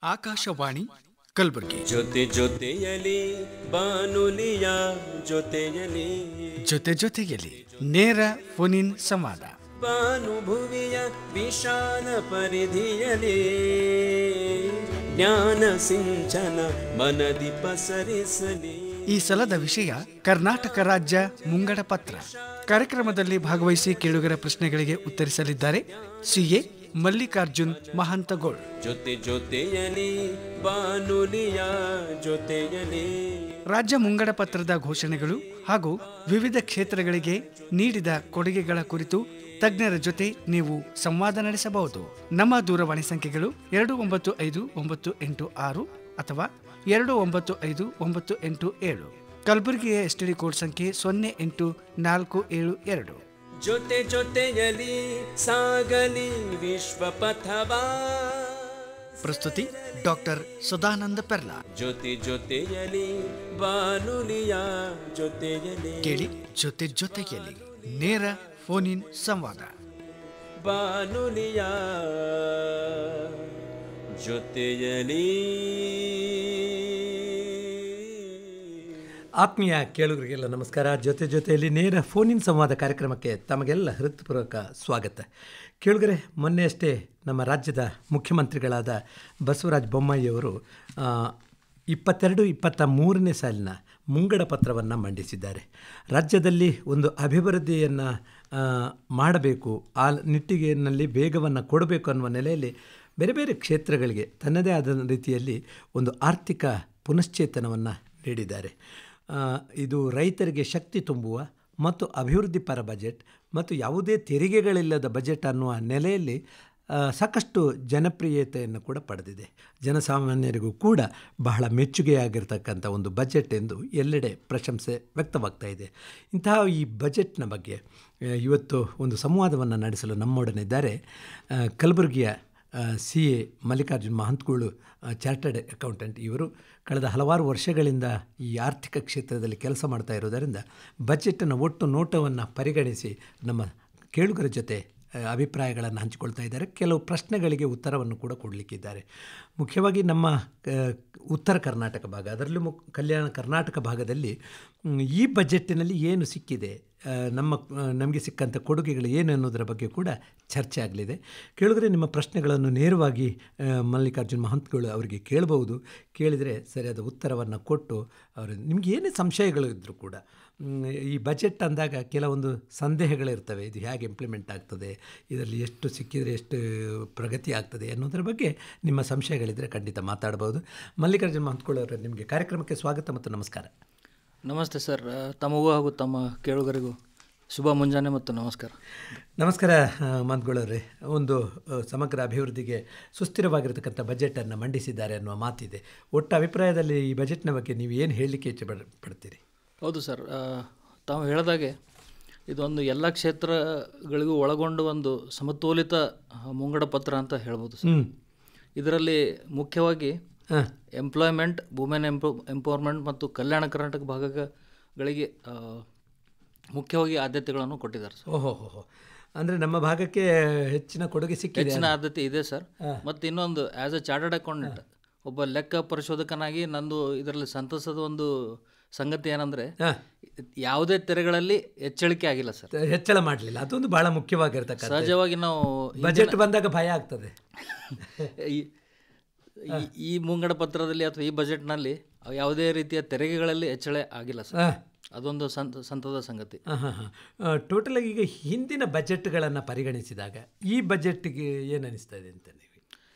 ಆಕಾಶವಾಣಿ ಕಲಬುರಗಿ ಜೊತೆ ಜೊತೆಯಲಿ ಬಾನುಲಿಯ ಜೊತೆಯಲಿ ಜೊತೆ ಜೊತೆಯಲ್ಲಿ ನೇರ ಫೋನಿನ್ ಸಂವಾದ ಭಾನುಭುವಿಯ ವಿಶಾಲ ಪರಿಧಿಯಲಿ ಜ್ಞಾನ ಸಿಂಚನ ಮನದಿ ಪಸರಿಸಲಿ ಈ ಸಲದ ವಿಷಯ ಕರ್ನಾಟಕ ರಾಜ್ಯ ಮುಂಗಡ ಪತ್ರ ಕಾರ್ಯಕ್ರಮದಲ್ಲಿ ಭಾಗವಹಿಸಿ ಕೇಳುಗರ ಪ್ರಶ್ನೆಗಳಿಗೆ ಉತ್ತರಿಸಲಿದ್ದಾರೆ ಸಿಎ ಮಲ್ಲಿಕಾರ್ಜುನ್ ಮಹಂತಗೋಳ್ ಜೊತೆ ಜೊತೆಯಲಿ ಬಾನುಲಿಯ ಜೊತೆಯಲಿ ರಾಜ್ಯ ಮುಂಗಡ ಪತ್ರದ ಘೋಷಣೆಗಳು ಹಾಗೂ ವಿವಿಧ ಕ್ಷೇತ್ರಗಳಿಗೆ ನೀಡಿದ ಕೊಡುಗೆಗಳ ಕುರಿತು ತಜ್ಞರ ಜೊತೆ ನೀವು ಸಂವಾದ ನಡೆಸಬಹುದು ನಮ್ಮ ದೂರವಾಣಿ ಸಂಖ್ಯೆಗಳು ಎರಡು ಒಂಬತ್ತು ಐದು ಒಂಬತ್ತು ಎಂಟು ಆರು ಅಥವಾ ಎರಡು ಒಂಬತ್ತು ಐದು ಒಂಬತ್ತು ಎಂಟು ಏಳು ಕಲಬುರಗಿಯ ಎಸ್ಟಿಡಿ ಕೋಡ್ ಸಂಖ್ಯೆ ಸೊನ್ನೆ ಎಂಟು ನಾಲ್ಕು ಏಳು ಎರಡು ಜೊತೆ ಜೊತೆಯಲಿ ಸಾಗಲಿ ವಿಶ್ವ ಪಥವಾ ಪ್ರಸ್ತುತಿ ಡಾಕ್ಟರ್ ಸದಾನಂದ ಪೆರ್ಲಾ ಜೊತೆ ಜೊತೆಯಲಿ ಬಾನುಲಿಯ ಜೊತೆಯಲಿ ಕೇಳಿ ಜೊತೆ ಜೊತೆಯಲ್ಲಿ ನೇರ ಫೋನ್ ಇನ್ ಸಂವಾದ ಬಾನುಲಿಯ ಜೊತೆಯಲಿ ಆತ್ಮೀಯ ಕೇಳುಗರಿಗೆಲ್ಲ ನಮಸ್ಕಾರ ಜೊತೆ ಜೊತೆಯಲ್ಲಿ ನೇರ ಫೋನಿನ್ ಸಂವಾದ ಕಾರ್ಯಕ್ರಮಕ್ಕೆ ತಮಗೆಲ್ಲ ಹೃತ್ಪೂರ್ವಕ ಸ್ವಾಗತ ಕೇಳುಗರೆ ಮೊನ್ನೆಯಷ್ಟೇ ನಮ್ಮ ರಾಜ್ಯದ ಮುಖ್ಯಮಂತ್ರಿಗಳಾದ ಬಸವರಾಜ ಬೊಮ್ಮಾಯಿಯವರು ಆ, ಇಪ್ಪತ್ತೆರಡು ಇಪ್ಪತ್ತ ಮೂರನೇ ಸಾಲಿನ ಮುಂಗಡ ಪತ್ರವನ್ನು ಮಂಡಿಸಿದ್ದಾರೆ ರಾಜ್ಯದಲ್ಲಿ ಒಂದು ಅಭಿವೃದ್ಧಿಯನ್ನು ಮಾಡಬೇಕು ಆ ನಿಟ್ಟಿಗೆಯಲ್ಲಿ ವೇಗವನ್ನು ಕೊಡಬೇಕು ಅನ್ನುವ ನೆಲೆಯಲ್ಲಿ ಬೇರೆ ಬೇರೆ ಕ್ಷೇತ್ರಗಳಿಗೆ ತನ್ನದೇ ಆದ ರೀತಿಯಲ್ಲಿ ಒಂದು ಆರ್ಥಿಕ ಪುನಶ್ಚೇತನವನ್ನು ನೀಡಿದ್ದಾರೆ ಆ, ಇದು ರೈತರಿಗೆ ಶಕ್ತಿ ತುಂಬುವ ಮತ್ತು ಅಭಿವೃದ್ಧಿ ಪರ ಬಜೆಟ್ ಮತ್ತು ಯಾವುದೇ ತೆರಿಗೆಗಳಿಲ್ಲದ ಬಜೆಟ್ ಅನ್ನುವ ನೆಲೆಯಲ್ಲಿ ಆ, ಸಾಕಷ್ಟು ಜನಪ್ರಿಯತೆಯನ್ನು ಕೂಡ ಪಡೆದಿದೆ ಜನಸಾಮಾನ್ಯರಿಗೂ ಕೂಡ ಬಹಳ ಮೆಚ್ಚುಗೆಯಾಗಿರ್ತಕ್ಕಂಥ ಒಂದು ಬಜೆಟ್ ಎಂದು ಎಲ್ಲೆಡೆ ಪ್ರಶಂಸೆ ವ್ಯಕ್ತವಾಗ್ತಾ ಇದೆ ಇಂತಹ ಈ ಬಜೆಟ್ನ ಬಗ್ಗೆ ಆ, ಇವತ್ತು ಒಂದು ಸಂವಾದವನ್ನು ನಡೆಸಲು ನಮ್ಮೊಡನಿದ್ದಾರೆ ಆ, ಕಲಬುರಗಿಯ ಸಿ ಎ ಮಲ್ಲಿಕಾರ್ಜುನ್ ಮಹಂತ್ಗಳು ಚಾರ್ಟರ್ಡ್ ಅಕೌಂಟೆಂಟ್ ಇವರು ಕಳೆದ ಹಲವಾರು ವರ್ಷಗಳಿಂದ ಈ ಆರ್ಥಿಕ ಕ್ಷೇತ್ರದಲ್ಲಿ ಕೆಲಸ ಮಾಡ್ತಾ ಇರೋದರಿಂದ ಬಜೆಟನ್ನು ಒಟ್ಟು ನೋಟವನ್ನು ಪರಿಗಣಿಸಿ ನಮ್ಮ ಕೇಳುಗರ ಜೊತೆ ಆ, ಅಭಿಪ್ರಾಯಗಳನ್ನು ಹಂಚಿಕೊಳ್ತಾ ಇದ್ದಾರೆ ಕೆಲವು ಪ್ರಶ್ನೆಗಳಿಗೆ ಉತ್ತರವನ್ನು ಕೂಡ ಕೊಡಲಿಕ್ಕಿದ್ದಾರೆ ಮುಖ್ಯವಾಗಿ ನಮ್ಮ ಆ, ಉತ್ತರ ಕರ್ನಾಟಕ ಭಾಗ ಅದರಲ್ಲೂ ಮುಕ್ ಕಲ್ಯಾಣ ಕರ್ನಾಟಕ ಭಾಗದಲ್ಲಿ ಮ್, ಈ ಬಜೆಟ್ಟಿನಲ್ಲಿ ಏನು ಸಿಕ್ಕಿದೆ ಆ, ನಮ್ಮ ಆ, ನಮಗೆ ಸಿಕ್ಕಂಥ ಕೊಡುಗೆಗಳು ಏನು ಅನ್ನೋದರ ಬಗ್ಗೆ ಕೂಡ ಚರ್ಚೆ ಆಗಲಿದೆ ಕೇಳಿದ್ರೆ ನಿಮ್ಮ ಪ್ರಶ್ನೆಗಳನ್ನು ನೇರವಾಗಿ ಆ, ಮಲ್ಲಿಕಾರ್ಜುನ್ ಮಹಂತ್ಗಳು ಅವರಿಗೆ ಕೇಳಬಹುದು ಕೇಳಿದರೆ ಸರಿಯಾದ ಉತ್ತರವನ್ನು ಕೊಟ್ಟು ಅವರು ನಿಮ್ಗೆ ಏನೇ ಸಂಶಯಗಳು ಇದ್ದರೂ ಕೂಡ ಮ್, ಈ ಬಜೆಟ್ ಅಂದಾಗ ಕೆಲವೊಂದು ಸಂದೇಹಗಳಿರ್ತವೆ ಇದು ಹೇಗೆ ಇಂಪ್ಲಿಮೆಂಟ್ ಆಗ್ತದೆ ಇದರಲ್ಲಿ ಎಷ್ಟು ಸಿಕ್ಕಿದರೆ ಎಷ್ಟು ಪ್ರಗತಿ ಆಗ್ತದೆ ಅನ್ನೋದರ ಬಗ್ಗೆ ನಿಮ್ಮ ಸಂಶಯಗಳಿದ್ದರೆ ಖಂಡಿತ ಮಾತಾಡ್ಬೋದು ಮಲ್ಲಿಕಾರ್ಜುನ್ ಮಹಂತ್ಗಳು ಅವರೇ ನಿಮಗೆ ಕಾರ್ಯಕ್ರಮಕ್ಕೆ ಸ್ವಾಗತ ಮತ್ತು ನಮಸ್ಕಾರ ನಮಸ್ತೆ ಸರ್ ಆ, ತಮಗೂ ಹಾಗೂ ತಮ್ಮ ಕೇಳುಗರಿಗೂ ಶುಭ ಮುಂಜಾನೆ ಮತ್ತು ನಮಸ್ಕಾರ ನಮಸ್ಕಾರ ಮಂತ್ಗಳವ್ರೆ ಒಂದು ಆ, ಸಮಗ್ರ ಅಭಿವೃದ್ಧಿಗೆ ಸುಸ್ಥಿರವಾಗಿರ್ತಕ್ಕಂಥ ಬಜೆಟನ್ನು ಮಂಡಿಸಿದ್ದಾರೆ ಅನ್ನುವ ಮಾತಿದೆ ಒಟ್ಟು ಅಭಿಪ್ರಾಯದಲ್ಲಿ ಈ ಬಜೆಟ್ನ ಬಗ್ಗೆ ನೀವು ಏನು ಹೇಳಲಿಕ್ಕೆ ಇಚ್ಛೆ ಪಡ್ ಪಡ್ತೀರಿ ಹೌದು ಸರ್ ಆ, ತಾವು ಹೇಳಿದಾಗೆ ಇದೊಂದು ಎಲ್ಲ ಕ್ಷೇತ್ರಗಳಿಗೂ ಒಳಗೊಂಡು ಒಂದು ಸಮತೋಲಿತ ಆ, ಮುಂಗಡ ಪತ್ರ ಅಂತ ಹೇಳ್ಬೋದು ಸರ್ ಹ್ಞೂ ಇದರಲ್ಲಿ ಮುಖ್ಯವಾಗಿ ಹಾಂ ಎಂಪ್ಲಾಯ್ಮೆಂಟ್ ವುಮೆನ್ ಎಂಪೋ ಎಂಪವರ್ಮೆಂಟ್ ಮತ್ತು ಕಲ್ಯಾಣ ಕರ್ನಾಟಕ ಭಾಗಗಳಿಗೆ ಆ, ಮುಖ್ಯವಾಗಿ ಆದ್ಯತೆಗಳನ್ನು ಕೊಟ್ಟಿದ್ದಾರೆ ಸರ್ ಓಹೋ ಹೋ ಹೋ ಅಂದರೆ ನಮ್ಮ ಭಾಗಕ್ಕೆ ಹೆಚ್ಚಿನ ಕೊಡುಗೆ ಸಿಕ್ಕಿದೆ ಹೆಚ್ಚಿನ ಆದ್ಯತೆ ಇದೆ ಸರ್ ಮತ್ತು ಇನ್ನೊಂದು ಆ್ಯಸ್ ಎ ಚಾರ್ಟರ್ಡ್ ಅಕೌಂಟೆಂಟ್ ಒಬ್ಬ ಲೆಕ್ಕ ಪರಿಶೋಧಕನಾಗಿ ನಂದು ಇದರಲ್ಲಿ ಸಂತಸದ ಒಂದು ಸಂಗತಿ ಏನಂದರೆ ಹಾಂ ಯಾವುದೇ ತೆರೆಗಳಲ್ಲಿ ಹೆಚ್ಚಳಿಕೆ ಆಗಿಲ್ಲ ಸರ್ ಹೆಚ್ಚಳ ಮಾಡಲಿಲ್ಲ ಅದೊಂದು ಭಾಳ ಮುಖ್ಯವಾಗಿರ್ತಕ್ಕಂಥ ಸಹಜವಾಗಿ ನಾವು ಬಜೆಟ್ ಬಂದಾಗ ಭಯ ಆಗ್ತದೆ ಈ- ಈ- ಈ ಮುಂಗಡ ಪತ್ರದಲ್ಲಿ ಅಥವಾ ಈ ಬಜೆಟ್ನಲ್ಲಿ ಯಾವುದೇ ರೀತಿಯ ತೆರಿಗೆಗಳಲ್ಲಿ ಹೆಚ್ಚಳ ಆಗಿಲ್ಲ ಸರ್ ಹಾಂ ಅದೊಂದು ಸಂತ ಸಂತದ ಸಂಗತಿ ಹಾಂ ಹಾಂ ಹಾಂ ಟೋಟಲಾಗಿ ಈಗ ಹಿಂದಿನ ಬಜೆಟ್ಗಳನ್ನು ಪರಿಗಣಿಸಿದಾಗ ಈ ಬಜೆಟ್ಗೆ ಏನು ಅನಿಸ್ತಾ ಇದೆ ಅಂತ ನೀವು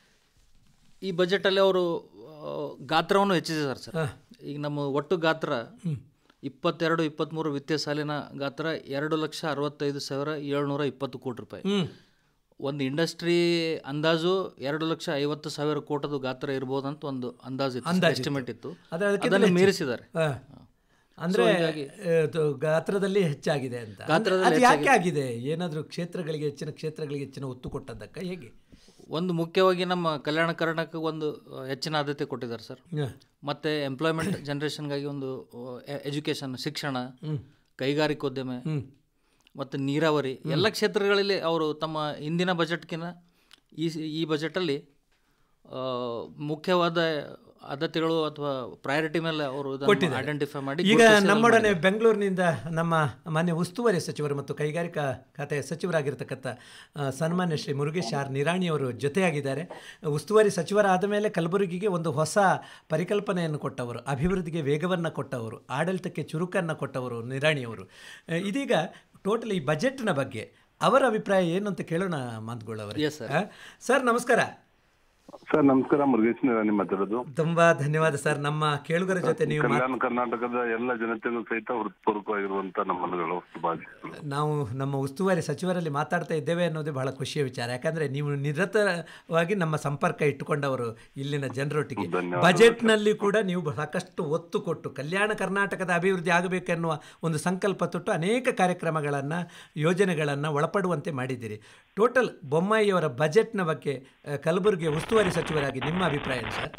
ಈ ಬಜೆಟಲ್ಲಿ ಅವರು ಆ, ಗಾತ್ರವನ್ನು ಹೆಚ್ಚಿಸಿದ್ದಾರೆ ಸರ್ ಹಾಂ ಈಗ ನಮ್ಮ ಒಟ್ಟು ಗಾತ್ರ ಇಪ್ಪತ್ತೆರಡು ಇಪ್ಪತ್ತ್ಮೂರು ವಿತ್ತೀಯ ಸಾಲಿನ ಗಾತ್ರ ಎರಡು ಲಕ್ಷ ಅರವತ್ತೈದು ಸಾವಿರ ಏಳ್ನೂರ ಇಪ್ಪತ್ತು ಕೋಟಿ ರೂಪಾಯಿ ಹ್ಞೂ ಒಂದು ಇಂಡಸ್ಟ್ರಿ ಅಂದಾಜು ಎರಡು ಲಕ್ಷ ಐವತ್ತು ಸಾವಿರ ಕೋಟದು ಗಾತ್ರ ಇರ್ಬೋದಂತ ಒಂದು ಅಂದಾಜು ಇತ್ತು ಎಸ್ಟಿಮೇಟ್ ಇತ್ತು ಅದು ಅದಕ್ಕಿಂತ ಅದನ್ನು ಮೀರಿಸಿದ್ದಾರೆ ಹಾಂ ಅಂದರೆ ಗಾತ್ರದಲ್ಲಿ ಹೆಚ್ಚಾಗಿದೆ ಅಂತ ಗಾತ್ರದಲ್ಲಿ ಅದು ಯಾಕೆ ಆಗಿದೆ ಏನಾದರೂ ಕ್ಷೇತ್ರಗಳಿಗೆ ಹೆಚ್ಚಿನ ಕ್ಷೇತ್ರಗಳಿಗೆ ಹೆಚ್ಚಿನ ಒತ್ತು ಕೊಟ್ಟದ್ದಕ್ಕ ಹೇಗೆ ಒಂದು ಮುಖ್ಯವಾಗಿ ನಮ್ಮ ಕಲ್ಯಾಣ ಕರ್ನಾಟಕ ಒಂದು ಆ, ಹೆಚ್ಚಿನ ಆದ್ಯತೆ ಕೊಟ್ಟಿದ್ದಾರೆ ಸರ್ ಹಾಂ ಮತ್ತು ಎಂಪ್ಲಾಯ್ಮೆಂಟ್ ಜನ್ರೇಷನ್ಗಾಗಿ ಒಂದು ಎಜುಕೇಷನ್ ಶಿಕ್ಷಣ ಕೈಗಾರಿಕೋದ್ಯಮ ಹ್ಞೂ ಮತ್ತು ನೀರಾವರಿ ಎಲ್ಲ ಕ್ಷೇತ್ರಗಳಲ್ಲಿ ಅವರು ತಮ್ಮ ಹಿಂದಿನ ಬಜೆಟ್ಗಿನ ಈ ಈ ಬಜೆಟಲ್ಲಿ ಆ, ಮುಖ್ಯವಾದ ಆದ್ಯತೆಗಳು ಅಥವಾ ಪ್ರಯಾರಿಟಿ ಮೇಲೆ ಅವರು ಐಡೆಂಟಿಫೈ ಮಾಡಿ ಈಗ ಗುರುತಿಸಿ ನಮ್ಮೊಡನೆ ಬೆಂಗಳೂರಿನಿಂದ ನಮ್ಮ ಮಾನ್ಯ ಉಸ್ತುವಾರಿ ಸಚಿವರು ಮತ್ತು ಕೈಗಾರಿಕಾ ಖಾತೆಯ ಸಚಿವರಾಗಿರ್ತಕ್ಕಂಥ ಆ, ಸನ್ಮಾನ್ಯ ಶ್ರೀ ಮುರುಗೇಶ್ ಆರ್ ನಿರಾಣಿಯವರು ಜೊತೆಯಾಗಿದ್ದಾರೆ ಉಸ್ತುವಾರಿ ಸಚಿವರಾದ ಮೇಲೆ ಕಲಬುರಗಿಗೆ ಒಂದು ಹೊಸ ಪರಿಕಲ್ಪನೆಯನ್ನು ಕೊಟ್ಟವರು ಅಭಿವೃದ್ಧಿಗೆ ವೇಗವನ್ನು ಕೊಟ್ಟವರು ಆಡಳಿತಕ್ಕೆ ಚುರುಕನ್ನು ಕೊಟ್ಟವರು ನಿರಾಣಿಯವರು ಆ, ಇದೀಗ ಟೋಟಲ್ ಈ ಬಜೆಟ್ನ ಬಗ್ಗೆ ಅವರ ಅಭಿಪ್ರಾಯ ಏನು ಅಂತ ಕೇಳೋಣ ಮಾತುಗಳವರು Yes, sir. ಸರ್ ನಮಸ್ಕಾರ ಸರ್ ನಮಸ್ಕಾರ ಮುರುಗೇಶ್ ನಿರಾಣಿ ಮಾತಾಡೋದು ತುಂಬ ಧನ್ಯವಾದ ಸರ್ ನಮ್ಮ ಕೇಳುಗರ ಜೊತೆ ನೀವು ಮಾತ್- ಕಲ್ಯಾಣ ಕರ್ನಾಟಕದ ಎಲ್ಲ ಜನತೆಗೂ ಸಹಿತ ಹೃತ್ಪೂರ್ವಕವಾಗಿರುವಂತ ನಮ್ಮನುಗಳು ಶುಭಾಶಯಗಳು ನಾವು ನಮ್ಮ ಉಸ್ತುವಾರಿ ಸಚಿವರಲ್ಲಿ ಮಾತಾಡ್ತಾ ಇದ್ದೇವೆ ಅನ್ನೋದೇ ಬಹಳ ಖುಷಿಯ ವಿಚಾರ ಯಾಕಂದ್ರೆ ನೀವು ನಿರತವಾಗಿ ನಮ್ಮ ಸಂಪರ್ಕ ಇಟ್ಟುಕೊಂಡವರು ಇಲ್ಲಿನ ಜನರೊಟ್ಟಿಗೆ ಧನ್ಯವಾದ. ಬಜೆಟ್ನಲ್ಲಿ ಕೂಡ ನೀವು ಸಾಕಷ್ಟು ಒತ್ತು ಕೊಟ್ಟು ಕಲ್ಯಾಣ ಕರ್ನಾಟಕದ ಅಭಿವೃದ್ಧಿ ಆಗಬೇಕೆನ್ನುವ ಒಂದು ಸಂಕಲ್ಪ ತೊಟ್ಟು ಅನೇಕ ಕಾರ್ಯಕ್ರಮಗಳನ್ನು ಯೋಜನೆಗಳನ್ನು ಒಳಪಡುವಂತೆ ಮಾಡಿದ್ದೀರಿ ಟೋಟಲ್ ಬೊಮ್ಮಾಯಿಯವರ ಬಜೆಟ್ನ ಬಗ್ಗೆ ಆ, ಕಲಬುರಗಿಯ ಉಸ್ತುವಾರಿ ಸಚಿವರಾಗಿ ನಿಮ್ಮ ಅಭಿಪ್ರಾಯ ಏನು ಸರ್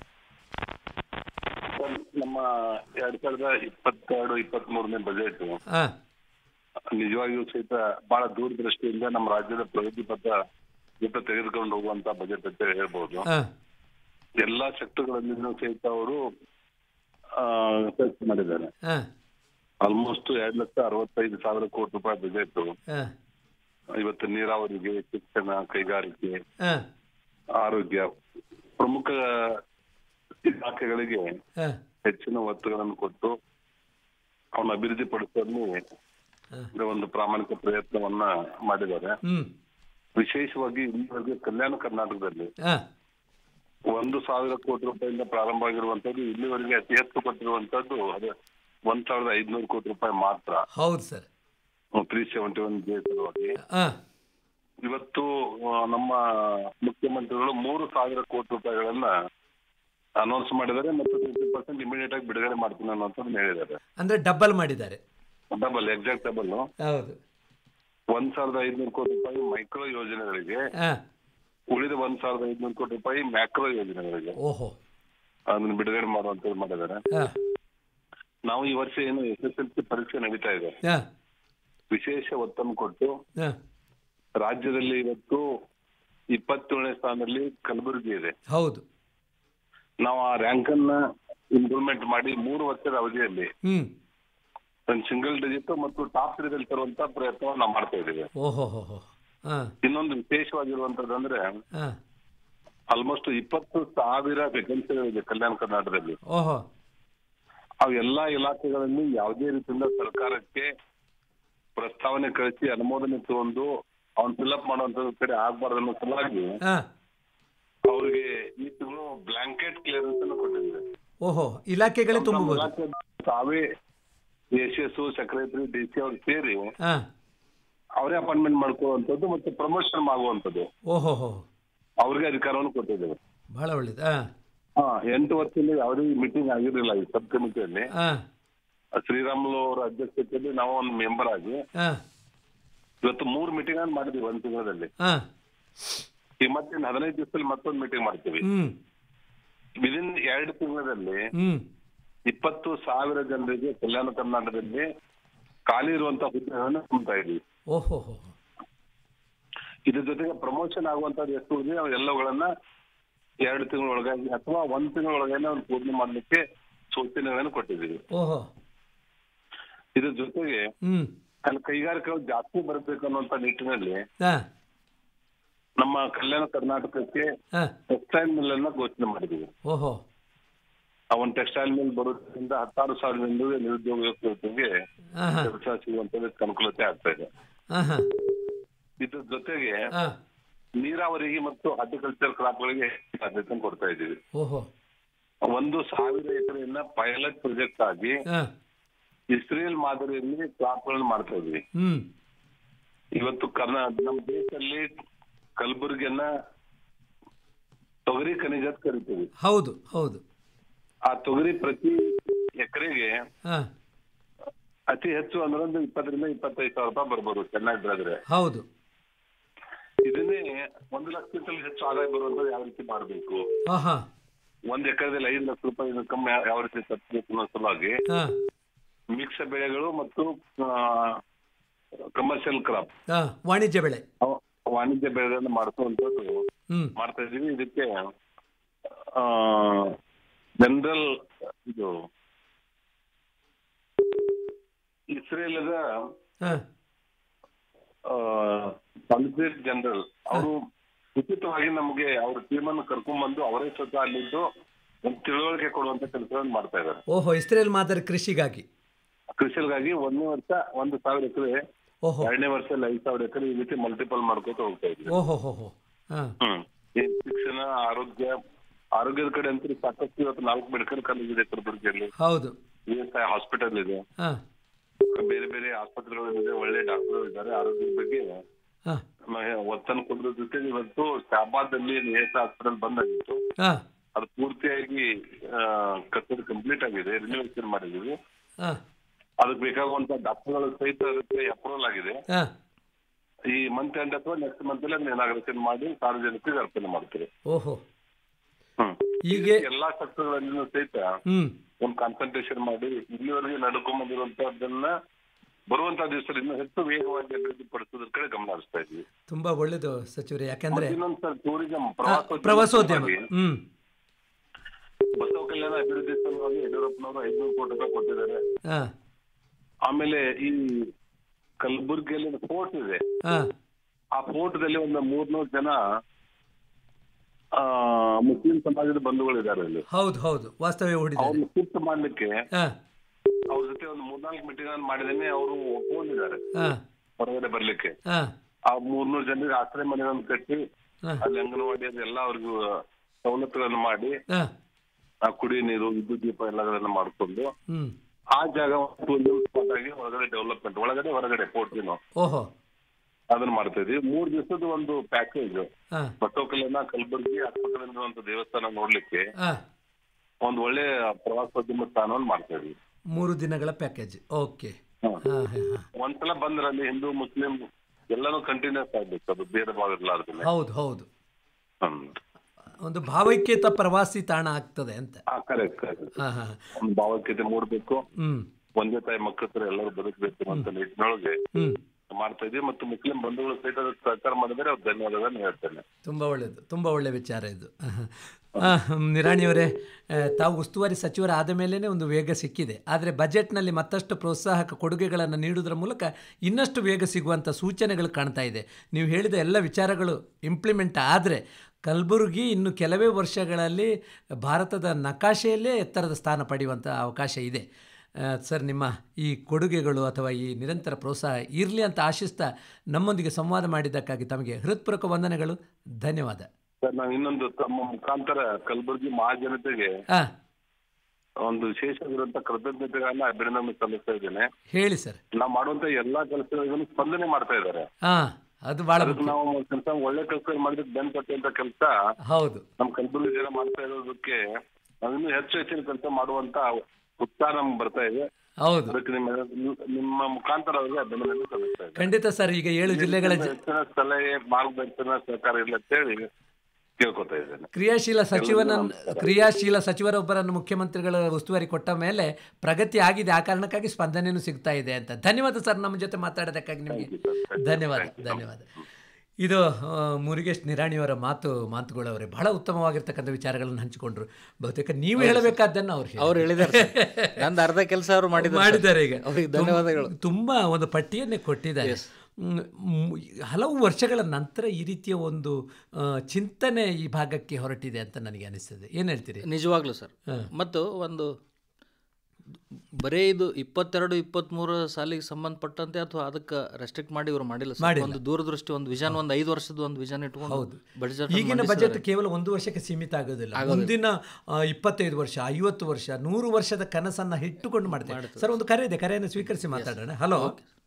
ಸರ್, ನಮ್ಮ ಎರಡ್ ಸಾವಿರದ ಇಪ್ಪತ್ತೆರಡು ಇಪ್ಪತ್ತ್ ಮೂರನೇ ಬಜೆಟ್ ಹಾಂ ನಿಜವಾಗಿಯೂ ಸಹಿತ ಬಹಳ ದೂರದೃಷ್ಟಿಯಿಂದ ನಮ್ಮ ರಾಜ್ಯದ ಪ್ರಗತಿ ಪಥ ಜೊತೆ ತೆಗೆದುಕೊಂಡು ಹೋಗುವಂತ ಬಜೆಟ್ ಅಂತ ಹೇಳ್ಬೋದು ಹಾಂ ಎಲ್ಲಾ ಸೆಕ್ಟರ್ಗಳಲ್ಲಿನೂ ಸಹಿತ ಅವರು ಖರ್ಚು ಮಾಡಿದ್ದಾರೆ ಹಾಂ ಆಲ್ಮೋಸ್ಟ್ ಎರಡ್ ಲಕ್ಷ ಅರವತ್ತೈದು ಸಾವಿರ ಕೋಟಿ ರೂಪಾಯಿ ಬಜೆಟ್ ಹಾಂ ಇವತ್ತು ನೀರಾವರಿಗೆ ಶಿಕ್ಷಣ ಕೈಗಾರಿಕೆ ಹಾಂ ಆರೋಗ್ಯ ಪ್ರಮುಖ ಇಲಾಖೆಗಳಿಗೆ ಹಾಂ ಹೆಚ್ಚಿನ ಒತ್ತುಗಳನ್ನು ಕೊಟ್ಟು ಅವನ್ನ ಅಭಿವೃದ್ಧಿ ಪಡಿಸುವಲ್ಲಿ ಅಂದ್ರೆ ಒಂದು ಪ್ರಾಮಾಣಿಕ ಪ್ರಯತ್ನವನ್ನ ಮಾಡಿದ್ದಾರೆ ಹ್ಞೂ ವಿಶೇಷವಾಗಿ ಇಲ್ಲಿವರೆಗೆ ಕಲ್ಯಾಣ ಕರ್ನಾಟಕದಲ್ಲಿ ಹಾಂ ಒಂದು ಸಾವಿರ ಕೋಟಿ ರೂಪಾಯಿಂದ ಪ್ರಾರಂಭ ಆಗಿರುವಂತದ್ದು ಇಲ್ಲಿವರೆಗೆ ಅತಿ ಹೆಚ್ಚು ಕೊಟ್ಟಿರುವಂತದ್ದು ಅದೇ ಒಂದ್ ಸಾವಿರದ ಐದ್ನೂರು ಕೋಟಿ ರೂಪಾಯಿ ಮಾತ್ರ ಹೌದು sir three seventy one J ಸಲುವಾಗಿ ಹಾಂ ಇವತ್ತು ಆ, ನಮ್ಮ ಮುಖ್ಯಮಂತ್ರಿಗಳು ಮೂರು ಸಾವಿರ ಕೋಟಿ ರೂಪಾಯಿಗಳನ್ನ ಅನೌನ್ಸ್ ಮಾಡಿದ್ದಾರೆ ಮತ್ತು ಫಿಫ್ಟಿ ಪರ್ಸೆಂಟ್ ಇಮಿಡಿಯೇಟ್ ಆಗಿ ಬಿಡುಗಡೆ ಮಾಡ್ತೀನಿ ಅನ್ನೋಂಥದ್ದು ಹೇಳಿದ್ದಾರೆ ಅಂದರೆ ಡಬ್ಬಲ್ ಮಾಡಿದ್ದಾರೆ ಡಬಲ್ ಎಕ್ಸಾಕ್ಟ್ ಡಬಲ್ ಹೌದು ಒಂದ್ ಸಾವಿರದ ಐದ್ನೂರು ಕೋಟಿ ರೂಪಾಯಿ ಮೈಕ್ರೋ ಯೋಜನೆಗಳಿಗೆ ಹಾಂ ಉಳಿದ ಒಂದ್ ಸಾವಿರದ ಐದ್ನೂರು ಕೋಟಿ ರೂಪಾಯಿ ಮ್ಯಾಕ್ರೋ ಯೋಜನೆಗಳಿಗೆ ಓಹೋ ಅದನ್ನ ಬಿಡುಗಡೆ ಮಾಡುವಂತದ್ದು ಮಾಡಿದ್ದಾರೆ ಹಾಂ ನಾವು ಈ ವರ್ಷ ಏನು ಎಸ್ ಎಸ್ ಎಲ್ ಸಿ ಪರೀಕ್ಷೆ ನಡೀತಾ ಇದೆ ಹಾಂ ವಿಶೇಷ ಒತ್ತನ್ನು ಕೊಟ್ಟು ಹಾಂ ರಾಜ್ಯದಲ್ಲಿ ಇವತ್ತು ಇಪ್ಪತ್ತೇಳನೇ ಸ್ಥಾನದಲ್ಲಿ ಕಲಬುರಗಿ ಇದೆ ಹೌದು ನಾವು ಆ ರ್ಯಾಂಕ್ ಅನ್ನ ಇಂಪ್ರೂವ್ಮೆಂಟ್ ಮಾಡಿ ಮೂರು ವರ್ಷದ ಅವಧಿಯಲ್ಲಿ ಹ್ಞೂ ಒಂದು ಸಿಂಗಲ್ ಡಿಜಿಟ್ ಮತ್ತು ಟಾಪ್ ತ್ರೀದಲ್ಲಿ ತರುವಂತ ಪ್ರಯತ್ನವನ್ನು ನಾವು ಮಾಡ್ತಾ ಇದ್ದೀವಿ ಓಹೋ ಹೋ ಹೋ ಹಾಂ ಇನ್ನೊಂದು ವಿಶೇಷವಾಗಿರುವಂತದಂದ್ರೆ ಹಾಂ ಆಲ್ಮೋಸ್ಟ್ ಇಪ್ಪತ್ತು ಸಾವಿರ ವೇಕೆನ್ಸಿಗಳಿದೆ ಕಲ್ಯಾಣ ಕರ್ನಾಟಕದಲ್ಲಿ ಓಹೋ ಅವು ಎಲ್ಲಾ ಇಲಾಖೆಗಳಲ್ಲಿ ಯಾವುದೇ ರೀತಿಯಿಂದ ಸರ್ಕಾರಕ್ಕೆ ಪ್ರಸ್ತಾವನೆ ಕಳಿಸಿ ಅನುಮೋದನೆ ತಗೊಂಡು ಅವ್ನ್ ಫಿಲ್ಅಪ್ ಮಾಡುವಂತ ಕಡೆ ಆಗ್ಬಾರ್ದು ಅನ್ನೋ ಸಲುವಾಗಿ ಹಾಂ ಅವರಿಗೆ ಈ ತಿಂಗಳು ಬ್ಲಾಂಕೆಟ್ ಕ್ಲಿಯರೆನ್ಸ್ ಅನ್ನು ಕೊಟ್ಟಿದ್ದಾರೆ ಓಹೋ ಇಲಾಖೆಗಳೇ ನಮ್ಮ ತುಂಬಬಹುದು ಇಲಾಖೆ ತಾವೇ S S secretary D C ಅವ್ರು ಸೇರಿ ಹಾಂ ಅವರೇ ಅಪಾಯಿಂಟ್ಮೆಂಟ್ ಮಾಡ್ಕೊಳ್ಳುವಂಥದ್ದು ಮತ್ತು ಪ್ರಮೋಷನ್ ಆಗುವಂಥದ್ದು ಓಹೋ ಹೋ ಅವ್ರಿಗೆ ಅಧಿಕಾರವನ್ನು ಕೊಟ್ಟಿದ್ದೇವೆ ಭಾಳ ಒಳ್ಳೇದು ಹಾಂ ಹಾ ಎಂಟು ವರ್ಷದಿಂದ ಯಾವುದೇ ಮೀಟಿಂಗ್ ಆಗಿರಲಿಲ್ಲ ಈ ಸಬ್ ಕಮಿಟಿಯಲ್ಲಿ ಹಾಂ ಶ್ರೀರಾಮುಲು ಅವರ ಅಧ್ಯಕ್ಷತೆಯಲ್ಲಿ ನಾವು ಒಂದು ಮೆಂಬರ್ ಆಗಿ ಹಾಂ ಇವತ್ತು ಮೂರು ಮೀಟಿಂಗ್ ಅನ್ನು ಮಾಡಿದ್ವಿ ಒಂದು ತಿಂಗಳಲ್ಲಿ ಹಾಂ ಈ ಮತ್ತೆ ಹದಿನೈದು ದಿವಸದಲ್ಲಿ ಮತ್ತೊಂದು ಮೀಟಿಂಗ್ ಮಾಡ್ತೀವಿ ಹ್ಞೂ ವಿದಿನ್ ಎರಡು ತಿಂಗಳಲ್ಲಿ ಹ್ಞೂ ಇಪ್ಪತ್ತು ಸಾವಿರ ಜನರಿಗೆ ಕಲ್ಯಾಣ ಕರ್ನಾಟಕದಲ್ಲಿ ಖಾಲಿ ಇರುವಂತ ಹುದ್ದೆಗಳನ್ನು ತುಂಬ್ತಾ ಇದೀವಿ ಓಹೋ ಹೋ ಇದ್ರ ಜೊತೆಗೆ ಪ್ರಮೋಷನ್ ಆಗುವಂತದ್ದು ಎಷ್ಟು ಉಳಿದಿದೆ ಅವು ಎಲ್ಲವುಗಳನ್ನ ಎರಡು ತಿಂಗಳ ಒಳಗಾಗಿ ಅಥವಾ ಒಂದ್ ತಿಂಗಳ ಒಳಗಾಗಿ ಒಂದು ಪೂರ್ಣೆ ಮಾಡ್ಲಿಕ್ಕೆ ಸೂಚನೆಗಳನ್ನು ಕೊಟ್ಟಿದ್ದೀವಿ ಓಹೋ ಇದ್ರ ಜೊತೆಗೆ ಹ್ಞೂ ಅಲ್ಲಿ ಕೈಗಾರಿಕೆಗಳು ಜಾಸ್ತಿ ಬರಬೇಕು ಅನ್ನುವಂತ ನಿಟ್ಟಿನಲ್ಲಿ ಹಾಂ ನಮ್ಮ ಕಲ್ಯಾಣ ಕರ್ನಾಟಕಕ್ಕೆ ಹಾಂ ಟೆಕ್ಸ್ಟೈಲ್ ಮಿಲ್ ಅನ್ನ ಘೋಷಣೆ ಮಾಡಿದ್ದೀವಿ ಓಹೋ ಆ ಒಂದು ಟೆಕ್ಸ್ಟೈಲ್ ಮಿಲ್ ಬರೋದ್ರಿಂದ ಹತ್ತಾರು ಸಾವಿರ ಜನರಿಗೆ ನಿರುದ್ಯೋಗ ಯುವಕರಿಗೆ ಹಾಂ ಹಾಂ ಕೆಲಸ ಸಿಗುವಂತದಕ್ಕೆ ಅನುಕೂಲತೆ ಆಗ್ತಾ ಇದೆ ಹಾಂ ಹಾಂ ಇದ್ರ ಜೊತೆಗೆ ಹಾಂ ನೀರಾವರಿಗೆ ಮತ್ತು ಹಾರ್ಟಿಕಲ್ಚರ್ ಕ್ರಾಪ್ಗಳಿಗೆ ಆದ್ಯತೆ ಕೊಡ್ತಾ ಇದ್ದೀವಿ ಓಹೋ ಒಂದು ಸಾವಿರ ಎಕರೆಯನ್ನ ಪೈಲಟ್ ಪ್ರಾಜೆಕ್ಟ್ ಆಗಿ ಹಾಂ ಇಸ್ರೇಲ್ ಮಾದರಿಯಲ್ಲಿ ಕ್ರಾಪ್ಗಳನ್ನು ಮಾಡ್ತಾ ಇದ್ವಿ ಹ್ಞೂ ಇವತ್ತು ಕರ್ನಾ ನಮ್ಮ ದೇಶದಲ್ಲಿ ಕಲಬುರಗಿಯನ್ನ ತೊಗರಿ ಖನಿಜ ಅಂತ ಕರಿತೀವಿ ಹೌದು ಹೌದು ಆ ತೊಗರಿ ಪ್ರತಿ ಎಕರೆಗೆ ಹಾಂ ಅತಿ ಹೆಚ್ಚು ಅಂದ್ರೆ ಒಂದು ಇಪ್ಪತ್ತರಿಂದ ಇಪ್ಪತ್ತೈದು ಸಾವಿರ ರೂಪಾಯಿ ಬರ್ಬೋದು ಚೆನ್ನಾಗಿ ಬೆಳೆದ್ರೆ ಹೌದು ಇದನ್ನೇ ಒಂದು ಲಕ್ಷಕ್ಕಿಂತಲೂ ಹೆಚ್ಚು ಆದಾಯ ಬರುವಂತ ಯಾವ ರೀತಿ ಮಾಡಬೇಕು ಹಾಂ ಹಾಂ ಒಂದ್ ಎಕರೆದಲ್ಲಿ ಐದು ಲಕ್ಷ ರೂಪಾಯಿ ಇನ್ಕಮ್ ಯಾವ ರೀತಿ ತಪ್ಪಬೇಕು ಅನ್ನೋ ಸಲುವಾಗಿ ಹಾಂ ಮಿಕ್ಸ ಬೆಳೆಗಳು ಮತ್ತು ಕಮರ್ಷಿಯಲ್ ಕ್ರಾಪ್ ಹಾಂ ವಾಣಿಜ್ಯ ಬೆಳೆ ವಾಣಿಜ್ಯ ಬೆಳೆಗಳನ್ನು ಮಾಡಿಸುವಂತದ್ದು ಹ್ಞೂ ಮಾಡ್ತಾ ಇದೀವಿ ಇದಕ್ಕೆ ಜನರಲ್ ಇದು ಇಸ್ರೇಲದ ಹಾಂ ಸಾಲಿಸಿಟರ್ ಜನರಲ್ ಅವರು ಉಚಿತವಾಗಿ ನಮಗೆ ಅವ್ರ ಟೀಮನ್ನು ಕರ್ಕೊಂಡ್ಬಂದು ಅವರೇ ಸ್ವತಃ ಅಲ್ಲಿದ್ದು ಒಂದು ತಿಳುವಳಿಕೆ ಕೊಡುವಂತ ಕೆಲಸವನ್ನು ಮಾಡ್ತಾ ಇದ್ದಾರೆ ಓಹೋ ಇಸ್ರೇಲ್ ಮಾದರಿ ಕೃಷಿಗಾಗಿ ಕೃಷಿಗಾಗಿ ಒಂದನೇ ವರ್ಷ ಒಂದು ಸಾವಿರ ಎಕರೆ ಓಹೋ ಎರಡನೇ ವರ್ಷ ಅಲ್ಲಿ ಐದು ಸಾವಿರ ಎಕರೆ ಈ ರೀತಿ ಮಲ್ಟಿಪಲ್ ಮಾಡ್ಕೋತ ಹೋಗ್ತಾ ಇದ್ವಿ ಓಹೋ ಹೋ ಹೋ ಹಾಂ ಹ್ಮ್ ಈ ಶಿಕ್ಷಣ ಆರೋಗ್ಯ ಆರೋಗ್ಯದ ಕಡೆ ಅಂತೂ ಸಾಕಷ್ಟು ಇವತ್ತು ನಾಲ್ಕು ಮೆಡಿಕಲ್ ಕಾಲೇಜ್ ಇದೆ ಕಲಬುರಗಿಯಲ್ಲಿ ಹೌದು ಇ ಎಸ್ ಐ ಹಾಸ್ಪಿಟಲ್ ಇದೆ ಹಾಂ ಬೇರೆ ಬೇರೆ ಆಸ್ಪತ್ರೆಗಳಿದೆ ಒಳ್ಳೆ ಡಾಕ್ಟರ್ ಇದ್ದಾರೆ ಆರೋಗ್ಯದ ಬಗ್ಗೆ ಹಾಂ ಮ- ಒತ್ತನ್ನು ಕೊಡೋದ್ರ ಜೊತೆಗೆ ಇವತ್ತು ಶಾಬಾದ್ ಅಲ್ಲಿ ಇ ಎಸ್ ಹಾಸ್ಪಿಟಲ್ ಬಂದಾಗಿತ್ತು ಹಾಂ ಅದು ಪೂರ್ತಿಯಾಗಿ ಆ, ಕಟ್ಟಡ ಕಂಪ್ಲೀಟ್ ಆಗಿದೆ ರಿನೋವೇಷನ್ ಮಾಡಿದೀವಿ ಹಾಂ ಅದಕ್ಕೆ ಬೇಕಾಗುವಂತ ಡಾಕ್ಟರ್ಗಳು ಸಹಿತ ಅದಕ್ಕೆ ಅಪ್ರೂವಲ್ ಆಗಿದೆ ಹಾಂ ಈ ಮಂತ್ ಎಂಡ್ ಅಥವಾ ನೆಕ್ಸ್ಟ್ ಮಂತ್ ಅಲ್ಲಿ ಇನಾಗ್ರೇಷನ್ ಮಾಡಿ ಸಾರ್ವಜನಿಕರಿಗೆ ಅರ್ಪಣೆ ಮಾಡ್ತೀವಿ ಓಹೋ ಹ್ಮ್ ಹೀಗೆ ಎಲ್ಲಾ ಸೆಕ್ಟರ್ಗಳಲ್ಲಿನೂ ಸಹಿತ ಹ್ಞೂ ಒಂದು ಕಾನ್ಸಂಟ್ರೇಷನ್ ಮಾಡಿ ಇಲ್ಲಿವರೆಗೆ ನಡ್ಕೊಂಡ್ ಬಂದಿರುವಂತಹದ್ದನ್ನ ಬರುವಂತ ದಿವಸದಲ್ಲಿ ಇನ್ನೂ ಹೆಚ್ಚು ವೇಗವಾಗಿ ಅಭಿವೃದ್ಧಿಪಡಿಸೋದ್ರ ಕಡೆ ಗಮನ ಹರಿಸ್ತಾ ಇದ್ವಿ ತುಂಬ ಒಳ್ಳೆಯದು ಸಚಿವರೇ ಯಾಕಂದರೆ ಇನ್ನೊಂದು ಸರ್ ಟೂರಿಸಂ ಪ್ರವಾಸೋದ್ಯಮ ಹ್ಞೂ ಬಸವ ಕಲ್ಯಾಣ ಅಭಿವೃದ್ಧಿ ಸಲುವಾಗಿ ಯಡಿಯೂರಪ್ಪನವರು ಐದ್ನೂರು ಕೋಟಿ ರೂಪಾಯಿ ಕೊಟ್ಟಿದ್ದಾರೆ ಹಾಂ ಆಮೇಲೆ ಈ ಕಲಬುರಗಿಯಲ್ಲಿ ಫೋರ್ಟ್ ಇದೆ ಹಾಂ ಆ ಫೋರ್ಟ್ದಲ್ಲಿ ಒಂದು ಮೂರ್ನೂರು ಜನ ಆ ಮುಸ್ಲಿಂ ಸಮಾಜದ ಬಂಧುಗಳಿದ್ದಾರೆ ಅಲ್ಲಿ ಹೌದು ಹೌದು ವಾಸ್ತವ್ಯ ಹೂಡಿದ್ದಾರೆ ಅವ್ರನ್ನ ಶಿಫ್ಟ್ ಮಾಡ್ಲಿಕ್ಕೆ ಹಾಂ ಅವ್ರ ಜೊತೆ ಒಂದು ಮೂರ್ನಾಲ್ಕು ಮೀಟಿಂಗ್ ಮಾಡಿದ್ದೇನೆ ಅವರು ಒಪ್ಕೊಂಡಿದ್ದಾರೆ ಹಾಂ ಹೊರಗಡೆ ಬರ್ಲಿಕ್ಕೆ ಹಾಂ ಆ ಮೂರ್ನೂರು ಜನರಿಗೆ ಆಶ್ರಯ ಮನೆಗಳನ್ನು ಕಟ್ಟಿ ಹಾಂ ಅಲ್ಲಿ ಅಂಗನವಾಡಿ ಅದೆಲ್ಲ ಅವ್ರಿಗೂ ಸವಲತ್ತುಗಳನ್ನು ಮಾಡಿ ಹಾಂ ಆ ಕುಡಿಯ ನೀರು ವಿದ್ಯುತ್ ದೀಪ ಎಲ್ಲಗಳನ್ನ ಮಾಡ್ಕೊಂಡು ಹ್ಞೂ ಆ ಜಾಗ ಟೂರಿಸಂ ಸ್ಪಾಟ್ ಆಗಿ ಒಳಗಡೆ ಡೆವಲಪ್ಮೆಂಟ್ ಒಳಗಡೆ ಹೊರಗಡೆ ಪೋರ್ಟಿನ ಓಹೋ ಅದನ್ನ ಮಾಡ್ತಾ ಇದೀವಿ ಮೂರ್ ದಿವಸದ ಒಂದು ಪ್ಯಾಕೇಜ್ ಹಾಂ ಬಸವ ಕಲ್ಯಾಣ ಕಲಬುರಗಿ ಅಕ್ಕಪಕ್ಕದಲ್ಲಿರುವಂತ ದೇವಸ್ಥಾನ ನೋಡ್ಲಿಕ್ಕೆ ಹಾಂ ಒಂದು ಒಳ್ಳೆ ಪ್ರವಾಸೋದ್ಯಮ ಸ್ಥಾನವನ್ನು ಮಾಡ್ತಾ ಇದೀವಿ ಮೂರು ದಿನಗಳ ಪ್ಯಾಕೇಜ್ ಓಕೆ ಹ್ಮ್. ಹಾಂ ಹಾಂ ಹಾಂ ಒಂದ್ಸಲ ಬಂದ್ರೆ ಅಲ್ಲಿ ಹಿಂದೂ ಮುಸ್ಲಿಂ ಎಲ್ಲಾನು ಕಂಟಿನ್ಯೂಸ್ ಆಗ್ಬೇಕು ಅದು ಭೇದ ಭಾವ ಇರ್ಲಾರ್ದೇನೆ ಹೌದು ಹೌದು ಹ್ಮ್ ಒಂದು ಭಾವೈಕ್ಯತ ಪ್ರವಾಸಿ ತಾಣ ಆಗ್ತದೆ ಅಂತ ಕರೆಕ್ಟ್ ಕರೆಕ್ಟ್ ಹಾಂ ಹಾಂ ಒಂದು ಭಾವೈಕ್ಯತೆ ಮೂಡ್ಬೇಕು ಹ್ಞೂ ಒಂದೇ ತಾಯಿ ಮಕ್ಕಳ ಹತ್ರ ಎಲ್ಲರೂ ಬದುಕಬೇಕು ಅಂತ ನಿಟ್ಟಿನೊಳಗೆ ಹ್ಞೂ ಮಾಡ್ತಾ ಇದೀವಿ ಮತ್ತು ಮುಸ್ಲಿಂ ಬಂಧುಗಳು ಸಹಿತ ಅದಕ್ಕೆ ಸಹಕಾರ ಮಾಡಿದರೆ ಅವ್ರು ಧನ್ಯವಾದಗಳನ್ನು ಹೇಳ್ತೇನೆ ತುಂಬ ಒಳ್ಳೆಯದು ತುಂಬ ಒಳ್ಳೆಯ ವಿಚಾರ ಇದು ನಿರಾಣಿಯವರೇ ಆ, ತಾವು ಉಸ್ತುವಾರಿ ಸಚಿವರಾದ ಮೇಲೇ ಒಂದು ವೇಗ ಸಿಕ್ಕಿದೆ ಆದರೆ ಬಜೆಟ್ನಲ್ಲಿ ಮತ್ತಷ್ಟು ಪ್ರೋತ್ಸಾಹಕ ಕೊಡುಗೆಗಳನ್ನು ನೀಡುವುದರ ಮೂಲಕ ಇನ್ನಷ್ಟು ವೇಗ ಸಿಗುವಂಥ ಸೂಚನೆಗಳು ಕಾಣ್ತಾ ಇದೆ ನೀವು ಹೇಳಿದ ಎಲ್ಲ ವಿಚಾರಗಳು ಇಂಪ್ಲಿಮೆಂಟ್ ಆದರೆ ಕಲಬುರಗಿ ಇನ್ನು ಕೆಲವೇ ವರ್ಷಗಳಲ್ಲಿ ಭಾರತದ ನಕಾಶೆಯಲ್ಲೇ ಎತ್ತರದ ಸ್ಥಾನ ಪಡೆಯುವಂಥ ಅವಕಾಶ ಇದೆ ಆ, ಸರ್ ನಿಮ್ಮ ಈ ಕೊಡುಗೆಗಳು ಅಥವಾ ಈ ನಿರಂತರ ಪ್ರೋತ್ಸಾಹ ಇರಲಿ ಅಂತ ಆಶಿಸ್ತಾ ನಮ್ಮೊಂದಿಗೆ ಸಂವಾದ ಮಾಡಿದ್ದಕ್ಕಾಗಿ ತಮಗೆ ಹೃತ್ಪೂರ್ವಕ ವಂದನೆಗಳು ಧನ್ಯವಾದ ಸರ್ ನಾವು ಇನ್ನೊಂದು ತಮ್ಮ ಮುಖಾಂತರ ಕಲಬುರಗಿ ಮಹಾಜನತೆಗೆ ಹಾಂ ಒಂದು ವಿಶೇಷವಾಗಿರುವಂತ ಕೃತಜ್ಞತೆಗಳನ್ನ ಅಭಿನಂದನೆ ಸಲ್ಲಿಸ್ತಾ ಇದ್ದೇನೆ ಹೇಳಿ ಸರ್ ನಾವು ಮಾಡುವಂತ ಎಲ್ಲಾ ಕೆಲಸಗಳಿಗೂ ಸ್ಪಂದನೆ ಮಾಡ್ತಾ ಇದ್ದಾರೆ ಹಾಂ ಅದು ಭಾಳ ಅದಕ್ಕೆ ನಾವು ಕೆಲಸ ಒಳ್ಳೆ ಕೆಲಸ ಮಾಡಿದ್ರೆ ಬೆನ್ ಕಟ್ಟುವಂತ ಕೆಲಸ ಹೌದು ನಮ್ ಕಲಬುರಗಿ ಜನ ಮಾಡ್ತಾ ಇರೋದಕ್ಕೆ ನಾವಿನ್ನೂ ಹೆಚ್ಚು ಹೆಚ್ಚಿನ ಕೆಲಸ ಮಾಡುವಂತ ಉತ್ಸಾಹ ನಮ್ಗೆ ಬರ್ತಾ ಇದೆ ಹೌದು ಅದಕ್ಕೆ ನಿಮ್ಮ ನಿಮ್ಮ ಮುಖಾಂತರ ಅವರಿಗೆ ಅಭಿನಂದನೆ ಸಲ್ಲಿಸ್ತಾ ಇದ್ದೇನೆ ಖಂಡಿತ ಸರ್ ಈಗ ಏಳು ಜಿಲ್ಲೆಗಳ ಜ- ಹೆಚ್ಚಿನ ಸಲಹೆ ಮಾರ್ಗದರ್ಶನ ಸಹಕಾರ ಇಲ್ಲ ಅಂತ ಹೇಳಿ ಕೇಳ್ಕೊತಾ ಇದ್ದೇನೆ ಕ್ರಿಯಾಶೀಲ ಸಚಿವನನ್ನು ಕ್ರಿಯಾಶೀಲ ಸಚಿವರೊಬ್ಬರನ್ನು ಮುಖ್ಯಮಂತ್ರಿಗಳ ಉಸ್ತುವಾರಿ ಕೊಟ್ಟ ಮೇಲೆ ಪ್ರಗತಿ ಆಗಿದೆ ಆ ಕಾರಣಕ್ಕಾಗಿ ಸ್ಪಂದನೆಯೂ ಸಿಗ್ತಾ ಇದೆ ಅಂತ ಧನ್ಯವಾದ ಸರ್ ನಮ್ಮ ಜೊತೆ ಮಾತಾಡೋದಕ್ಕಾಗಿ ನಿಮಗೆ ಧನ್ಯವಾದ ಧನ್ಯವಾದ ಇದು ಆ, ಮುರುಗೇಶ್ ನಿರಾಣಿಯವರ ಮಾತು ಮಾತುಗಳವರೇ ಬಹಳ ಉತ್ತಮವಾಗಿರ್ತಕ್ಕಂಥ ವಿಚಾರಗಳನ್ನು ಹಂಚಿಕೊಂಡ್ರು ಬಹುತೇಕ ನೀವು ಹೇಳಬೇಕಾದ್ದನ್ನು ಅವ್ರು ಹೇಳಿದ್ರು. ಅವ್ರು ಹೇಳಿದ್ದಾರೆ ಸರ್. ನಂದು ಅರ್ಧ ಕೆಲಸ ಅವರು ಮಾಡಿದ್ದಾರೆ ಸರ್. ಮಾಡಿದ್ದಾರೆ ಈಗ ಅವ್ರಿಗೆ ಧನ್ಯವಾದಗಳು ತುಂಬ- ತುಂಬಾ ಒಂದು ಪಟ್ಟಿಯನ್ನೇ ಕೊಟ್ಟಿದ್ದಾರೆ ಮ್, ಮ್, ಹಲವು ವರ್ಷಗಳ ನಂತರ ಈ ರೀತಿಯ ಒಂದು ಆ, ಚಿಂತನೆ ಈ ಭಾಗಕ್ಕೆ ಹೊರಟಿದೆ ಅಂತ ನನಗೆ ಅನಿಸ್ತದೆ ಏನು ಹೇಳ್ತೀರಿ ನಿಜವಾಗ್ಲೂ ಸರ್ ಮತ್ತು ಒಂದು ಬರೀ ಇದು ಇಪ್ಪತ್ತೆರಡು ಇಪ್ಪತ್ತ್ಮೂರು ಸಾಲಿಗೆ ಸಂಬಂಧಪಟ್ಟಂತೆ ಅಥವಾ ಅದಕ್ಕೆ ರೆಸ್ಟ್ರಿಕ್ಟ್ ಮಾಡಿ ಇವರು ಮಾಡಿಲ್ಲ ಸರ್ ಒಂದು ದೂರದೃಷ್ಟಿ ಒಂದು ವಿಷನ್ ಒಂದು ಐದು ವರ್ಷದ ಒಂದು ವಿಷನ್ ಇಟ್ಕೊಂಡು ಬಜೆಟ್ ಈಗಿನ ಬಜೆಟ್ ಕೇವಲ ಒಂದು ವರ್ಷಕ್ಕೆ ಸೀಮಿತ ಆಗೋದಿಲ್ಲ ಮುಂದಿನ ಆ, ಇಪ್ಪತ್ತೈದು ವರ್ಷ ಐವತ್ತು ವರ್ಷ ನೂರು ವರ್ಷದ ಕನಸನ್ನ ಇಟ್ಟುಕೊಂಡು ಮಾಡ್ತೇವೆ ಸರ್ ಒಂದು ಕರೆ ಇದೆ ಕರೆಯನ್ನು ಸ್ವೀಕರಿಸಿ ಮಾತಾಡೋಣ ಹಲೋ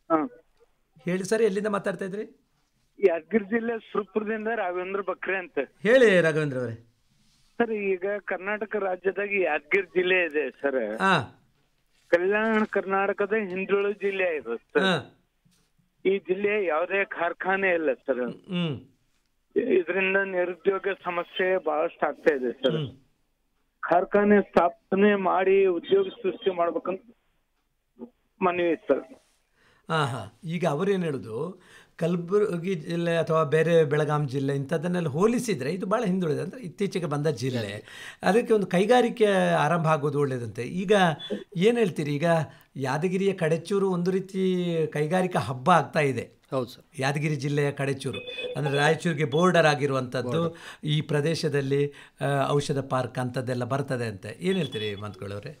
ಹೇಳಿ ಸರ್ ಎಲ್ಲಿಂದ ಮಾತಾಡ್ತಾ ಇದ್ರಿ ಯಾದಗಿರಿ ಜಿಲ್ಲೆ ಸುರಪುರದಿಂದ ರಾಘವೇಂದ್ರ ಬಕ್ರೆ ಅಂತ ಹೇಳಿ ರಾಘವೇಂದ್ರ ಅವರೇ ಸರ್ ಈಗ ಕರ್ನಾಟಕ ರಾಜ್ಯದಾಗ ಯಾದಗಿರಿ ಜಿಲ್ಲೆ ಇದೆ ಸರ್ ಹಾ ಕಲ್ಯಾಣ ಕರ್ನಾಟಕದ ಹಿಂದುಳಿದ ಜಿಲ್ಲೆ ಇದೆ ಸರ್ ಹಾ ಈ ಜಿಲ್ಲೆ ಯಾವುದೇ ಕಾರ್ಖಾನೆ ಇಲ್ಲ ಸರ್ ಹ್ಮ್ ಇದರಿಂದ ನಿರುದ್ಯೋಗ ಸಮಸ್ಯೆ ಬಹಳಷ್ಟು ಆಗ್ತಾ ಇದೆ ಸರ್ ಕಾರ್ಖಾನೆ ಸ್ಥಾಪನೆ ಮಾಡಿ ಉದ್ಯೋಗ ಸೃಷ್ಟಿ ಮಾಡ್ಬೇಕಂತ ಮನವಿ ಸರ್ ಹಾಂ ಹಾಂ ಈಗ ಅವರೇನು ಹೇಳೋದು ಕಲಬುರಗಿ ಜಿಲ್ಲೆ ಅಥವಾ ಬೇರೆ ಬೆಳಗಾಂ ಜಿಲ್ಲೆ ಇಂಥದ್ದನ್ನೆಲ್ಲ ಹೋಲಿಸಿದರೆ ಇದು ಭಾಳ ಹಿಂದುಳಿದ ಅಂದರೆ ಇತ್ತೀಚೆಗೆ ಬಂದ ಜಿಲ್ಲೆ ಅದಕ್ಕೆ ಒಂದು ಕೈಗಾರಿಕೆ ಆರಂಭ ಆಗೋದು ಒಳ್ಳೆಯದಂತೆ ಈಗ ಏನು ಹೇಳ್ತೀರಿ ಈಗ ಯಾದಗಿರಿಯ ಕಡೆಚೂರು ಒಂದು ರೀತಿ ಕೈಗಾರಿಕಾ ಹಬ್ಬ ಆಗ್ತಾ ಇದೆ ಹೌದು ಸರ್ ಯಾದಗಿರಿ ಜಿಲ್ಲೆಯ ಕಡೆಚೂರು ಅಂದರೆ ರಾಯಚೂರಿಗೆ ಬೋರ್ಡರ್ ಆಗಿರುವಂಥದ್ದು ಈ ಪ್ರದೇಶದಲ್ಲಿ ಆ, ಔಷಧ ಪಾರ್ಕ್ ಅಂಥದ್ದೆಲ್ಲ ಬರ್ತದೆ ಅಂತ ಏನು ಹೇಳ್ತೀರಿ ಮಂತ್ಗಳವ್ರೆ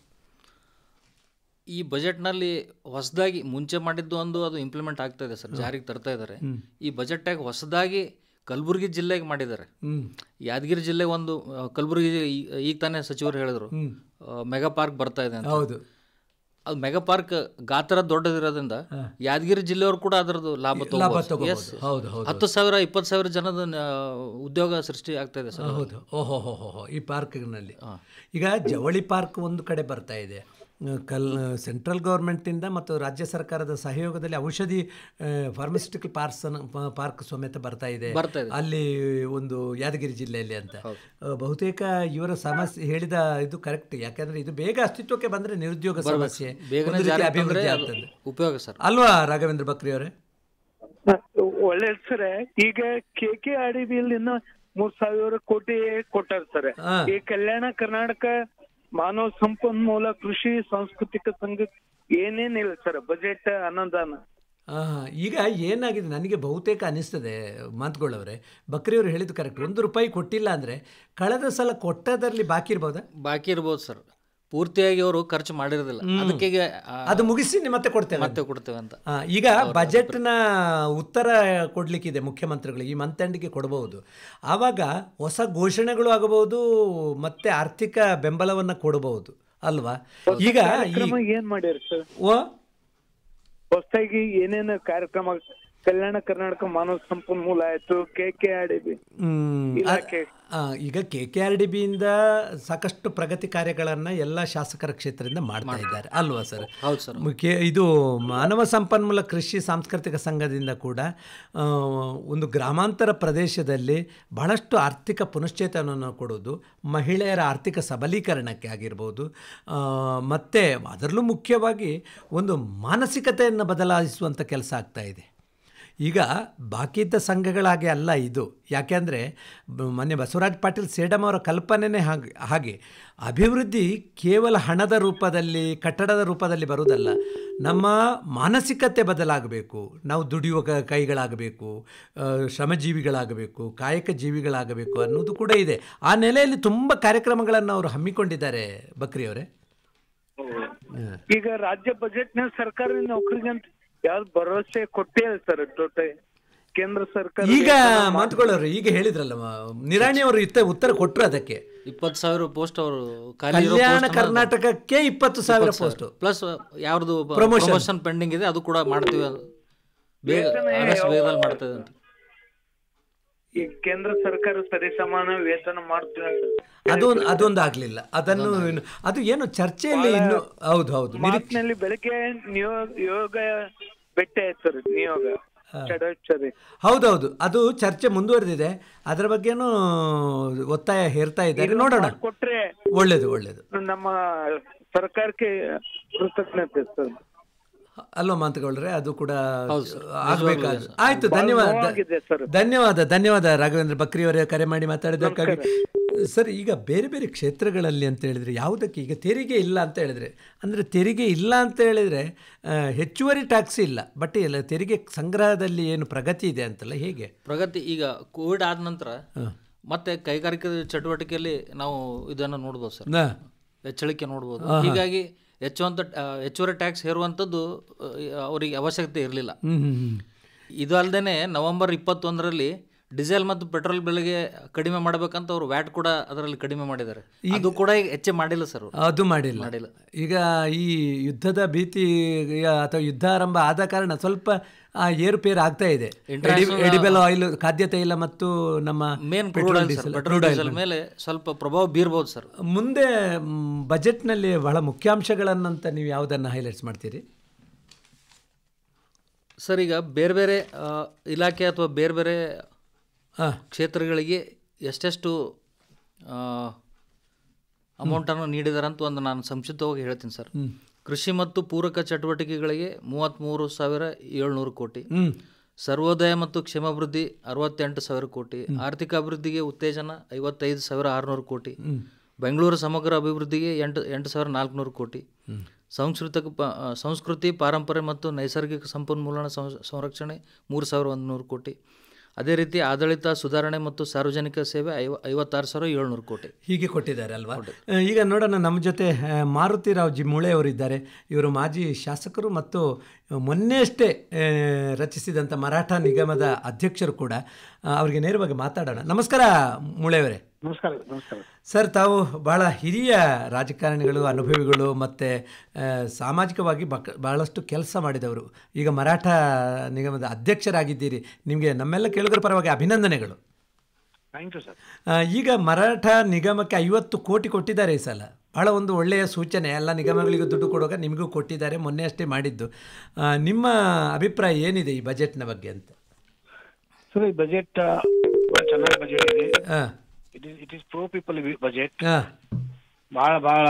ಈ ಬಜೆಟ್ನಲ್ಲಿ ಹೊಸದಾಗಿ ಮುಂಚೆ ಮಾಡಿದ್ದು ಒಂದು ಅದು ಇಂಪ್ಲಿಮೆಂಟ್ ಆಗ್ತಾ ಇದೆ ಸರ್ ಜಾರಿಗೆ ತರ್ತಾ ಇದ್ದಾರೆ ಈ ಬಜೆಟ್ಟಾಗ ಹೊಸದಾಗಿ ಕಲಬುರಗಿ ಜಿಲ್ಲೆಗೆ ಮಾಡಿದ್ದಾರೆ ಹ್ಮ್. ಯಾದಗಿರಿ ಜಿಲ್ಲೆ ಒಂದು ಆ, ಕಲಬುರಗಿ ಈ- ಈಗ ತಾನೇ ಸಚಿವರು ಹೇಳಿದ್ರು ಮೆಗಾ ಪಾರ್ಕ್ ಬರ್ತಾ ಇದೆ ಅಂತ ಹೌದು ಅದು ಮೆಗಾ ಪಾರ್ಕ್ ಗಾತ್ರ ದೊಡ್ಡದಿರೋದ್ರಿಂದ ಯಾದಗಿರಿ ಜಿಲ್ಲೆಯವರು ಕೂಡ ಅದರದ್ದು ಲಾಭ ಲಾಭ ತಗೋಬಹುದು. ತಗೋಬಹುದು. Yes. ಹೌದು, ಹೌದು, ಹತ್ತು ಸಾವಿರ ಇಪ್ಪತ್ತು ಸಾವಿರ ಜನದ ಆ, ಉದ್ಯೋಗ ಸೃಷ್ಟಿ ಆಗ್ತಾ ಇದೆ ಸರ್ ಹೌದು ಓಹೋ ಹೋ ಹೋ ಹೋ ಈ ಪಾರ್ಕ್ನಲ್ಲಿ ಈಗ ಜವಳಿ ಪಾರ್ಕ್ ಒಂದು ಕಡೆ ಬರ್ತಾ ಇದೆ ಆ, ಕಲ್ ಸೆಂಟ್ರಲ್ ಗೌರ್ಮೆಂಟಿಂದ ಮತ್ತು ರಾಜ್ಯ ಸರ್ಕಾರದ ಸಹಯೋಗದಲ್ಲಿ ಔಷಧಿ ಫಾರ್ಮಸ್ಯೂಟಿಕಲ್ ಪಾರ್ಕ್ಸ್ ಪಾರ್ಕ್ ಸಮೇತ ಬರ್ತಾ ಇದೆ ಬರ್ತಾ ಇದೆ. ಅಲ್ಲಿ ಒಂದು ಯಾದಗಿರಿ ಜಿಲ್ಲೆಯಲ್ಲಿ ಅಂತ ಆ, ಬಹುತೇಕ ಇವರ ಸಮಸ್ಯೆ ಹೇಳಿದ ಇದು ಕರೆಕ್ಟ್ ಯಾಕಂದ್ರೆ ಇದು ಬೇಗ ಅಸ್ತಿತ್ವಕ್ಕೆ ಬಂದ್ರೆ ನಿರುದ್ಯೋಗ ಸಮಸ್ಯೆ ಬೇಗನೆ ಒಂದು ರೀತಿ ಜಾರಿಗೆ ಅಭಿವೃದ್ಧಿ ತಂದ್ರೆ ಆಗ್ತದೆ ಉಪಯೋಗ ಸರ್ ಅಲ್ವಾ ರಾಘವೇಂದ್ರ ಬಕ್ರಿ ಅವರೇ ಒಳ್ಳೆ ಸರ್ ಈಗ K K R D B ಮೂರ್ ಸಾವಿರ ಕೋಟಿ ಕೊಟ್ಟಾರ ಸರ್ ಹಾ. ಈ ಕಲ್ಯಾಣ ಕರ್ನಾಟಕ ಮಾನವ ಸಂಪನ್ಮೂಲ ಕೃಷಿ ಸಾಂಸ್ಕೃತಿಕ ಸಂಘ ಏನೇನಿಲ್ಲ ಸರ್ ಬಜೆಟ್ ಅನುದಾನ ಆ, ಈಗ ಏನಾಗಿದೆ ನನಗೆ ಬಹುತೇಕ ಅನಿಸ್ತದೆ ಮಾತುಗಳವ್ರೆ ಬಕ್ರಿಯವರು ಹೇಳಿದ್ದು ಕರೆಕ್ಟ್ ಒಂದು ರೂಪಾಯಿ ಕೊಟ್ಟಿಲ್ಲ ಅಂದರೆ ಕಳೆದ ಸಲ ಕೊಟ್ಟದರಲ್ಲಿ ಬಾಕಿ ಇರ್ಬೋದಾ ಬಾಕಿ ಇರ್ಬೋದು ಸರ್ ಪೂರ್ತಿಯಾಗಿ ಅವರು ಖರ್ಚು ಮಾಡಿರೋದಿಲ್ಲ ಅದಕ್ಕೆ ಈಗ, ಆ, ಅದು ಮುಗಿಸಿ ಮತ್ತೆ ಕೊಡ್ತೇವೆ ಮತ್ತೆ ಕೊಡ್ತೇವೆ ಅಂತ ಆ, ಈಗ ಬಜೆಟ್ನ ಉತ್ತರ ಕೊಡಲಿಕ್ಕಿದೆ ಮುಖ್ಯಮಂತ್ರಿಗಳು ಈ ಮಂತ್ ಎಂಡ್ಗೆ ಕೊಡಬಹುದು ಆವಾಗ ಹೊಸ ಘೋಷಣೆಗಳು ಆಗಬಹುದು ಮತ್ತೆ ಆರ್ಥಿಕ ಬೆಂಬಲವನ್ನು ಕೊಡಬಹುದು ಅಲ್ವಾ ಈಗ ಈ ಕಾರ್ಯಕ್ರಮ ಏನ್ ಮಾಡ್ಯಾರ ಸರ್ ಓ ಹೊಸದಾಗಿ ಏನೇನು ಕಾರ್ಯಕ್ರಮ ಕಲ್ಯಾಣ ಕರ್ನಾಟಕ ಮಾನವ ಸಂಪನ್ಮೂಲ ಆಯ್ತು K K R D B ಹ್ಮ್, ಇಲಾಖೆ. ಆ, ಈಗ ಕೆ ಕೆ ಆರ್ ಡಿ ಬಿಯಿಂದ ಸಾಕಷ್ಟು ಪ್ರಗತಿ ಕಾರ್ಯಗಳನ್ನು ಎಲ್ಲ ಶಾಸಕರ ಕ್ಷೇತ್ರದಿಂದ ಮಾಡ್ತಾ ಇದ್ದಾರೆ ಅಲ್ವಾ ಸರ್ ಹೌದು ಸರ್ ಮುಖ್ಯ ಇದು ಮಾನವ ಸಂಪನ್ಮೂಲ ಕೃಷಿ ಸಾಂಸ್ಕೃತಿಕ ಸಂಘದಿಂದ ಕೂಡ ಆ, ಒಂದು ಗ್ರಾಮಾಂತರ ಪ್ರದೇಶದಲ್ಲಿ ಬಹಳಷ್ಟು ಆರ್ಥಿಕ ಪುನಶ್ಚೇತನವನ್ನು ಕೊಡೋದು ಮಹಿಳೆಯರ ಆರ್ಥಿಕ ಸಬಲೀಕರಣಕ್ಕೆ ಆಗಿರ್ಬೋದು ಆ, ಮತ್ತು ಅದರಲ್ಲೂ ಮುಖ್ಯವಾಗಿ ಒಂದು ಮಾನಸಿಕತೆಯನ್ನು ಬದಲಾಯಿಸುವಂಥ ಕೆಲಸ ಆಗ್ತಾ ಇದೆ ಈಗ ಬಾಕಿ ಇದ್ದ ಸಂಘಗಳಾಗೆ ಅಲ್ಲ ಇದು ಯಾಕೆಂದರೆ ಮೊನ್ನೆ ಬಸವರಾಜ್ ಪಾಟೀಲ್ ಸೇಡಮ್ ಅವರ ಕಲ್ಪನೆನೇ ಹಾಗೆ ಹಾಗೆ ಅಭಿವೃದ್ಧಿ ಕೇವಲ ಹಣದ ರೂಪದಲ್ಲಿ ಕಟ್ಟಡದ ರೂಪದಲ್ಲಿ ಬರುವುದಲ್ಲ ನಮ್ಮ ಮಾನಸಿಕತೆ ಬದಲಾಗಬೇಕು ನಾವು ದುಡಿಯುವ ಕ- ಕೈಗಳಾಗಬೇಕು ಆ, ಶ್ರಮಜೀವಿಗಳಾಗಬೇಕು ಕಾಯಕ ಜೀವಿಗಳಾಗಬೇಕು ಅನ್ನೋದು ಕೂಡ ಇದೆ ಆ ನೆಲೆಯಲ್ಲಿ ತುಂಬ ಕಾರ್ಯಕ್ರಮಗಳನ್ನು ಅವರು ಹಮ್ಮಿಕೊಂಡಿದ್ದಾರೆ ಬಕ್ರಿಯವರೇ ಈಗ ರಾಜ್ಯ ಬಜೆಟ್ ನ ಸರ್ಕಾರಿ ನೌಕರಿಗೆ ಅಂತ ಯಾವ್ದು ಭರವಸೆ ಕೊಟ್ಟೇ ಇಲ್ಲ ಸರ್ ಟೋಟಲ್ ಕೇಂದ್ರ ಸರ್ಕಾರ ಈಗ ಮಾತುಕೊಳ್ಳೋರು ಈಗ ಹೇಳಿದ್ರಲ್ಲ ಮ- ನಿರಾಣಿ ಅವರು ಇತ್ತ ಉತ್ತರ ಕೊಟ್ಟರು ಅದಕ್ಕೆ ಇಪ್ಪತ್ತು ಸಾವಿರ ಪೋಸ್ಟ್ ಅವರು ಖಾಲಿ ಇರೋ ಕಲ್ಯಾಣ post ಅನ್ನ- ಕರ್ನಾಟಕಕ್ಕೆ ಇಪ್ಪತ್ತು ಸಾವಿರ ಪೋಸ್ಟ್ ಪ್ಲಸ್ ಯಾವ್ದು Promotion. ಪ್ರಮೋಷನ್ ಪೆಂಡಿಂಗ್ ಇದೆ ಅದು ಕೂಡ ಮಾಡ್ತೀವಿ ಅದು. ಬೇಗ ಆದಷ್ಟು ಬೇಗದಲ್ಲಿ ಮಾಡ್ತೇವೆ ಅಂತ ಈ ಕೇಂದ್ರ ಸರ್ಕಾರ ಸರಿಸಮಾನ ವೇತನ ಮಾಡ್ತೀವಿ ಅಂತ ಅದು ಅದೊಂದು ಆಗ್ಲಿಲ್ಲ ಅದನ್ನು ಇನ್ನು- ಅದು ಏನು ಚರ್ಚೆಯಲ್ಲಿ ಇನ್ನು ಹೌದು ಹೌದು ನಿರೀಕ್ಷೆ- ಮಾತಿನಲ್ಲಿ ಬೆಳಗ್ಗೆ ನಿಯೋಗ ಯೋಗ ಭೇಟಿ ಆಯ್ತು ಸರ್ ನಿಯೋಗ ಷಡಕ್ಷರಿ ಹೌದೌದು ಅದು ಚರ್ಚೆ ಮುಂದುವರೆದಿದೆ ಅದರ ಬಗ್ಗೆನೂ ಒತ್ತಾಯ ಹೇರ್ತಾ ಇದ್ದಾರೆ ನೋಡೋಣ ಕೊಟ್ರೆ ಒಳ್ಳೇದು ಒಳ್ಳೇದು ನಮ್ಮ ಸರ್ಕಾರಕ್ಕೆ ಕೃತಜ್ಞತೆ ಸರ್ ಅಲ್ವಾ ಮಾತುಗಳರೆ ಅದು ಕೂಡ ಹೌದು ಸರ್. ಆಗ್ಬೇಕಾದ ನಿಜವಾಗ್ಲೂ ಆಯ್ತು ಬಹಳ ಧನ್ಯವಾದ ನೋವಾಗಿದೆ ಸರ್. ಧನ್ಯವಾದ ಧನ್ಯವಾದ ರಾಘವೇಂದ್ರ ಬಕ್ರಿ ಅವರೇ ಕರೆ ಮಾಡಿ ಮಾತಾಡಿದ್ದಕ್ಕಾಗಿ ಸರ್ ಈಗ ಬೇರೆ ಬೇರೆ ಕ್ಷೇತ್ರಗಳಲ್ಲಿ ಅಂತ ಹೇಳಿದ್ರೆ ಯಾವುದಕ್ಕೆ ಈಗ ತೆರಿಗೆ ಇಲ್ಲ ಅಂತ ಹೇಳಿದ್ರೆ ಅಂದರೆ ತೆರಿಗೆ ಇಲ್ಲ ಅಂತ ಹೇಳಿದ್ರೆ ಆ, ಹೆಚ್ಚುವರಿ ಟ್ಯಾಕ್ಸ್ ಇಲ್ಲ ಬಟ್ ಎಲ್ಲ ತೆರಿಗೆ ಸಂಗ್ರಹದಲ್ಲಿ ಏನು ಪ್ರಗತಿ ಇದೆ ಅಂತಲ್ಲ ಹೇಗೆ ಪ್ರಗತಿ ಈಗ ಕೋವಿಡ್ ಆದ ನಂತರ ಮತ್ತೆ ಕೈಗಾರಿಕಾ ಚಟುವಟಿಕೆಯಲ್ಲಿ ನಾವು ಇದನ್ನು ನೋಡ್ಬೋದು ಸರ್ ನಾ ಹೆಚ್ಚಳಿಕೆ ನೋಡ್ಬೋದು ಹೀಗಾಗಿ ಹೆಚ್ಚುವಂಥ ಆ, ಹೆಚ್ಚುವರಿ ಟ್ಯಾಕ್ಸ್ ಹೇರುವಂಥದ್ದು ಆ, ಅವರಿಗೆ ಅವಶ್ಯಕತೆ ಇರಲಿಲ್ಲ ಹ್ಞೂ ಹ್ಞೂ ಹ್ಞೂ ಇದು ಅಲ್ಲದೆ ನವೆಂಬರ್ ಇಪ್ಪತ್ತೊಂದರಲ್ಲಿ ಡೀಸೆಲ್ ಮತ್ತು ಪೆಟ್ರೋಲ್ ಬೆಲೆಗೆ ಕಡಿಮೆ ಮಾಡಬೇಕಂತ ಅವರು ವ್ಯಾಟ್ ಕೂಡ ಅದರಲ್ಲಿ ಕಡಿಮೆ ಮಾಡಿದ್ದಾರೆ ಅದು ಕೂಡ ಈಗ ಹೆಚ್ಚೆ ಮಾಡಿಲ್ಲ ಸರ್ ಅವ್ರು. ಅದು ಮಾಡಿಲ್ಲ ಮಾಡಿಲ್ಲ. ಈಗ ಈ ಯುದ್ಧದ ಭೀತಿ ಅಥವಾ ಯುದ್ಧ ಆರಂಭ ಆದ ಕಾರಣ ಸ್ವಲ್ಪ ಆ, ಏರುಪೇರು ಆಗ್ತಾ ಇದೆ International- ಎಡಿಬಲ್ ಆಯಿಲ್ ಖಾದ್ಯ ತೈಲ ಮತ್ತು ನಮ್ಮ main crude petrol, oil diesel, petrol crude oil diesel ಮೇಲೆ ಸ್ವಲ್ಪ ಪ್ರಭಾವ ಬೀರ್ಬೋದು ಸರ್ ಮುಂದೆ ಮ್, ಬಜೆಟ್ನಲ್ಲಿ ಬಹಳ ಮುಖ್ಯಾಂಶಗಳನ್ನಂತ ನೀವು ಯಾವುದನ್ನು ಹೈಲೈಟ್ಸ್ ಮಾಡ್ತೀರಿ ಸರ್ ಈಗ ಬೇರೆ ಬೇರೆ ಆ, ಇಲಾಖೆ ಅಥವಾ ಬೇರೆ ಬೇರೆ ಹಾಂ ಕ್ಷೇತ್ರಗಳಿಗೆ ಎಷ್ಟೆಷ್ಟು ಅಮೌಂಟನ್ನು ನೀಡಿದ್ದಾರೆ ಅಂತ ಒಂದು ನಾನು ಸಂಕ್ಷಿಪ್ತವಾಗಿ ಹೇಳ್ತೀನಿ ಸರ್ ಕೃಷಿ ಮತ್ತು ಪೂರಕ ಚಟುವಟಿಕೆಗಳಿಗೆ ಮೂವತ್ತ್ಮೂರು ಸಾವಿರ ಏಳ್ನೂರು ಕೋಟಿ ಹ್ಞೂ ಸರ್ವೋದಯ ಮತ್ತು ಕ್ಷೇಮಾಭಿವೃದ್ಧಿ ಅರವತ್ತೆಂಟು ಸಾವಿರ ಕೋಟಿ ಆರ್ಥಿಕ ಅಭಿವೃದ್ಧಿಗೆ ಉತ್ತೇಜನ ಐವತ್ತೈದು ಸಾವಿರ ಆರುನೂರು ಕೋಟಿ ಬೆಂಗಳೂರು ಸಮಗ್ರ ಅಭಿವೃದ್ಧಿಗೆ ಎಂಟು ಎಂಟು ಸಾವಿರ ನಾಲ್ಕುನೂರು ಕೋಟಿ ಸಂಸ್ಕೃತ ಪ- ಆ, ಸಂಸ್ಕೃತಿ ಪಾರಂಪರೆ ಮತ್ತು ನೈಸರ್ಗಿಕ ಸಂಪನ್ಮೂಲ ಸಂ- ಸಂರಕ್ಷಣೆ ಮೂರು ಸಾವಿರ ಒಂದು ನೂರು ಕೋಟಿ ಅದೇ ರೀತಿ ಆಡಳಿತ ಸುಧಾರಣೆ ಮತ್ತು ಸಾರ್ವಜನಿಕ ಸೇವೆ ಐವ ಐವತ್ತಾರು ಸಾವಿರ ಏಳ್ನೂರು ಕೋಟಿ ಹೀಗೆ ಕೊಟ್ಟಿದ್ದಾರೆ ಅಲ್ವಾ ಆ, ಈಗ ನೋಡೋಣ ನಮ್ಮ ಜೊತೆ ಆ, ಮಾರುತಿರಾವ್ ಜಿಮ್ಮುಳೆ ಅವರಿದ್ದಾರೆ ಇವರು ಮಾಜಿ ಶಾಸಕರು ಮತ್ತು ಮೊನ್ನೆಯಷ್ಟೇ ಆ, ರಚಿಸಿದಂಥ ಮರಾಠ ನಿಗಮದ ಅಧ್ಯಕ್ಷರು ಕೂಡ ಆ, ಅವರಿಗೆ ನೇರವಾಗಿ ಮಾತಾಡೋಣ ನಮಸ್ಕಾರ ಮುಳೆಯವರೇ ನಮಸ್ಕಾರ ನಮಸ್ಕಾರ ಸರ್ ತಾವು ಬಹಳ ಹಿರಿಯ ರಾಜಕಾರಣಿಗಳು ಅನುಭವಿಗಳು ಮತ್ತು ಸಾಮಾಜಿಕವಾಗಿ ಬಕ್ ಬಹಳಷ್ಟು ಕೆಲಸ ಮಾಡಿದವರು ಈಗ ಮರಾಠ ನಿಗಮದ ಅಧ್ಯಕ್ಷರಾಗಿದ್ದೀರಿ ನಿಮಗೆ ನಮ್ಮೆಲ್ಲ ಕೇಳುಗರ ಪರವಾಗಿ ಅಭಿನಂದನೆಗಳು ಥ್ಯಾಂಕ್ ಯು ಸರ್ ಆ, ಈಗ ಮರಾಠ ನಿಗಮಕ್ಕೆ ಐವತ್ತು ಕೋಟಿ ಕೊಟ್ಟಿದ್ದಾರೆ ಈ ಸಲ ಭಾಳ ಒಂದು ಒಳ್ಳೆಯ ಸೂಚನೆ ಎಲ್ಲ ನಿಗಮಗಳಿಗೂ ದುಡ್ಡು ಕೊಡುವಾಗ ನಿಮಗೂ ಕೊಟ್ಟಿದ್ದಾರೆ ಮೊನ್ನೆ ಅಷ್ಟೇ ಮಾಡಿದ್ದು ಆ, ನಿಮ್ಮ ಅಭಿಪ್ರಾಯ ಏನಿದೆ ಈ ಬಜೆಟ್ನ ಬಗ್ಗೆ ಅಂತ ಸರ್ ಈ ಬಜೆಟ್ ಚೆನ್ನಾಗಿ ಬಜೆಟ್ ಇದೆ ಹಾಂ it is it is pro people budget ಹಾಂ ಬಹಳ ಬಹಳ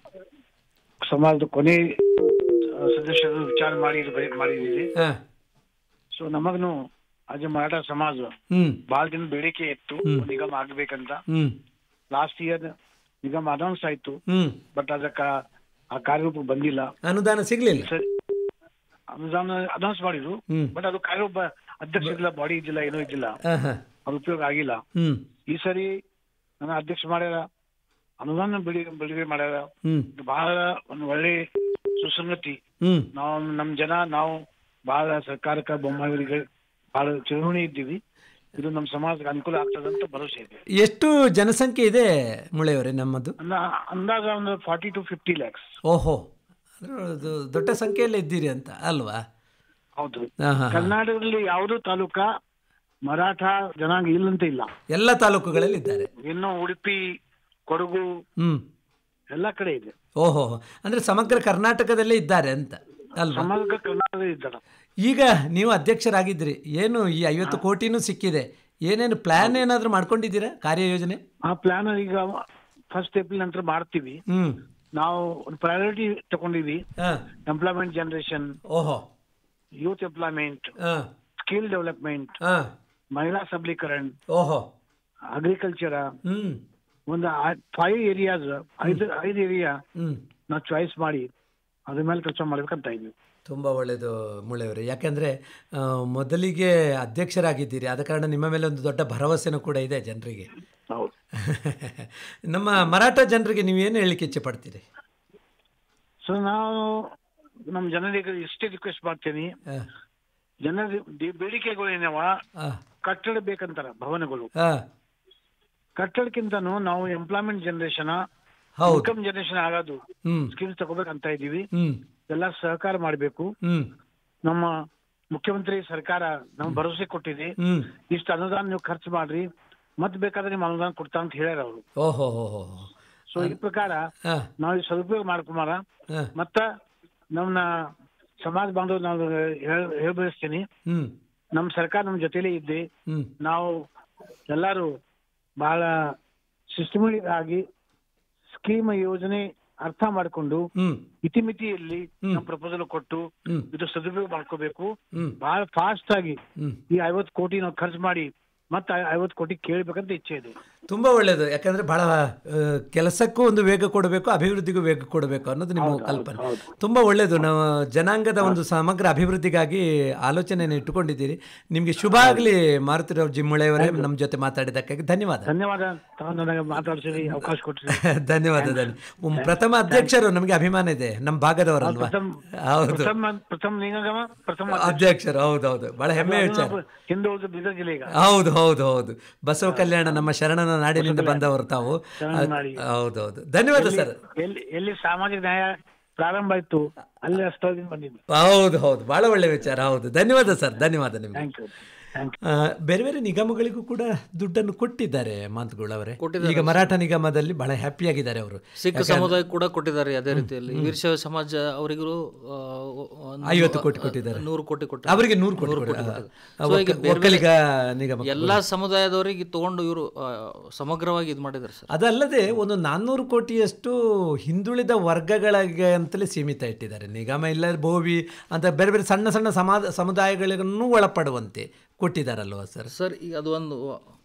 ಸಮಾಜದ ಕೊನೆ ಆ, ಸದಸ್ಯರು ವಿಚಾರ ಮಾಡಿ ಇದು ಬಜೆಟ್ ಮಾಡಿದ್ದೀವಿ ಹಾಂ ಸೊ ನಮಗ್ನು ಅಜ ಮರಾಠ ಸಮಾಜ ಹ್ಞೂ ಬಹಳ ದಿನ ಬೇಡಿಕೆ ಇತ್ತು ಒಂದ್ ನಿಗಮ ಆಗ್ಬೇಕಂತ ಹ್ಞೂ ಲಾಸ್ಟ್ ಇಯರ್ ನಿಗಮ ಅನೌನ್ಸ್ ಆಯ್ತು ಹ್ಞೂ ಬಟ್ ಅದಕ್ಕ ಆ ಕಾರ್ಯರೂಪ ಬಂದಿಲ್ಲ ಅನುದಾನ ಸಿಗಲಿಲ್ಲ ಸರಿ ಅನುದಾನ ಅನೌನ್ಸ್ ಮಾಡಿದ್ರು ಹ್ಮ್. ಬಟ್ ಅದು ಕಾರ್ಯರೂಪ ಅಧ್ಯಕ್ಷ ಇದ್ದಿಲ್ಲ ಬಾಡಿ ಇದ್ದಿಲ್ಲ ಏನೂ ಇದ್ದಿಲ್ಲ ಹಾಂ ಹಾಂ ಅದು ಉಪಯೋಗ ಆಗಿಲ್ಲ ಹ್ಞೂ ಈ ಸರಿ ನನ್ನ ಅಧ್ಯಕ್ಷ ಮಾಡ್ಯಾರ ಅನುದಾನ ಬಿಡುಗಡೆ ಬಿಡುಗಡೆ ಮಾಡ್ಯಾರ ಹ್ಞೂ ಇದು ಬಹಳ ಒಂದು ಒಳ್ಳೆ ಸುಸಂಗತಿ ಹ್ಞೂ ನಾವು ನಮ್ ಜನ ನಾವು ಬಹಳ ಸರ್ಕಾರಕ್ಕೆ ಬೊಮ್ಮಾಯಿಗಳಿಗೆ ಬಹಳ ಚಿರುಣಿ ಇದ್ದೀವಿ ಇದು ನಮ್ಮ ಸಮಾಜಕ್ಕೆ ಅನುಕೂಲ ಆಗ್ತದಂತ ಭರವಸೆ ಇದೆ ಎಷ್ಟು ಜನಸಂಖ್ಯೆ ಇದೆ ಮುಳೆಯವರೇ ನಮ್ಮದು ಅಂದ ಅಂದಾಜ ಒಂದು ಫಾರ್ಟಿ ಟು ಫಿಫ್ಟಿ ಲ್ಯಾಕ್ಸ್ ಓಹೋ ಅಂದ್ರೆ ಅದು ದೊಡ್ಡ ಸಂಖ್ಯೆಯಲ್ಲೇ ಇದ್ದೀರಿ ಅಂತ ಅಲ್ವಾ ಹೌದು ಹಾಂ ಹಾಂ ಕರ್ನಾಟಕದಲ್ಲಿ ಯಾವುದೂ ತಾಲೂಕ ಮರಾಠ ಜನಾಂಗ ಇಲ್ಲಂತ ಇಲ್ಲ ಎಲ್ಲ ತಾಲೂಕುಗಳಲ್ಲಿ ಇದ್ದಾರೆ ಇನ್ನು ಉಡುಪಿ ಕೊಡಗು ಹ್ಞೂ ಎಲ್ಲಾ ಕಡೆ ಇದೆ ಓಹೋ ಅಂದರೆ ಸಮಗ್ರ ಕರ್ನಾಟಕದಲ್ಲೇ ಇದ್ದಾರೆ ಅಂತ ಅಲ್ವಾ ಸಮಗ್ರ ಕರ್ನಾಟಕದಲ್ಲಿ ಇದ್ದಾರೆ ಈಗ ನೀವು ಅಧ್ಯಕ್ಷರಾಗಿದ್ರಿ ಏನು ಈ ಐವತ್ತು ಕೋಟಿನೂ ಸಿಕ್ಕಿದೆ ಏನೇನು ಪ್ಲ್ಯಾನ್ ಏನಾದರೂ ಮಾಡ್ಕೊಂಡಿದ್ದೀರಾ ಕಾರ್ಯಯೋಜನೆ ಆ ಪ್ಲಾನ್ ಈಗ ಫಸ್ಟ್ ಏಪ್ರಿಲ್ ನಂತರ ಮಾಡ್ತೀವಿ ಹ್ಞೂ ನಾವು ಒಂದು ಪ್ರಯಾರಿಟಿ ತಗೊಂಡಿವಿ ಹಾಂ ಎಂಪ್ಲಾಯ್ಮೆಂಟ್ ಜನರೇಷನ್ ಓಹೋ ಯೂತ್ ಎಂಪ್ಲಾಯ್ಮೆಂಟ್ ಹಾಂ ಸ್ಕಿಲ್ ಡೆವಲಪ್ಮೆಂಟ್ ಹಾಂ ಮಹಿಳಾ ಸಬಲೀಕರಣ ಓಹೋ ಅಗ್ರಿಕಲ್ಚರ್ ಹ್ಞೂ ಒಂದು ಫೈವ್ ಏರಿಯಾಸ್ ಐದು ಐದು ಏರಿಯಾ ಹ್ಞೂ ನಾವು ಚಾಯ್ಸ್ ಮಾಡಿ ಅದ್ರ ಮೇಲೆ ಕೆಲಸ ಮಾಡ್ಬೇಕಂತ ಇದ್ವಿ ತುಂಬ ಒಳ್ಳೆಯದು ಮುಳೆಯವರು ಯಾಕೆಂದರೆ ಮೊದಲಿಗೆ ಅಧ್ಯಕ್ಷರಾಗಿದ್ದೀರಿ ಆದ ಕಾರಣ ನಿಮ್ಮ ಮೇಲೆ ಒಂದು ದೊಡ್ಡ ಭರವಸೆನೂ ಕೂಡ ಇದೆ ಜನರಿಗೆ ಹೌದು ನಮ್ಮ ಮರಾಠ ಜನರಿಗೆ ನೀವೇನು ಹೇಳಲಿಕ್ಕೆ ಇಚ್ಛೆ ಪಡ್ತೀರಿ ಸೊ ನಾವು ನಮ್ಮ ಜನರಿಗೆ ಇಷ್ಟೇ ರಿಕ್ವೆಸ್ಟ್ ಮಾಡ್ತೀನಿ ಹಾಂ ಜನರ ದಿ- ಬೇಡಿಕೆಗಳು ಏನವ ಹಾಂ ಕಟ್ಟಡ ಬೇಕಂತಾರ ಭವನಗಳು ಹಾಂ ಕಟ್ಟಡಕ್ಕಿಂತನೂ ನಾವು ಎಂಪ್ಲಾಯ್ಮೆಂಟ್ ಜನರೇಷನ್ ಹೌದು ಇನ್ಕಮ್ ಜನರೇಷನ್ ಆಗೋದು ಹ್ಞೂ ಸ್ಕಿಲ್ಸ್ ತಗೋಬೇಕಂತ ಇದೀವಿ ಹ್ಞೂ ಎಲ್ಲ ಸಹಕಾರ ಮಾಡಬೇಕು ಹ್ಞೂ ನಮ್ಮ ಮುಖ್ಯಮಂತ್ರಿ ಸರ್ಕಾರ ನಮ್ ಭರವಸೆ ಕೊಟ್ಟಿದೆ ಹ್ಞೂ ಇಷ್ಟು ಅನುದಾನ ನೀವು ಖರ್ಚು ಮಾಡ್ರಿ ಮತ್ ಬೇಕಾದ್ರೆ ನಿಮ್ ಅನುದಾನ ಕೊಡ್ತಾ ಅಂತ ಹೇಳ್ಯಾರ ಅವರು ಓಹೋ ಹೋ ಹೋ ಸೊ ಈ ಪ್ರಕಾರ ಹಾಂ ನಾವು ಈ ಸದುಪಯೋಗ ಮಾಡ್ಕೊಂಬಾರ ಹಾಂ ಮತ್ತ ನಮ್ಮ ಸಮಾಜ ಬಾಂಧವ ನಾವು ಹೇಳ್ ಹೇಳ್ಬಯಸ್ತೀನಿ ಹ್ಞೂ ನಮ್ಮ ಸರ್ಕಾರ ನಮ್ಮ ಜೊತೆಲೇ ಇದ್ದೆ ಹ್ಞೂ ನಾವು ಎಲ್ಲರೂ ಬಹಳ ಸಿಸ್ಟಮೆಟಿಕ್ ಆಗಿ ಸ್ಕೀಮ್ ಯೋಜನೆ ಅರ್ಥ ಮಾಡಿಕೊಂಡು ಹ್ಞೂ ಇತಿಮಿತಿಯಲ್ಲಿ ನಮ್ಮ ಪ್ರಪೋಸಲ್ ಕೊಟ್ಟು ಹ್ಞೂ ಇದು ಸದುಪಯೋಗ ಮಾಡ್ಕೋಬೇಕು ಹ್ಞೂ ಬಹಳ ಫಾಸ್ಟ್ ಆಗಿ ಹ್ಞೂ ಈ ಐವತ್ತು ಕೋಟಿ ನಾವು ಖರ್ಚು ಮಾಡಿ ಮತ್ತೆ ಐವತ್ತು ಕೋಟಿ ಕೇಳ್ಬೇಕಂತ ಇಚ್ಛೆ ಇದೆ ತುಂಬ ಒಳ್ಳೆಯದು ಯಾಕಂದರೆ ಭಾಳ ಆ, ಕೆಲಸಕ್ಕೂ ಒಂದು ವೇಗ ಕೊಡಬೇಕು ಅಭಿವೃದ್ಧಿಗೂ ವೇಗ ಕೊಡಬೇಕು ಅನ್ನೋದು ನಿಮ್ಮ ಕಲ್ಪನೆ ತುಂಬ ಒಳ್ಳೆಯದು ನಾವು ಜನಾಂಗದ ಒಂದು ಸಮಗ್ರ ಅಭಿವೃದ್ಧಿಗಾಗಿ ಆಲೋಚನೆಯನ್ನು ಇಟ್ಟುಕೊಂಡಿದ್ದೀರಿ ನಿಮಗೆ ಶುಭ ಆಗಲಿ ಮಾರುತಿರಾವ್ ಜಿಮ್ಮಳೆಯವರೇ ನಮ್ಮ ಜೊತೆ ಮಾತಾಡಿದ್ದಕ್ಕಾಗಿ ಧನ್ಯವಾದ ಧನ್ಯವಾದ ತಾವು ನನಗೆ ಮಾತಾಡ್ಸಿರಿ ಅವಕಾಶ ಕೊಟ್ಟಿರಿ ಧನ್ಯವಾದ ಧನ್ಯ ಪ್ರಥಮ ಅಧ್ಯಕ್ಷರು ನಮಗೆ ಅಭಿಮಾನ ಇದೆ ನಮ್ಮ ಭಾಗದವರಲ್ವಾ ಪ್ರಥಮ ಹೌದು ಪ್ರಥಮ ಪ್ರಥಮ ನಿಗಮ ಪ್ರಥಮ ಅಧ್ಯಕ್ಷರು ಹೌದು ಹೌದು ಬಹಳ ಹೆಮ್ಮೆ ವಿಚಾರ ಹಿಂದೆ ಉಳಿದ ಬೀದರ್ ಜಿಲ್ಲೆ ಈಗ ಹೌದು ಹೌದು ಹೌದು ಬಸವ ಕಲ್ಯಾಣ ನಮ್ಮ ಶರಣನ ನಾಡಿನಿಂದ ಬಂದವರು ತಾವು ಶರಣನ ನಾಡಿ. ಹೌದು ಹೌದು ಧನ್ಯವಾದ ಸರ್ ಎಲ್ಲಿ ಎಲ್ಲಿ ಸಾಮಾಜಿಕ ನ್ಯಾಯ ಪ್ರಾರಂಭ ಆಯ್ತು ಅಲ್ಲಿ ಸ್ಥಳದಿಂದ ಬಂದಿದ್ದು ಹೌದು ಹೌದು ಬಹಳ ಒಳ್ಳೆ ವಿಚಾರ ಹೌದು ಧನ್ಯವಾದ ಸರ್ ಧನ್ಯವಾದ ನಿಮಗೆ ಥ್ಯಾಂಕ್ ಯು ಆ, ಬೇರೆ ಬೇರೆ ನಿಗಮಗಳಿಗೂ ಕೂಡ ದುಡ್ಡನ್ನು ಕೊಟ್ಟಿದ್ದಾರೆ ಮಾತುಗಳು ಅವರೇ ಈಗ ಮರಾಠ ನಿಗಮದಲ್ಲಿ ಬಹಳ ಹ್ಯಾಪಿಯಾಗಿದ್ದಾರೆ ಅವರು ಸಿಖ್ ಸಮುದಾಯ ಕೂಡ ಕೊಟ್ಟಿದ್ದಾರೆ ಅದೇ ರೀತಿಯಲ್ಲಿ ವೀರಶೈವ ಸಮಾಜ ಅವರಿಗೂ ಆ, ಒಂದು ಐವತ್ತು ಕೋಟಿ ಕೊಟ್ಟಿದ್ದಾರೆ. ನೂರು ಕೋಟಿ ಕೊಟ್ಟು ಅವರಿಗೆ ನೂರು ಕೋಟಿ ಕೊಡಿ. ಆ, ಒಕ್ಕ- ಒಕ್ಕಲಿಗ ನಿಗಮ ಎಲ್ಲಾ ಸಮುದಾಯದವರಿಗೆ ತಗೊಂಡು ಇವರು ಸಮಗ್ರವಾಗಿ ಇದು ಮಾಡಿದ್ದಾರೆ ಸರ್ ಅದಲ್ಲದೆ ಒಂದು ನಾನ್ನೂರು ಕೋಟಿಯಷ್ಟು ಹಿಂದುಳಿದ ವರ್ಗಗಳಿಗೆ ಅಂತಲೇ ಸೀಮಿತ ಇಟ್ಟಿದ್ದಾರೆ ನಿಗಮ ಇಲ್ಲ ಬೋವಿ ಅಂತ ಬೇರೆ ಬೇರೆ ಸಣ್ಣ ಸಣ್ಣ ಸಮಾ ಸಮುದಾಯಗಳಿಗೂ ಒಳಪಡುವಂತೆ ಕೊಟ್ಟಿದ್ದಾರಲ್ವ ಸರ್ ಸರ್ ಈಗ ಅದು ಒಂದು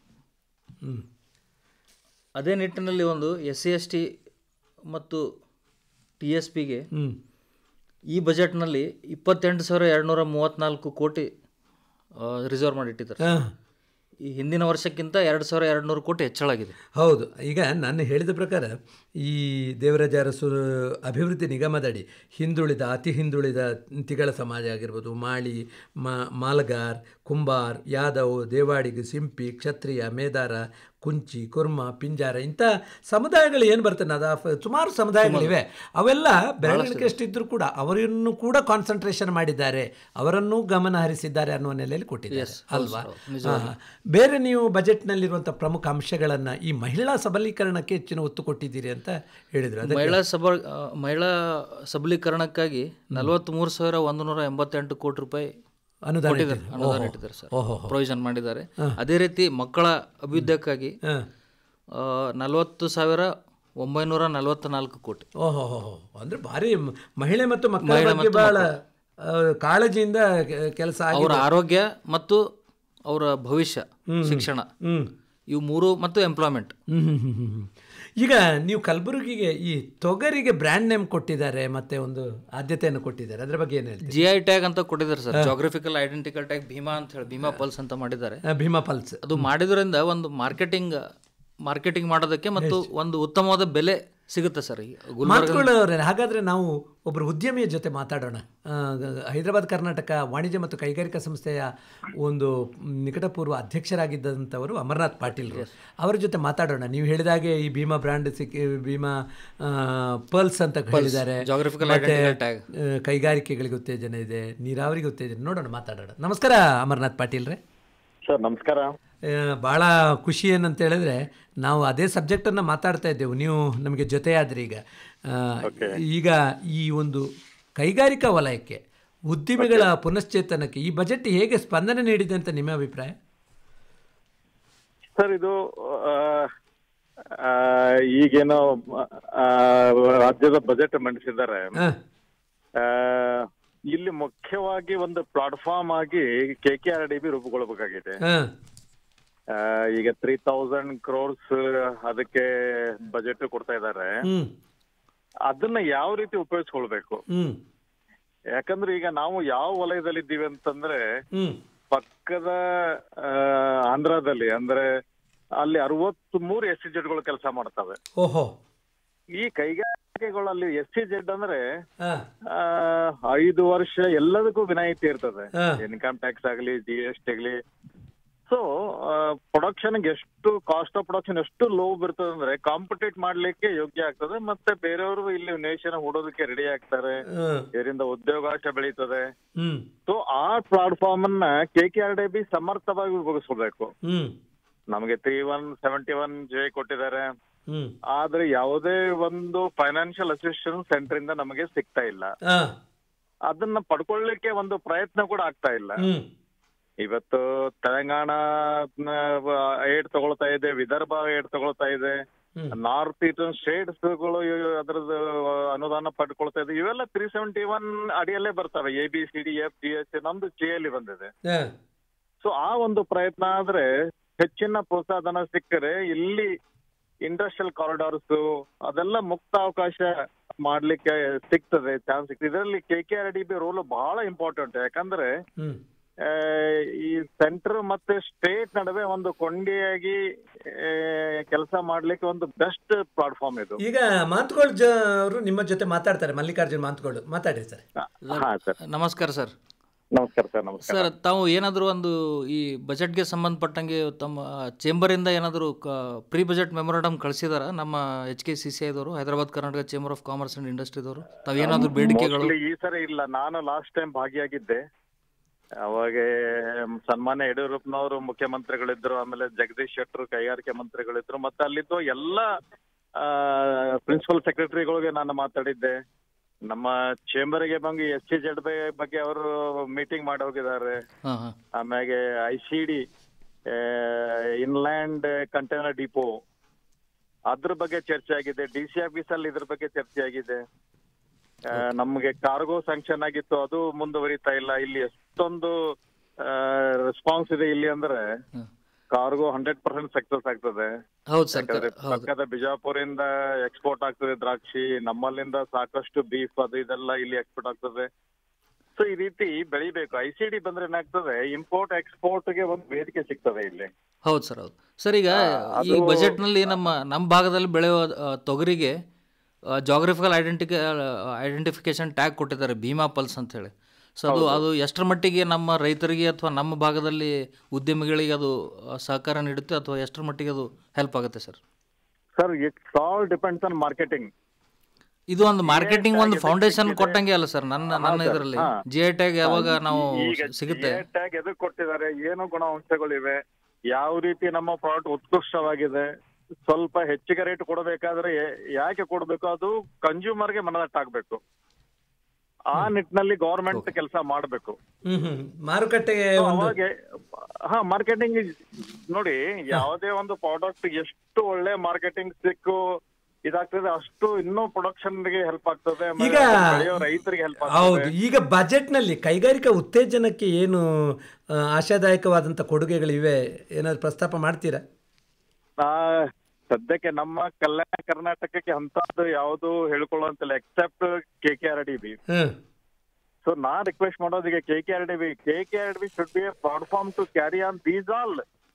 ಅದೇ ನಿಟ್ಟಿನಲ್ಲಿ ಒಂದು ಎಸ್ ಸಿ ಎಸ್ ಟಿ ಮತ್ತು ಟಿ ಎಸ್ ಪಿಗೆ ಹ್ಞೂ ಈ ಬಜೆಟ್ನಲ್ಲಿ ಇಪ್ಪತ್ತೆಂಟು ಸಾವಿರ ಎರಡುನೂರ ಮೂವತ್ತ್ನಾಲ್ಕು ಕೋಟಿ ರಿಸರ್ವ್ ಮಾಡಿಟ್ಟಿದ್ದಾರೆ ಹಾಂ ಈ ಹಿಂದಿನ ವರ್ಷಕ್ಕಿಂತ ಎರಡು ಸಾವಿರ ಎರಡು ನೂರು ಕೋಟಿ ಹೆಚ್ಚಳಾಗಿದೆ ಹೌದು ಈಗ ನಾನು ಹೇಳಿದ ಪ್ರಕಾರ ಈ ದೇವರಾಜ ಅರಸು ಅಭಿವೃದ್ಧಿ ನಿಗಮದಡಿ ಹಿಂದುಳಿದ ಅತಿ ಹಿಂದುಳಿದ ತಿಗಳ ಸಮಾಜ ಆಗಿರ್ಬೋದು ಮಾಳಿ ಮಾ ಮಾಲಗಾರ್ ಕುಂಬಾರ್ ಯಾದವ್ ದೇವಾಡಿಗ ಸಿಂಪಿ ಕ್ಷತ್ರಿಯ ಮೇದಾರ ಕುಂಚಿ ಕುರ್ಮ ಪಿಂಜಾರ ಇಂಥ ಸಮುದಾಯಗಳು ಏನು ಬರ್ತದೆ ಅದು ಅಫ್- ಸುಮಾರು ಸಮುದಾಯಗಳಿವೆ ಅವೆಲ್ಲ ಬೆರಳಿಕೆ ಎಷ್ಟಿದ್ರೂ ಕೂಡ ಅವರನ್ನು ಕೂಡ ಕಾನ್ಸಂಟ್ರೇಷನ್ ಮಾಡಿದ್ದಾರೆ ಅವರನ್ನೂ ಗಮನ ಹರಿಸಿದ್ದಾರೆ ಅನ್ನುವ ನೆಲೆಯಲ್ಲಿ ಕೊಟ್ಟಿದ್ದಾರೆ ಅಲ್ವಾ ಹಾ. ಬೇರೆ ನೀವು ಬಜೆಟ್ನಲ್ಲಿರುವಂಥ ಪ್ರಮುಖ ಅಂಶಗಳನ್ನು ಈ ಮಹಿಳಾ ಸಬಲೀಕರಣಕ್ಕೆ ಹೆಚ್ಚಿನ ಒತ್ತು ಕೊಟ್ಟಿದ್ದೀರಿ ಅಂತ ಹೇಳಿದರು ಅದಕ್ಕೆ ಮಹಿಳಾ ಸಬ ಆ, ಮಹಿಳಾ ಸಬಲೀಕರಣಕ್ಕಾಗಿ ನಲವತ್ತ್ಮೂರು ಸಾವಿರ ಒಂದು ನೂರ ಎಂಬತ್ತೆಂಟು ಕೋಟಿ ರೂಪಾಯಿ ಅನುದಾನ ಕೊಟ್ಟಿದ್ದಾರೆ ಇಟ್ಟಿದ್ದಾರೆ. ಅನುದಾನ ಓಹೋ. ಇಟ್ಟಿದ್ದಾರೆ ಸರ್ ಓಹೋ ಪ್ರೊವಿಷನ್ ಮಾಡಿದ್ದಾರೆ ಅದೇ ರೀತಿ ಮಕ್ಕಳ ಅಭಿವೃದ್ಧಿಯಕ್ಕಾಗಿ ಹಾಂ ಆ, ನಲವತ್ತು ಸಾವಿರ ಒಂಬೈನೂರ ನಲವತ್ತ ನಾಲ್ಕು ಕೋಟಿ ಓಹೋ ಅಂದರೆ ಭಾರಿ ಮ- ಮಹಿಳೆ ಮತ್ತು ಮಕ್ಕಳ ಬಗ್ಗೆ ಬಹಳ ಆ, ಕಾಳಜಿಯಿಂದ ಕೆಲಸ ಆಗಿ ಅವರ ಆರೋಗ್ಯ ಮತ್ತು ಅವರ ಭವಿಷ್ಯ ಶಿಕ್ಷಣ ಹ್ಮ್ ಇವು ಮೂರು ಮತ್ತು ಎಂಪ್ಲಾಯ್ಮೆಂಟ್ ಹ್ಮ್ ಹ್ಮ್ ಹ್ಮ್ ಹ್ಮ್ ಹ್ಮ್. ಈಗ ನೀವು ಕಲಬುರಗಿಗೆ ಈ ತೊಗರಿಗೆ ಬ್ರ್ಯಾಂಡ್ ನೇಮ್ ಕೊಟ್ಟಿದ್ದಾರೆ ಮತ್ತೆ ಒಂದು ಆದ್ಯತೆಯನ್ನು ಕೊಟ್ಟಿದ್ದಾರೆ ಅದ್ರ ಬಗ್ಗೆ ಏನು ಹೇಳ್ತೀರಿ ಜಿ ಐ ಟ್ಯಾಗ್ ಅಂತ ಕೊಟ್ಟಿದ್ದಾರೆ sir geographical identical tag Bhima ಅಂತ ಹೇಳಿ ಭೀಮಾ ಪಲ್ಸ್ ಅಂತ ಮಾಡಿದ್ದಾರೆ ಆ, ಭೀಮಾ ಪಲ್ಸ್ ಅದು ಮಾಡಿದ್ರಿಂದ ಒಂದು ಮಾರ್ಕೆಟಿಂಗ್ ಮಾರ್ಕೆಟಿಂಗ್ ಮಾಡೋದಕ್ಕೆ ಮತ್ತು ಒಂದು ಉತ್ತಮವಾದ ಬೆಲೆ ಸಿಗುತ್ತೆ ಸರ್ ಈ ಗುಲ್ಬರ್ಗ ಮಾತುಕೊಳ್ಳೋರೆ ಹಾಗಾದ್ರೆ ನಾವು ಒಬ್ಬರು ಉದ್ಯಮಿಯ ಜೊತೆ ಮಾತಾಡೋಣ ಆ, ಹೈದರಾಬಾದ್ ಕರ್ನಾಟಕ ವಾಣಿಜ್ಯ ಮತ್ತು ಕೈಗಾರಿಕಾ ಸಂಸ್ಥೆಯ ಒಂದು ನಿಕಟಪೂರ್ವ ಅಧ್ಯಕ್ಷರಾಗಿದ್ದಂಥವರು ಅಮರನಾಥ್ ಪಾಟೀಲ್ರು ಅವರ ಜೊತೆ ಮಾತಾಡೋಣ ನೀವು ಹೇಳಿದಾಗೆ ಈ ಭೀಮಾ ಬ್ರ್ಯಾಂಡ್ ಸಿಕ್ಕಿ ಭೀಮಾ ಪಲ್ಸ್ ಅಂತ ಹೇಳಿದ್ದಾರೆ Geographical ಮತ್ತೆ, identical tag. ಆ, ಕೈಗಾರಿಕೆಗಳಿಗೆ ಉತ್ತೇಜನ ಇದೆ ನೀರಾವರಿಗೆ ಉತ್ತೇಜನ ನೋಡೋಣ ಮಾತಾಡೋಣ ನಮಸ್ಕಾರ ಅಮರನಾಥ್ ಪಾಟೀಲ್ರೇ ಸರ್ ನಮಸ್ಕಾರ ಭಾಳ ಖುಷಿ ಏನಂತ ಹೇಳಿದ್ರೆ ನಾವು ಅದೇ ಸಬ್ಜೆಕ್ಟನ್ನು ಮಾತಾಡ್ತಾ ಇದ್ದೆವು ನೀವು ನಮಗೆ ಜೊತೆಯಾದ್ರಿ ಈಗ ಆ, ಈಗ ಈ ಒಂದು ಕೈಗಾರಿಕಾ ವಲಯಕ್ಕೆ ಉದ್ದಿಮೆಗಳ ಪುನಶ್ಚೇತನಕ್ಕೆ ಈ ಬಜೆಟ್ ಹೇಗೆ ಸ್ಪಂದನೆ ನೀಡಿದೆ ಅಂತ ನಿಮ್ಮ ಅಭಿಪ್ರಾಯ ಸರ್ ಇದು ಆ, ಆ, ಈಗೇನೋ ಆ, ರಾಜ್ಯದ ಬಜೆಟ್ ಮಂಡಿಸಿದ್ದಾರೆ ಹ, ಆ, ಇಲ್ಲಿ ಮುಖ್ಯವಾಗಿ ಒಂದು ಪ್ಲಾಟ್ಫಾರ್ಮ್ ಆಗಿ K K R D B ರೂಪುಗೊಳ್ಳಬೇಕಾಗಿದೆ ಹ, ಆ, ಈಗ ತ್ರೀ ತೌಸಂಡ್ ಕ್ರೋರ್ಸ್ ಅದಕ್ಕೆ ಬಜೆಟ್ ಕೊಡ್ತಾ ಇದ್ದಾರೆ ಹ್ಮ್ ಅದನ್ನ ಯಾವ ರೀತಿ ಉಪಯೋಗಿಸ್ಕೊಳ್ಬೇಕು ಹ್ಮ್ ಯಾಕಂದ್ರೆ ಈಗ ನಾವು ಯಾವ ವಲಯದಲ್ಲಿದ್ದೀವಿ ಅಂತಂದ್ರೆ ಹ್ಮ್ ಪಕ್ಕದ ಆ, ಆಂಧ್ರದಲ್ಲಿ ಅಂದ್ರೆ ಅಲ್ಲಿ ಅರವತ್ತ್ ಮೂರು ಎಸ್ ಸಿ ಜೆಡ್ಗಳು ಕೆಲಸ ಮಾಡ್ತವೆ ಓಹೋ ಈ ಕೈಗಾರಿಕೆಗಳಲ್ಲಿ ಎಸ್ ಸಿ ಜೆಡ್ ಅಂದ್ರೆ ಹ, ಆ, ಐದು ವರ್ಷ ಎಲ್ಲದಕ್ಕೂ ವಿನಾಯಿತಿ ಇರ್ತದೆ ಹಾ. ಇನ್ಕಮ್ ಟ್ಯಾಕ್ಸ್ ಆಗಲಿ ಜಿ ಎಸ್ ಟಿ ಆಗಲಿ ಸೊ ಪ್ರೊಡಕ್ಷನ್ ಎಷ್ಟು ಕಾಸ್ಟ್ ಆಫ್ ಪ್ರೊಡಕ್ಷನ್ ಎಷ್ಟು ಲೋ ಬರ್ತದೆ ಅಂದ್ರೆ ಕಾಂಪಿಟೇಟ್ ಮಾಡ್ಲಿಕ್ಕೆ ಯೋಗ್ಯ ಆಗ್ತದೆ ಮತ್ತೆ ಬೇರೆಯವರು ಇಲ್ಲಿ ನೇಷನ್ ಹೂಡೋದಕ್ಕೆ ರೆಡಿ ಆಗ್ತಾರೆ ಹ, ಇದರಿಂದ ಉದ್ಯೋಗಾವಕಾಶ ಬೆಳೀತದೆ ಹ್ಮ್ ಸೊ ಆ ಪ್ಲಾಟ್ಫಾರ್ಮ್ ಅನ್ನ K K R D B ಸಮರ್ಥವಾಗಿ ಉಪಯೋಗಿಸ್ಕೋಬೇಕು ಹ್ಮ್ ನಮಗೆ three one seventy one J ಕೊಟ್ಟಿದ್ದಾರೆ ಹ್ಮ್ ಆದ್ರೆ ಯಾವುದೇ ಒಂದು ಫೈನಾನ್ಷಿಯಲ್ ಅಸಿಸ್ಟೆನ್ಸ್ ಸೆಂಟರ್ ಇಂದ ನಮಗೆ ಸಿಗ್ತಾ ಇಲ್ಲ ಹ, ಅದನ್ನ ಪಡ್ಕೊಳ್ಳಿಕ್ಕೆ ಒಂದು ಪ್ರಯತ್ನ ಕೂಡ ಆಗ್ತಾ ಇಲ್ಲ ಹ್ಮ್ ಇವತ್ತು ತೆಲಂಗಾಣ ಏಡ್ ತಗೊಳ್ತಾ ಇದೆ ವಿದರ್ಭ ಏಡ್ ತಗೊಳ್ತಾ ಇದೆ ಹ್ಮ್. ನಾರ್ತ್ ಈಸ್ಟರ್ನ್ ಸ್ಟೇಟ್ಸ್ ಗಳು ಅದರದ್ದು ಅನುದಾನ ಪಡ್ಕೊಳ್ತಾ ಇದೆ ಇವೆಲ್ಲ ತ್ರೀ ಸೆವೆಂಟಿ ಒನ್ ಅಡಿಯಲ್ಲೇ ಬರ್ತವೆ A B C D F G S ನಮ್ದು ಜೆ ಅಲ್ಲಿ ಬಂದಿದೆ ಹ, ಸೊ ಆ ಒಂದು ಪ್ರಯತ್ನ ಆದ್ರೆ ಹೆಚ್ಚಿನ ಪ್ರೋತ್ಸಾಹಧನ ಸಿಕ್ಕರೆ ಇಲ್ಲಿ ಇಂಡಸ್ಟ್ರಿಯಲ್ ಕಾರಿಡಾರ್ಸ್ ಅದೆಲ್ಲ ಮುಕ್ತ ಅವಕಾಶ ಮಾಡ್ಲಿಕ್ಕೆ ಸಿಗ್ತದೆ ಚಾನ್ಸ್ ಸಿಗ್ತದೆ ಇದರಲ್ಲಿ K K R D B role ಬಹಳ ಇಂಪಾರ್ಟೆಂಟ್ ಯಾಕಂದ್ರೆ ಹ್ಮ್ ಆ, ಈ ಸೆಂಟರ್ ಮತ್ತೆ ಸ್ಟೇಟ್ ನಡುವೆ ಒಂದು ಕೊಂಡಿಯಾಗಿ ಕೆಲಸ ಮಾಡ್ಲಿಕ್ಕೆ ಒಂದು ಬೆಸ್ಟ್ ಪ್ಲಾಟ್ಫಾರ್ಮ್ ಇದು ಈಗ ಮಾತುಗಳು ಜ ಅವರು ನಿಮ್ಮ ಜೊತೆ ಮಾತಾಡ್ತಾರೆ ಮಲ್ಲಿಕಾರ್ಜುನ್ ಮಾತುಗಳು ಮಾತಾಡಿ ಸರ್ ಹಾ ಸರ್ ನಮಸ್ಕಾರ ಸರ್ ನಮಸ್ಕಾರ ಸರ್ ನಮಸ್ಕಾರ ಸರ್ ತಾವು ಏನಾದರೂ ಒಂದು ಈ ಬಜೆಟ್ಗೆ ಸಂಬಂಧಪಟ್ಟಂಗೆ ತಮ್ಮ ಚೇಂಬರಿಂದ ಏನಾದರೂ ಪ್ರೀ ಬಜೆಟ್ ಮೆಮೊರಂಡಮ್ ಕಳಿಸಿದಾರ ನಮ್ಮ ಎಚ್ ಕೆ ಸಿ ಸಿ ಐದವರು Hyderabad Karnataka chamber of commerce and ಇಂಡಸ್ಟ್ರಿದವರು ತಾವು ಏನಾದರೂ ಬೇಡಿಕೆಗಳು Mostly ಈ ಸರಿ ಇಲ್ಲ ನಾನು ಲಾಸ್ಟ್ ಟೈಮ್ ಭಾಗಿಯಾಗಿದ್ದೆ ಅವಾಗ ಸನ್ಮಾನ್ಯ ಯಡಿಯೂರಪ್ಪನವರು ಮುಖ್ಯಮಂತ್ರಿಗಳಿದ್ರು ಆಮೇಲೆ ಜಗದೀಶ್ ಶೆಟ್ಟರು ಕೈಗಾರಿಕೆ ಮಂತ್ರಿಗಳಿದ್ರು ಮತ್ತೆ ಅಲ್ಲಿದ್ದು ಎಲ್ಲ ಪ್ರಿನ್ಸಿಪಲ್ ಸೆಕ್ರೆಟರಿಗಳಿಗೆ ನಾನು ಮಾತಾಡಿದ್ದೆ ನಮ್ಮ ಚೇಂಬರ್ಗೆ ಬಂದು ಎಸ್ ಸಿ ಜೆಡ್ ಬಗ್ಗೆ ಅವರು ಮೀಟಿಂಗ್ ಮಾಡಿ ಹೋಗಿದ್ದಾರೆ ಹಾಂ ಹಾಂ ಆಮ್ಯಾಗೆ I C D inland container depot ಅದ್ರ ಬಗ್ಗೆ ಚರ್ಚೆ ಆಗಿದೆ ಡಿ ಸಿ ಆಫೀಸ್ ಅಲ್ಲಿ ಇದ್ರ ಬಗ್ಗೆ ಚರ್ಚೆ ಆಗಿದೆ ಆ, ನಮ್ಗೆ ಕಾರ್ಗೋ ಸ್ಯಾಂಕ್ಷನ್ ಆಗಿತ್ತು ಅದು ಮುಂದುವರಿತಾ ಇಲ್ಲ ಇಲ್ಲಿ ಎಷ್ಟೊಂದು ರೆಸ್ಪಾನ್ಸ್ ಇದೆ ಇಲ್ಲಿ ಅಂದ್ರೆ ಕಾರ್ಗೋ ಹಂಡ್ರೆಡ್ ಪರ್ಸೆಂಟ್ ಸಕ್ಸಸ್ ಆಗ್ತದೆ ಹೌದು ಸರ್ ಯಾಕಂದ್ರೆ ಹೌದು ಪಕ್ಕದ ಬಿಜಾಪುರಿಂದ ಎಕ್ಸ್ಪೋರ್ಟ್ ಆಗ್ತದೆ ದ್ರಾಕ್ಷಿ ನಮ್ಮಲ್ಲಿಂದ ಸಾಕಷ್ಟು ಬೀಫ್ ಅದು ಇದೆಲ್ಲ ಇಲ್ಲಿ ಎಕ್ಸ್ಪೋರ್ಟ್ ಆಗ್ತದೆ ಸೊ ಈ ರೀತಿ ಬೆಳಿಬೇಕು ಐ ಸಿ ಡಿ ಬಂದ್ರೆ ಏನಾಗ್ತದೆ ಇಂಪೋರ್ಟ್ ಎಕ್ಸ್ಪೋರ್ಟ್ ಗೆ ಒಂದು ವೇದಿಕೆ ಸಿಗ್ತದೆ ಇಲ್ಲಿ ಹೌದು ಸರ್ ಹೌದು ಸರ್ ಈಗ ಈ ಬಜೆಟ್ನಲ್ಲಿ ನಮ್ಮ ನಮ್ಮ ಭಾಗದಲ್ಲಿ ಬೆಳೆಯುವ ಆ, ತೊಗರಿಗೆ ಜಾಗ್ರಫಿಕಲ್ ಐಡೆಂಟಿಕ ಐಡೆಂಟಿಫಿಕೇಶನ್ ಟ್ಯಾಗ್ ಕೊಟ್ಟಿದ್ದಾರೆ ಭೀಮಾ ಪಲ್ಸ್ ಅಂತ ಹೇಳಿ ಸೊ ಅದು ಅದು ಎಷ್ಟರ ಮಟ್ಟಿಗೆ ನಮ್ಮ ರೈತರಿಗೆ ಅಥವಾ ನಮ್ಮ ಭಾಗದಲ್ಲಿ ಉದ್ಯಮಿಗಳಿಗೆ ಅದು ಆ, ಸಹಕಾರ ನೀಡುತ್ತೆ ಅಥವಾ ಎಷ್ಟರ ಮಟ್ಟಿಗೆ ಅದು ಹೆಲ್ಪ್ ಆಗುತ್ತೆ sir sir it's all depends on marketing ಇದು ಒಂದು ಮಾರ್ಕೆಟಿಂಗ್ ಒಂದು ಫೌಂಡೇಶನ್ ಕೊಟ್ಟಂಗೆ ಅಲ್ಲ ಸರ್ ನನ್ನ ನನ್ನ ಇದರಲ್ಲಿ ಜಿ ಐ ಟ್ಯಾಗ್ ಯಾವಾಗ ನಾವು ಈಗ ಸಿಗುತ್ತೆ ಟ್ಯಾಗ್ ಎದಕ್ ಕೊಟ್ಟಿದ್ದಾರೆ ಏನು ಗುಣಾಂಶಗಳಿವೆ ಯಾವ ರೀತಿ ನಮ್ಮ ಪ್ರಾಡಕ್ಟ್ ಉತ್ಕೃಷ್ಟವಾಗಿದೆ ಸ್ವಲ್ಪ ಹೆಚ್ಚಿಗೆ ರೇಟ್ ಕೊಡಬೇಕಾದ್ರೆ ಯಾ- ಯಾಕೆ ಕೊಡಬೇಕು ಅದು ಕನ್ಸ್ಯೂಮರ್ಗೆ ಮನದಟ್ಟಾಗ್ಬೇಕು ಆ ನಿಟ್ಟಿನಲ್ಲಿ ಗವರ್ಮೆಂಟ್ ಕೆಲಸ ಮಾಡಬೇಕು ಹ್ಮ್ ಹ್ಮ್ ಮಾರುಕಟ್ಟೆಗೆ ಒಂದು ಅವಾಗೆ ಹಾ ಮಾರ್ಕೆಟಿಂಗ್ ನೋಡಿ ಯಾವುದೇ ಒಂದು ಪ್ರಾಡಕ್ಟ್ ಎಷ್ಟು ಒಳ್ಳೆ ಮಾರ್ಕೆಟಿಂಗ್ ಸಿಕ್ಕು ಇದಾಗ್ತದೆ ಅಷ್ಟು ಇನ್ನೂ ಪ್ರೊಡಕ್ಷನ್ ಗೆ ಹೆಲ್ಪ್ ಆಗ್ತದೆ ಆಮೇಲೆ ಈಗ- ಬೆಳೆಯೋ ರೈತರಿಗೆ ಹೆಲ್ಪ್ ಹೌದು ಆಗ್ತದೆ ಈಗ ಬಜೆಟ್ನಲ್ಲಿ ಕೈಗಾರಿಕಾ ಉತ್ತೇಜನಕ್ಕೆ ಏನು ಆ, ಆಶಾದಾಯಕವಾದಂಥ ಕೊಡುಗೆಗಳಿವೆ ಏನಾದ್ರು ಪ್ರಸ್ತಾಪ ಮಾಡ್ತೀರಾ ಆ, ಸದ್ಯಕ್ಕೆ ನಮ್ಮ ಕಲ್ಯಾಣ ಕರ್ನಾಟಕಕ್ಕೆ ಅಂತದ್ದು ಯಾವುದು ಹೇಳ್ಕೊಳ್ಳುವಂತಿಲ್ಲ except K K R D B ಹ್ಮ್ ಸೊ ನಾ ರಿಕ್ವೆಸ್ಟ್ ಮಾಡೋದು ಈಗ K K R D B K K R D B should be a platform to carry on these all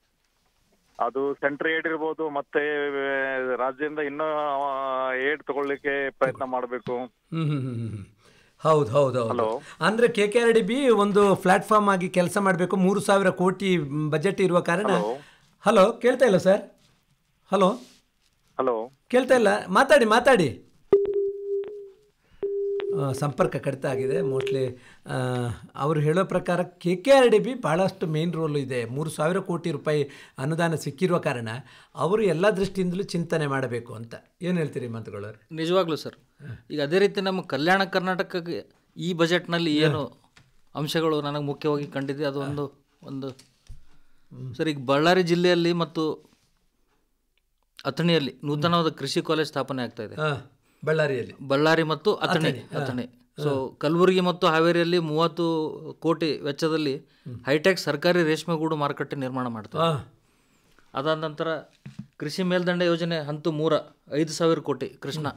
ಅದು ಸೆಂಟ್ರ್ ಏಡ್ ಇರ್ಬೋದು ಮತ್ತೆ ಆ, ರಾಜ್ಯದಿಂದ ಇನ್ನೂ ಏಡ್ ತಗೊಳ್ಳಿಕ್ಕೆ ಪ್ರಯತ್ನ ಮಾಡಬೇಕು ಹ್ಮ್ ಹ್ಮ್ ಹ್ಮ್ ಹ್ಮ್. ಹೌದು ಹೌದು ಹೌದು Hello? ಅಂದ್ರೆ K K R D B ಒಂದು ಪ್ಲಾಟ್ಫಾರ್ಮ್ ಆಗಿ ಕೆಲಸ ಮಾಡಬೇಕು ಮೂರು ಸಾವಿರ ಕೋಟಿ ಬಜೆಟ್ ಇರುವ ಕಾರಣ Hello? ಹಲೋ ಕೇಳ್ತಾ ಇಲ್ಲ ಸರ್ ಹಲೋ ಹಲೋ ಕೇಳ್ತಾ ಇಲ್ಲ ಮಾತಾಡಿ ಮಾತಾಡಿ ಆ, ಸಂಪರ್ಕ ಕಡಿತ ಆಗಿದೆ ಮೋಸ್ಟ್ಲಿ ಅವರು ಹೇಳೋ ಪ್ರಕಾರ K K R D B ಭಾಳಷ್ಟು ಮೇನ್ ರೋಲ್ ಇದೆ ಮೂರು ಸಾವಿರ ಕೋಟಿ ರೂಪಾಯಿ ಅನುದಾನ ಸಿಕ್ಕಿರುವ ಕಾರಣ ಅವರು ಎಲ್ಲ ದೃಷ್ಟಿಯಿಂದಲೂ ಚಿಂತನೆ ಮಾಡಬೇಕು ಅಂತ ಏನು ಹೇಳ್ತೀರಿ ಮಾತುಗಳವ್ರೆ ನಿಜವಾಗ್ಲೂ ಸರ್ ಈಗ ಅದೇ ರೀತಿ ನಮ್ಮ ಕಲ್ಯಾಣ ಕರ್ನಾಟಕಕ್ಕೆ ಈ ಬಜೆಟ್ನಲ್ಲಿ ಏನು ಅಂಶಗಳು ನನಗೆ ಮುಖ್ಯವಾಗಿ ಕಂಡಿದೆ ಅದು ಒಂದು ಒಂದು ಸರ್ ಈಗ ಬಳ್ಳಾರಿ ಜಿಲ್ಲೆಯಲ್ಲಿ ಮತ್ತು ಅಥಣಿಯಲ್ಲಿ ನೂತನವಾದ ಕೃಷಿ ಕಾಲೇಜ್ ಸ್ಥಾಪನೆ ಆಗ್ತಾ ಇದೆ ಹಾಂ ಬಳ್ಳಾರಿಯಲ್ಲಿ ಬಳ್ಳಾರಿ ಮತ್ತು ಅಥಣಿ ಅಥಣಿ ಸೊ ಕಲಬುರಗಿ ಮತ್ತು ಹಾವೇರಿಯಲ್ಲಿ ಮೂವತ್ತು ಕೋಟಿ ವೆಚ್ಚದಲ್ಲಿ ಹೈಟೆಕ್ ಸರ್ಕಾರಿ ರೇಷ್ಮೆಗೂಡು ಮಾರುಕಟ್ಟೆ ನಿರ್ಮಾಣ ಮಾಡ್ತಾರೆ ಹಾಂ ಅದಾದ ನಂತರ ಕೃಷಿ ಮೇಲ್ದಂಡ ಯೋಜನೆ ಹಂತು ಮೂರ ಐದು ಸಾವಿರ ಕೋಟಿ ಕೃಷ್ಣ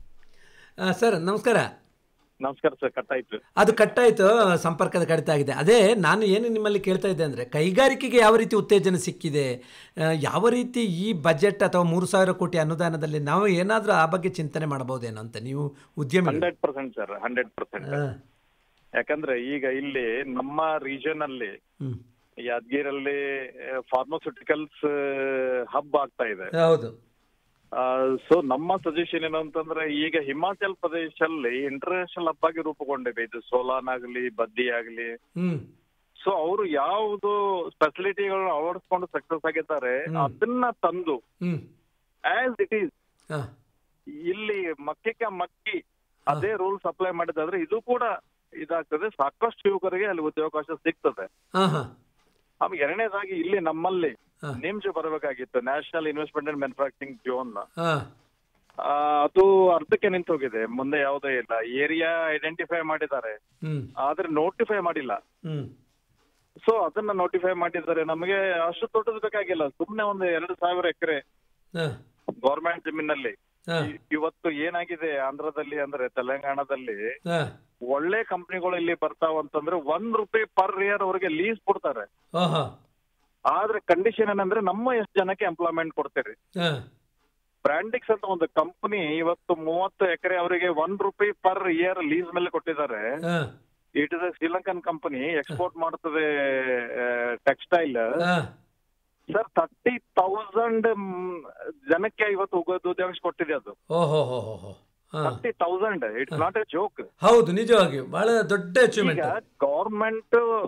ಸರ್ ನಮಸ್ಕಾರ ನಮಸ್ಕಾರ ಸರ್ ಕಟ್ಟಾಯ್ತು ಅದು ಕಟ್ಟಾಯಿತು ಸಂಪರ್ಕದ ಕಡಿತ ಆಗಿದೆ ಅದೇ ನಾನು ಏನು ನಿಮ್ಮಲ್ಲಿ ಕೇಳ್ತಾ ಇದ್ದೆ ಅಂದರೆ ಕೈಗಾರಿಕೆಗೆ ಯಾವ ರೀತಿ ಉತ್ತೇಜನ ಸಿಕ್ಕಿದೆ ಆ, ಯಾವ ರೀತಿ ಈ ಬಜೆಟ್ ಅಥವಾ ಮೂರು ಸಾವಿರ ಕೋಟಿ ಅನುದಾನದಲ್ಲಿ ನಾವು ಏನಾದರೂ ಆ ಬಗ್ಗೆ ಚಿಂತನೆ ಮಾಡಬಹುದೇನೋ ಅಂತ ನೀವು ಉದ್ಯಮಿ hundred percent sir hundred percent ಯಾಕಂದ್ರೆ ಈಗ ಇಲ್ಲಿ ನಮ್ಮ ರೀಜನ್ ಅಲ್ಲಿ ಹ್ಞೂ ಯಾದಗಿರಲ್ಲಿ ಫಾರ್ಮಾಸ್ಯೂಟಿಕಲ್ಸ್ ಹಬ್ ಆಗ್ತಾ ಇದೆ ಹೌದು ಸೊ ನಮ್ಮ ಸಜೆಷನ್ ಏನು ಅಂತಂದ್ರೆ ಈಗ ಹಿಮಾಚಲ್ ಪ್ರದೇಶಲ್ಲಿ ಇಂಟರ್ನ್ಯಾಷನಲ್ ಹಬ್ ಆಗಿ ರೂಪುಗೊಂಡಿದೆ ಇದು ಸೋಲಾನ್ ಆಗ್ಲಿ ಬದ್ದಿ ಆಗ್ಲಿ ಹ್ಞೂ ಸೊ ಅವರು ಯಾವುದು ಫೆಸಿಲಿಟಿಗಳನ್ನ ಅಳವಡಿಸ್ಕೊಂಡು ಸಕ್ಸಸ್ ಆಗಿದ್ದಾರೆ ಅದನ್ನ ತಂದು ಹ್ಞೂ ಆಸ್ ಇಟ್ ಈಸ್ ಹಾಂ ಇಲ್ಲಿ ಮಕ್ಕಿಕ ಮಕ್ಕಿ ಅದೇ ರೂಲ್ಸ್ ಅಪ್ಲೈ ಮಾಡಿದಾದ್ರೆ ಇದು ಕೂಡ ಇದಾಗ್ತದೆ ಸಾಕಷ್ಟು ಯುವಕರಿಗೆ ಅಲ್ಲಿ ಉದ್ಯೋಗಾವಕಾಶ ಸಿಗ್ತದೆ ಹಾಂ ಹಾಂ ಆಮೇಲೆ ಎರಡನೇದಾಗಿ ಇಲ್ಲಿ ನಮ್ಮಲ್ಲಿ ಹಾ. ನಿಮ್ಜ್ ಬರಬೇಕಾಗಿತ್ತು national investment and manufacturing zone ಹಾಂ ಅದು ಅರ್ಧಕ್ಕೆ ನಿಂತು ಹೋಗಿದೆ ಮುಂದೆ ಯಾವುದೇ ಇಲ್ಲ ಏರಿಯಾ ಐಡೆಂಟಿಫೈ ಮಾಡಿದ್ದಾರೆ ಹ್ಞೂ ಆದ್ರೆ ನೋಟಿಫೈ ಮಾಡಿಲ್ಲ ಹ್ಞೂ ಸೊ ಅದನ್ನ ನೋಟಿಫೈ ಮಾಡಿದ್ದಾರೆ ನಮಗೆ ಅಷ್ಟು ದೊಡ್ಡದು ಬೇಕಾಗಿಲ್ಲ ಸುಮ್ನೆ ಒಂದು ಎರಡು ಸಾವಿರ ಎಕರೆ ಹಾಂ ಗೌರ್ಮೆಂಟ್ ಜಮೀನಲ್ಲಿ ಹಾಂ ಇ- ಇವತ್ತು ಏನಾಗಿದೆ ಆಂಧ್ರದಲ್ಲಿ ಅಂದ್ರೆ ತೆಲಂಗಾಣದಲ್ಲಿ ಹಾಂ ಒಳ್ಳೆ ಕಂಪ್ನಿಗಳು ಇಲ್ಲಿ ಬರ್ತಾವ ಅಂತಂದ್ರೆ ಒಂದ್ ರೂಪಾಯಿ ಪರ್ ಇಯರ್ ಅವ್ರಿಗೆ ಲೀಸ್ ಕೊಡ್ತಾರೆ ಹಾಂ ಹಾಂ ಆದ್ರೆ ಕಂಡೀಷನ್ ಏನಂದ್ರೆ ನಮ್ಮ ಎಷ್ಟು ಜನಕ್ಕೆ ಎಂಪ್ಲಾಯ್ಮೆಂಟ್ ಕೊಡ್ತೀರಿ ಹಾಂ ಬ್ರಾಂಡಿಕ್ಸ್ ಅಂತ ಒಂದು ಕಂಪನಿ ಇವತ್ತು ಮೂವತ್ತು ಎಕರೆ ಅವರಿಗೆ ಒನ್ ರೂಪಾಯಿ ಪರ್ ಇಯರ್ ಲೀಸ್ ಮೇಲೆ ಕೊಟ್ಟಿದ್ದಾರೆ ಹಾಂ it is a Sri Lankan company export ಮಾಡ್ತದೆ ಟೆಕ್ಸ್ಟೈಲ್ ಹಾಂ ಸರ್ ತರ್ಟಿ ತೌಸಂಡ್ ಜನಕ್ಕೆ ಇವತ್ತು ಉದ್ಯೋಗ ಉದ್ಯೋಗ ಕೊಟ್ಟಿದೆ ಅದು ಓಹೋ ಹೋ ಹೋ ಹೋ ಹಾಂ thirty thousand it's not a joke ಹೌದು ನಿಜವಾಗಿಯೂ ಬಹಳ ದೊಡ್ಡ ಈಗ ಅಚೀವ್ಮೆಂಟ್ ಗೌರ್ಮೆಂಟ್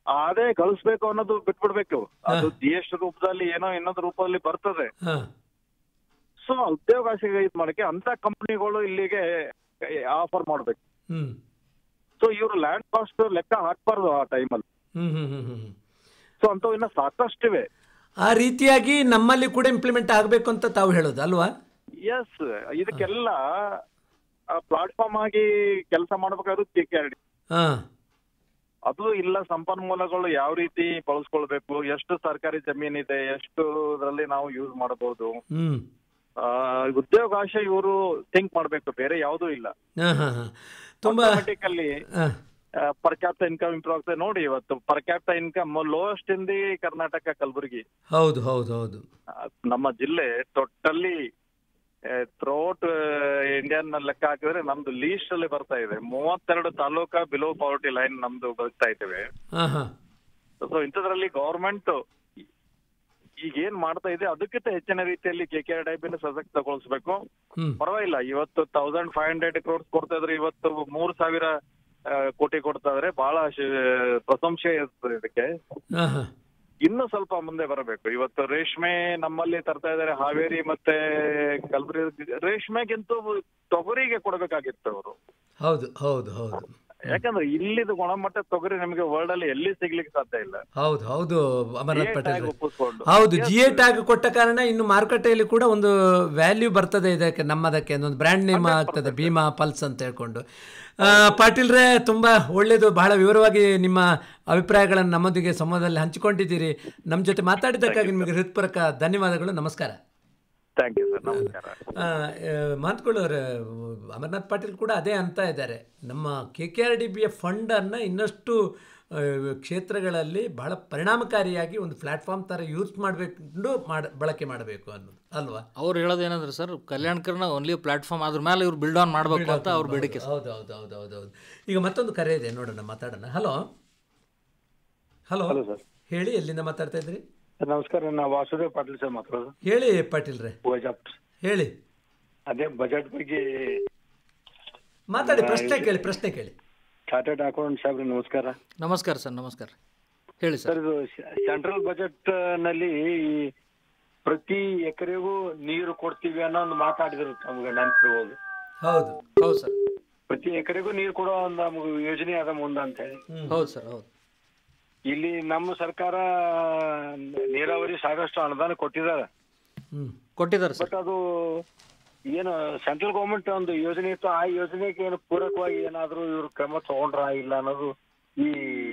ಅದೇ ಗಳಿಸ್ಬೇಕು ಅನ್ನೋದು ಬಿಟ್ಬಿಡ್ಬೇಕು ಅದು ಜಿ ಎಸ್ ರೂಪದಲ್ಲಿ ಏನೋ ಇನ್ನೊಂದು ರೂಪದಲ್ಲಿ ಬರ್ತದೆ ಹಾ ಸೊ ಉದ್ಯೋಗಾಶ ಇದ್ ಮಾಡಕ್ಕೆ ಅಂತ ಕಂಪನಿಗಳು ಇಲ್ಲಿಗೆ ಆಫರ್ ಮಾಡ್ಬೇಕು ಹ್ಮ್ ಸೊ ಇವ್ರು ಲ್ಯಾಂಡ್ ಕಾಸ್ಟ್ ಲೆಕ್ಕ ಹಾಕ್ಬಾರ್ದು ಆ ಟೈಮಲ್ಲಿ ಹ್ಮ್ ಹ್ಮ್ ಹ್ಮ್ ಹ್ಮ್ ಸೊ ಅಂತವ್ ಇನ್ನ ಸಾಕಷ್ಟಿವೆ ಆ ರೀತಿಯಾಗಿ ನಮ್ಮಲ್ಲಿ ಕೂಡ ಇಂಪ್ಲಿಮೆಂಟ್ ಆಗಬೇಕು ಅಂತ ತಾವು ಹೇಳೋದು ಅಲ್ವಾ ಎಸ್ ಇದಕ್ಕೆಲ್ಲ ಪ್ಲಾಟ್ಫಾರ್ಮ್ ಆಗಿ ಕೆಲಸ ಮಾಡ್ಬೇಕಾದ್ರೂ ಕೆ ಕೆ ಆರ್ ಡಿ ಹಾ ಅದು ಇಲ್ಲ ಸಂಪನ್ಮೂಲಗಳು ಯಾವ ರೀತಿ ಬಳಸ್ಕೊಳ್ಬೇಕು ಎಷ್ಟು ಸರ್ಕಾರಿ ಜಮೀನಿದೆ ಎಷ್ಟು ಇದರಲ್ಲಿ ನಾವು ಯೂಸ್ ಮಾಡಬಹುದು ಹ್ಮ್ ಆ, ಉದ್ಯೋಗಾಶ ಇವರು ಥಿಂಕ್ ಮಾಡ್ಬೇಕು ಬೇರೆ ಯಾವುದೂ ಇಲ್ಲ ಹಾ ಹಾ ಹಾ ತುಂಬಾ ಆಟೋಮೆಟಿಕಲ್ಲಿ ಹಾ ಪರ್ ಕ್ಯಾಪ್ಟ ಇನ್ಕಮ್ ಇಂಪ್ರೂವ್ ಆಗ್ತದೆ ನೋಡಿ ಇವತ್ತು per capita income lowest in the Karnataka Kalaburagi ಹೌದು ಹೌದು ಹೌದು ಆ, ನಮ್ಮ ಜಿಲ್ಲೆ ಟೋಟಲಿ ಥ್ರೋಟ್ ಇಂಡಿಯನ್ ಲೆಕ್ಕ ಹಾಕಿದ್ರೆ ನಮ್ದು ಲೀಸ್ಟ್ ಅಲ್ಲಿ ಬರ್ತಾ ಇದೆ ಮೂವತ್ತೆರಡು ತಾಲೂಕಾ ಬಿಲೋ ಪಾವರ್ಟಿ ಲೈನ್ ನಮ್ದು ಬರ್ತಾ ಇದ್ದೇವೆ ಹಾ ಹಾ ಸೊ ಇಂಥದ್ರಲ್ಲಿ ಗವರ್ಮೆಂಟ್ ಈಗ ಏನ್ ಮಾಡ್ತಾ ಇದೆ ಅದಕ್ಕಿಂತ ಹೆಚ್ಚಿನ ರೀತಿಯಲ್ಲಿ ಕೆ ಕೆ ಆರ್ ಡೈಬಿನ ಸಶಕ್ತಗೊಳಿಸ್ಬೇಕು ಹ್ಮ್ ಪರವಾಗಿಲ್ಲ ಇವತ್ತು ತೌಸಂಡ್ ಫೈವ್ ಹಂಡ್ರೆಡ್ ಕ್ರೋರ್ಸ್ ಕೊಡ್ತಾ ಇದ್ರೆ ಇವತ್ತು ಮೂರ್ ಸಾವಿರ ಆ, ಕೋಟಿ ಕೊಡ್ತಾ ಇದ್ರೆ ಬಹಳ ಶಿ- ಪ್ರಶಂಸೆ ಇರ್ತದೆ ಇದಕ್ಕೆ ಹಾ ಹಾ ಇನ್ನು ಸ್ವಲ್ಪ ಮುಂದೆ ಬರಬೇಕು ಇವತ್ತು ರೇಷ್ಮೆ ನಮ್ಮಲ್ಲಿ ತರ್ತಾ ಇದಾರೆ ಹಾವೇರಿ ಮತ್ತೆ ಕಲಬುರಗಿ ರೇಷ್ಮೆಗಿಂತೂ ತೊಗರಿಗೆ ಕೊಡಬೇಕಾಗಿತ್ತು ಅವರು ಹೌದು ಹೌದು ಹೌದು ಯಾಕಂದ್ರೆ ಇಲ್ಲಿದು ಗುಣಮಟ್ಟ ತೊಗರಿ ನಮಗೆ ವರ್ಲ್ಡ್ ಅಲ್ಲಿ ಎಲ್ಲಿ ಸಿಗ್ಲಿಕ್ಕೆ ಸಾಧ್ಯ ಇಲ್ಲ ಹೌದು ಹೌದು ಅಮರನಾಥ್ GA ಪಟೇಲ್ tag ಒಪ್ಪಿಸ್ಕೊಂಡು. ಹೌದು ಜಿ ಎ ಟ್ಯಾಗ್ ಕೊಟ್ಟ ಕಾರಣ ಇನ್ನು ಮಾರುಕಟ್ಟೆಯಲ್ಲಿ ಕೂಡ ಒಂದು ವ್ಯಾಲ್ಯೂ ಬರ್ತದೆ ಇದಕ್ಕೆ ನಮ್ಮದಕ್ಕೆ ಒಂದು ಬ್ರ್ಯಾಂಡ್ ನೇಮ್ ಆಗ್ತದೆ ಭೀಮಾ ಪಲ್ಸ್ ಅಂತ ಹೇಳ್ಕೊಂಡು ಆ, ಪಾಟೀಲ್ರೇ ತುಂಬ ಒಳ್ಳೆಯದು ಬಹಳ ವಿವರವಾಗಿ ನಿಮ್ಮ ಅಭಿಪ್ರಾಯಗಳನ್ನು ನಮ್ಮೊಂದಿಗೆ ಸಂವಾದದಲ್ಲಿ ಹಂಚಿಕೊಂಡಿದ್ದೀರಿ ನಮ್ಮ ಜೊತೆ ಮಾತಾಡಿದ್ದಕ್ಕಾಗಿ ನಿಮಗೆ ಹೃತ್ಪೂರ್ವಕ ಧನ್ಯವಾದಗಳು ನಮಸ್ಕಾರ ಥ್ಯಾಂಕ್ ಯು ಸರ್ ನಮಸ್ಕಾರ ಆ, ಆ, ಮಾತುಕೊಳ್ಳೋರು ಅಮರ್ನಾಥ್ ಪಾಟೀಲ್ ಕೂಡ ಅದೇ ಅಂತ ಇದ್ದಾರೆ ನಮ್ಮ ಕೆ ಕೆ ಆರ್ ಡಿ ಬಿಯ ಫಂಡನ್ನು ಇನ್ನಷ್ಟು ಆ, ಕ್ಷೇತ್ರಗಳಲ್ಲಿ ಬಹಳ ಪರಿಣಾಮಕಾರಿಯಾಗಿ ಒಂದು ಪ್ಲ್ಯಾಟ್ಫಾರ್ಮ್ ಥರ ಯೂಸ್ ಮಾಡಬೇಕು ಮಾಡ ಬಳಕೆ ಮಾಡಬೇಕು ಅನ್ನೋದು ಅಲ್ವಾ ಅವ್ರು ಹೇಳೋದು ಏನಂದ್ರೆ ಸರ್ ಕಲ್ಯಾಣಕರ್ನ ಓನ್ಲಿ ಪ್ಲಾಟ್ಫಾರ್ಮ್ ಅದ್ರ ಮೇಲೆ ಇವ್ರು ಬಿಲ್ಡ್ ಆನ್ ಮಾಡಬೇಕು ಅಂತ ಅವ್ರ ಬೇಡಿಕೆ ಸರ್. ಹೌದು ಹೌದು ಹೌದು ಹೌದು ಹೌದು ಈಗ ಮತ್ತೊಂದು ಕರೆ ಇದೆ ನೋಡೋಣ ಮಾತಾಡೋಣ ಹಲೋ ಹಲೋ ಹಲೋ ಸರ್ ಹೇಳಿ ಎಲ್ಲಿಂದ ಮಾತಾಡ್ತಾ ಇದ್ರಿ ಸರ್ ನಮಸ್ಕಾರ ನಾ ವಾಸುದೇವ್ ಪಾಟೀಲ್ ಸರ್ ಮಾತಾಡೋದು ಹೇಳಿ ಪಾಟೀಲ್ರೇ ವೈಜಾಪ್ ಹೇಳಿ ಅದೇ ಬಜೆಟ್ ಬಗ್ಗೆ ಮಾತಾಡಿ ಪ್ರಶ್ನೆ ಕೇಳಿ ಪ್ರಶ್ನೆ ಕೇಳಿ ಚಾರ್ಟೆಡ್ ಅಕೌಂಟ್ ಸಾಹೇಬ್ರೆ ನಮಸ್ಕಾರ ನಮಸ್ಕಾರ ಸರ್ ನಮಸ್ಕಾರ ಹೇಳಿ ಸರ್ ಸರ್ ಇದು ಸೆಂಟ್ರಲ್ ಬಜೆಟ್ ನಲ್ಲಿ ಈ ಪ್ರತಿ ಎಕರೆಗೂ ನೀರು ಕೊಡ್ತೀವಿ ಅನ್ನೋ ಒಂದು ಮಾತಾಡಿದ್ರು ನಮ್ಗೆ ನೆನಪಿರ್ಬೋದು ಹೌದು ಹೌದು ಸರ್ ಪ್ರತಿ ಎಕರೆಗೂ ನೀರು ಕೊಡೋ ಒಂದು ನಮ್ಗೆ ಯೋಜನೆ ಅದ ಮುಂದೆ ಅಂತ ಹೇಳಿ ಹೌದು ಸರ್ ಹೌದು ಇಲ್ಲಿ ನಮ್ಮ ಸರ್ಕಾರ ನೀರಾವರಿ ಸಾಕಷ್ಟು ಅನುದಾನ ಕೊಟ್ಟಿದ್ದಾರೆ ಹ್ಮ್ ಕೊಟ್ಟಿದ್ದಾರೆ ಸರ್ ಬಟ್ ಅದು ಏನು ಸೆಂಟ್ರಲ್ ಗೌರ್ಮೆಂಟ್ ಒಂದು ಯೋಜನೆ ಇತ್ತು ಆ ಯೋಜನೆಗೆ ಏನು ಪೂರಕವಾಗಿ ಏನಾದ್ರು ಇವ್ರು ಕ್ರಮ ತಗೊಂಡ್ರ ಇಲ್ಲ ಅನ್ನೋದು ಈ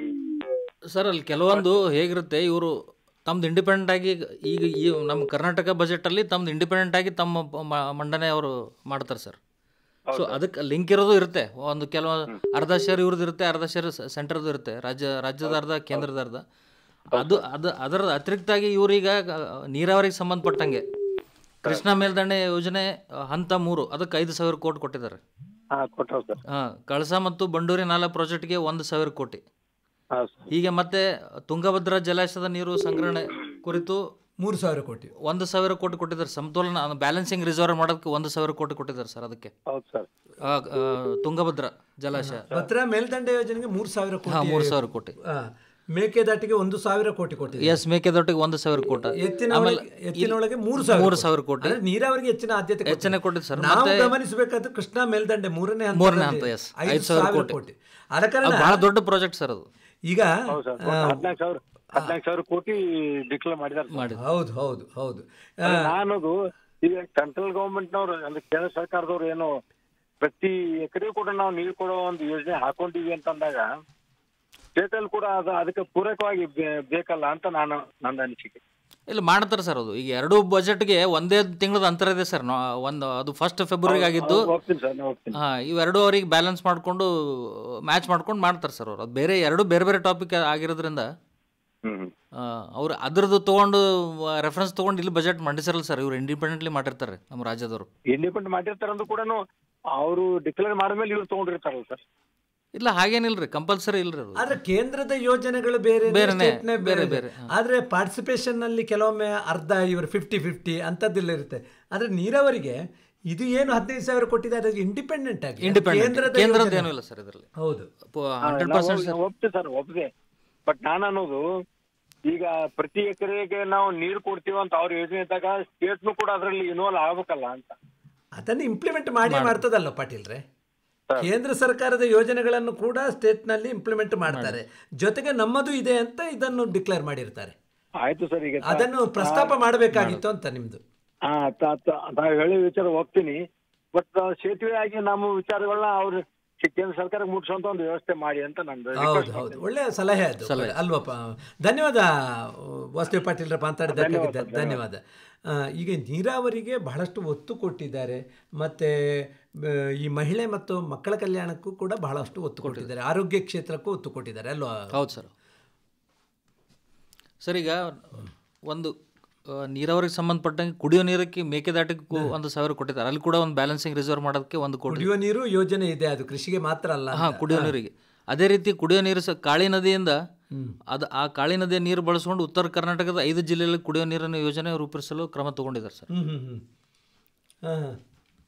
ಸರ್ ಅಲ್ಲಿ ಕೆಲವೊಂದು ಹೇಗಿರುತ್ತೆ ಇವರು ತಮ್ದು ಇಂಡಿಪೆಂಡೆಂಟ್ ಆಗಿ ಈಗ ಈ ನಮ್ಮ ಕರ್ನಾಟಕ ಬಜೆಟಲ್ಲಿ ತಮ್ದು ಇಂಡಿಪೆಂಡೆಂಟ್ ಆಗಿ ತಮ್ಮ ಪ- ಮ- ಮಂಡನೆ ಅವರು ಮಾಡ್ತಾರೆ ಸರ್ ಸೊ ಅದಕ್ಕೆ ಲಿಂಕ್ ಇರೋದು ಇರುತ್ತೆ ಒಂದು ಕೆಲವು ಅರ್ಧ ಶೇರ್ ಇವ್ರದ್ದು ಇರುತ್ತೆ ಅರ್ಧ ಶೇರ್ ಸೆಂಟರ್ದು ಇರುತ್ತೆ ರಾಜ್ಯ ರಾಜ್ಯದ ಅರ್ಧ ಕೇಂದ್ರದ ಅರ್ಧ ಅದು ಅದು ಅದರ ಅತಿರಿಕ್ತಾಗಿ ಇವ್ರೀಗ ಆ, ನೀರಾವರಿಗೆ ಸಂಬಂಧಪಟ್ಟಂಗೆ ಕೃಷ್ಣಾ ಮೇಲ್ದಂಡೆ ಯೋಜನೆ ಆ, ಹಂತ ಮೂರು ಅದಕ್ಕೆ ಐದು ಸಾವಿರ ಕೋಟಿ ಕೊಟ್ಟಿದ್ದಾರೆ ಹಾ ಕೊಟ್ಟವ್ ಸರ್ ಹಾಂ ಕಳಸಾ ಮತ್ತು ಬಂಡೂರಿ ನಾಲಾ ಪ್ರಾಜೆಕ್ಟ್ಗೆ ಒಂದು ಸಾವಿರ ಕೋಟಿ ಹಾ ಸರ್ ಹೀಗೆ ಮತ್ತೆ ತುಂಗಭದ್ರಾ ಜಲಾಶಯದ ನೀರು ಸಂಗ್ರಹಣೆ ಕುರಿತು ಮೂರು ಸಾವಿರ ಕೋಟಿ ಒಂದು ಸಾವಿರ ಕೋಟಿ ಕೊಟ್ಟಿದ್ದಾರೆ ಸಮತೋಲನ ಬ್ಯಾಲೆನ್ಸಿಂಗ್ ರಿಸರ್ವ್ ಮಾಡೋದಕ್ಕೆ ಒಂದು ಸಾವಿರ ಕೋಟಿ ಕೊಟ್ಟಿದ್ದಾರೆ ಸರ್ ಅದಕ್ಕೆ ಹೌದು ಸರ್ ಆ, ಆ, ತುಂಗಭದ್ರಾ ಜಲಾಶಯ ಭದ್ರಾ ಮೇಲ್ದಂಡೆ ಯೋಜನೆಗೆ ಮೂರು ಸಾವಿರ ಹಾಂ ಕೋಟಿ ಮೂರು ಸಾವಿರ ಕೋಟಿ ಆ, ಮೇಕೆದಾಟಿಗೆ ಒಂದು ಸಾವಿರ ಕೋಟಿ ಕೊಟ್ಟಿದೆ ಎಸ್ ಮೇಕೆದಾಟಿಗೆ ಒಂದು ಸಾವಿರ ಕೋಟಿ ಎತ್ತಿನ ಆಮೇಲೆ ಒಳಗೆ- ಎತ್ತಿನೊಳಗೆ ಮೂರು ಸಾವಿರ ಮೂರು ಸಾವಿರ ಕೋಟಿ ಅಂದ್ರೆ ನೀರಾವರಿಗೆ ಹೆಚ್ಚಿನ ಆದ್ಯತೆ ಕೊಟ್ಟಿದೆ. ಹೆಚ್ಚಿನ ಕೊಟ್ಟಿದೆ ಸರ್ ನಾವು ಮತ್ತೆ ಗಮನಿಸಬೇಕಾದ ಕೃಷ್ಣಾ ಮೇಲ್ದಂಡೆ ಮೂರನೇ ಹಂತದಲ್ಲಿ ಮೂರನೇ ಹಂತ, yes. ಐದು ಐದು ಸಾವಿರ ಸಾವಿರ ಕೋಟಿ. ಕೋಟಿ ಆದ ಕಾರಣ ಅದು ಬಹಳ ದೊಡ್ಡ ಪ್ರಾಜೆಕ್ಟ್ ಸರ್ ಅದು ಈಗ ಹೌದು ಸರ್ ಹದಿನಾಲ್ಕು ಸಾವಿರ ಹದಿನಾಲ್ಕು ಸಾವಿರ ಕೋಟಿ ಡಿಕ್ಲೇರ್ ಮಾಡಿದಾರೆ ಸರ್. ಮಾಡಿದ್ರು ಹೌದು ಹೌದು ಹೌದು ಆ, ನಾನದು ಈಗ ಸೆಂಟ್ರಲ್ ಗವರ್ಮೆಂಟ್ನವ್ರು ಅಂದ್ರೆ ಕೇಂದ್ರ ಸರ್ಕಾರದವ್ರು ಏನು ಪ್ರತಿ ಎಕರೆ ಕೂಡ ನಾವು ನೀರು ಕೊಡೋ ಒಂದು ಯೋಜನೆ ಹಾಕೊಂಡಿವಿ ಅಂತಂದಾಗ ಸ್ಟೇಟಲ್ಲಿ ಕೂಡ ಅದು ಅದಕ್ಕೆ ಪೂರಕವಾಗಿ ಬೇ- ಬೇಕಲ್ಲ ಅಂತ ನಾನು ನನ್ನ ಅನಿಸಿಕೆ ಇಲ್ಲ ಮಾಡ್ತಾರೆ ಸರ್ ಅದು ಈಗ ಎರಡು ಬಜೆಟ್ಗೆ ಒಂದೇ ತಿಂಗಳದ ಅಂತರ ಇದೆ ಸರ್ ಒಂದು ಅದು ಫಸ್ಟ್ ಫೆಬ್ರವರಿಗೆ ಆಗಿದ್ದು ಹೋಗ್ತೀನಿ ಸರ್ ನಾನು ಹೋಗ್ತೀನಿ ಹಾಂ ಇವೆರಡು ಅವ್ರಿಗೆ ಬ್ಯಾಲೆನ್ಸ್ ಮಾಡಿಕೊಂಡು ಮ್ಯಾಚ್ ಮಾಡ್ಕೊಂಡು ಮಾಡ್ತಾರೆ ಸರ್ ಅವರು ಅದು ಬೇರೆ ಎರಡು ಬೇರೆ ಬೇರೆ ಟಾಪಿಕ್ ಆಗಿರೋದ್ರಿಂದ ಹ್ಮ್ ಅವ್ರು ಅದ್ರದ್ದು ತೊಗೊಂಡು ರೆಫರೆನ್ಸ್ ತೊಗೊಂಡು ಇಲ್ಲಿ ಬಜೆಟ್ ಮಂಡಿಸಿರಲ್ಲ ಸರ್ ಇವ್ರು ಇಂಡಿಪೆಂಡೆಂಟ್ಲಿ ಮಾಡಿರ್ತಾರೆ ನಮ್ಮ ರಾಜ್ಯದವರು ಇಂಡಿಪೆಂಡೆಂಟ್ ಮಾಡಿರ್ತಾರಂದ್ರೂ ಕೂಡ ಅವರು ಡಿಕ್ಲೇರ್ ಮಾಡಿದ್ಮೇಲೆ ಇವ್ರು ತಗೊಂಡಿರ್ತಾರಲ್ಲ ಸರ್ ಇಲ್ಲ ಹಾಗೇನಿಲ್ರಿ ಕಂಪಲ್ಸರಿ ಇಲ್ರಿ ಅದು ಆದ್ರೆ ಕೇಂದ್ರದ ಯೋಜನೆಗಳು ಬೇರೆ ಬೇರೆನೆ, state ನೇ ಬೇರೆ ಬೇರೆ ಬೇರೆ, ಆದ್ರೆ ಪಾರ್ಟಿಸಿಪೇಷನ್ ನಲ್ಲಿ ಕೆಲವೊಮ್ಮೆ ಅರ್ಧ ಇವರು ಫಿಫ್ಟಿ ಫಿಫ್ಟಿ ಅಂತದ್ದೆಲ್ಲ ಇರುತ್ತೆ ಆದ್ರೆ ನೀರಾವರಿಗೆ ಇದು ಏನು ಹದಿನೈದು ಸಾವಿರ ಕೊಟ್ಟಿದ್ದಾರೆ ಅದು ಇಂಡಿಪೆಂಡೆಂಟ್ ಆಗಿ ಅದು ಇಂಡಿಪೆಂಡೆಂಟ್ ಕೇಂದ್ರದ ಕೇಂದ್ರದ ಯೋಜನೆ. ಏನೂ ಇಲ್ಲ ಸರ್ ಇದರಲ್ಲಿ ಹೌದು ಹಂಡ್ರೆಡ್ ಪರ್ಸೆಂಟ್ ನಾವು ಒಪ್ತೀವಿ ಸರ್ ಒಪ್ಪಿದೆ ಬಟ್ ನಾನು ಅನ್ನೋದು ಈಗ ಪ್ರತಿ ಎಕರೆಗೆ ನಾವು ನೀರು ಕೊಡ್ತೀವಿ ಅಂತ ಅವ್ರ ಯೋಜನೆ ಇದ್ದಾಗ ಸ್ಟೇಟ್ನು ಕೂಡ ಅದರಲ್ಲಿ ಇನ್ವಾಲ್ವ್ ಆಗ್ಬೇಕಲ್ಲ ಅಂತ ಅದನ್ನು ಇಂಪ್ಲಿಮೆಂಟ್ ಮಾಡಿ ಮಾಡ್ತದಲ್ಲ ಪಾಟೀಲ್ರೆ ಕೇಂದ್ರ ಸರ್ಕಾರದ ಯೋಜನೆಗಳನ್ನು ಕೂಡ ಸ್ಟೇಟ್ನಲ್ಲಿ ಇಂಪ್ಲಿಮೆಂಟ್ ಮಾಡ್ತಾರೆ ಜೊತೆಗೆ ನಮ್ಮದು ಇದೆ ಅಂತ ಇದನ್ನು ಡಿಕ್ಲೇರ್ ಮಾಡಿರ್ತಾರೆ ಆಯ್ತು ಸರ್ ಈಗ ಅದನ್ನು ಪ್ರಸ್ತಾಪ ಮಾಡಬೇಕಾಗಿತ್ತು ಅಂತ ನಿಮ್ದು ಹಾ ತಾವ್ ಹೇಳಿ ವಿಚಾರ ಹೋಗ್ತೀನಿ ಬಟ್ ಸೇತುವೆ ಆಗಿ ನಮ್ಮ ವಿಚಾರಗಳನ್ನ ಅವ್ರು ಕೇಂದ್ರ ಸರ್ಕಾರಕ್ಕೆ ಮುಟ್ಸುವಂತ ಒಂದು ವ್ಯವಸ್ಥೆ ಮಾಡಿ ಅಂತ ನಂದು ಹೌದು ಹೌದು ಒಳ್ಳೆಯ ಸಲಹೆ ಅದು ಅಲ್ವಪ್ಪ ಧನ್ಯವಾದ ವಾಸುದೇವ್ ಪಾಟೀಲ್ರ ಮಾತಾಡಿದ್ದಕ್ಕಾಗಿದ್ದ ಧನ್ಯವಾದ ಆ, ಈಗ ನೀರಾವರಿಗೆ ಬಹಳಷ್ಟು ಒತ್ತು ಕೊಟ್ಟಿದ್ದಾರೆ ಮತ್ತು ಈ ಮಹಿಳೆ ಮತ್ತು ಮಕ್ಕಳ ಕಲ್ಯಾಣಕ್ಕೂ ಕೂಡ ಬಹಳಷ್ಟು ಒತ್ತು ಕೊಟ್ಟಿದ್ದಾರೆ ಆರೋಗ್ಯ ಕ್ಷೇತ್ರಕ್ಕೂ ಒತ್ತು ಕೊಟ್ಟಿದ್ದಾರೆ ಅಲ್ವಾ ಹೌದು ಸರ್ ಸರ್ ಈಗ ಒಂದು ಆ, ನೀರಾವರಿಗೆ ಸಂಬಂಧಪಟ್ಟಂಗೆ ಕುಡಿಯೋ ನೀರಕ್ಕೆ ಮೇಕೆದಾಟಕ್ಕೂ ಒಂದು ಸಾವಿರ ಕೊಟ್ಟಿದ್ದಾರೆ ಅಲ್ಲಿ ಕೂಡ ಒಂದು ಬ್ಯಾಲೆನ್ಸಿಂಗ್ ರಿಸರ್ವ್ ಮಾಡೋದಕ್ಕೆ ಒಂದು ಕೋಟಿ ಕುಡಿಯುವ ನೀರು ಯೋಜನೆ ಇದೆ ಅದು ಕೃಷಿಗೆ ಮಾತ್ರ ಅಲ್ಲ ಹಾಂ ಕುಡಿಯೋ ನೀರಿಗೆ ಅದೇ ರೀತಿ ಕುಡಿಯೋ ನೀರು ಸಹ ಕಾಳಿ ನದಿಯಿಂದ ಅದು ಆ ಕಾಳಿ ನದಿಯ ನೀರು ಬಳಸ್ಕೊಂಡು ಉತ್ತರ ಕರ್ನಾಟಕದ ಐದು ಜಿಲ್ಲೆಯಲ್ಲಿ ಕುಡಿಯೋ ನೀರಿನ ಯೋಜನೆ ರೂಪಿಸಲು ಕ್ರಮ ತಗೊಂಡಿದ್ದಾರೆ ಸರ್ ಹ್ಞೂ ಹ್ಞೂ ಹ್ಞೂ ಹಾಂ ಹಾಂ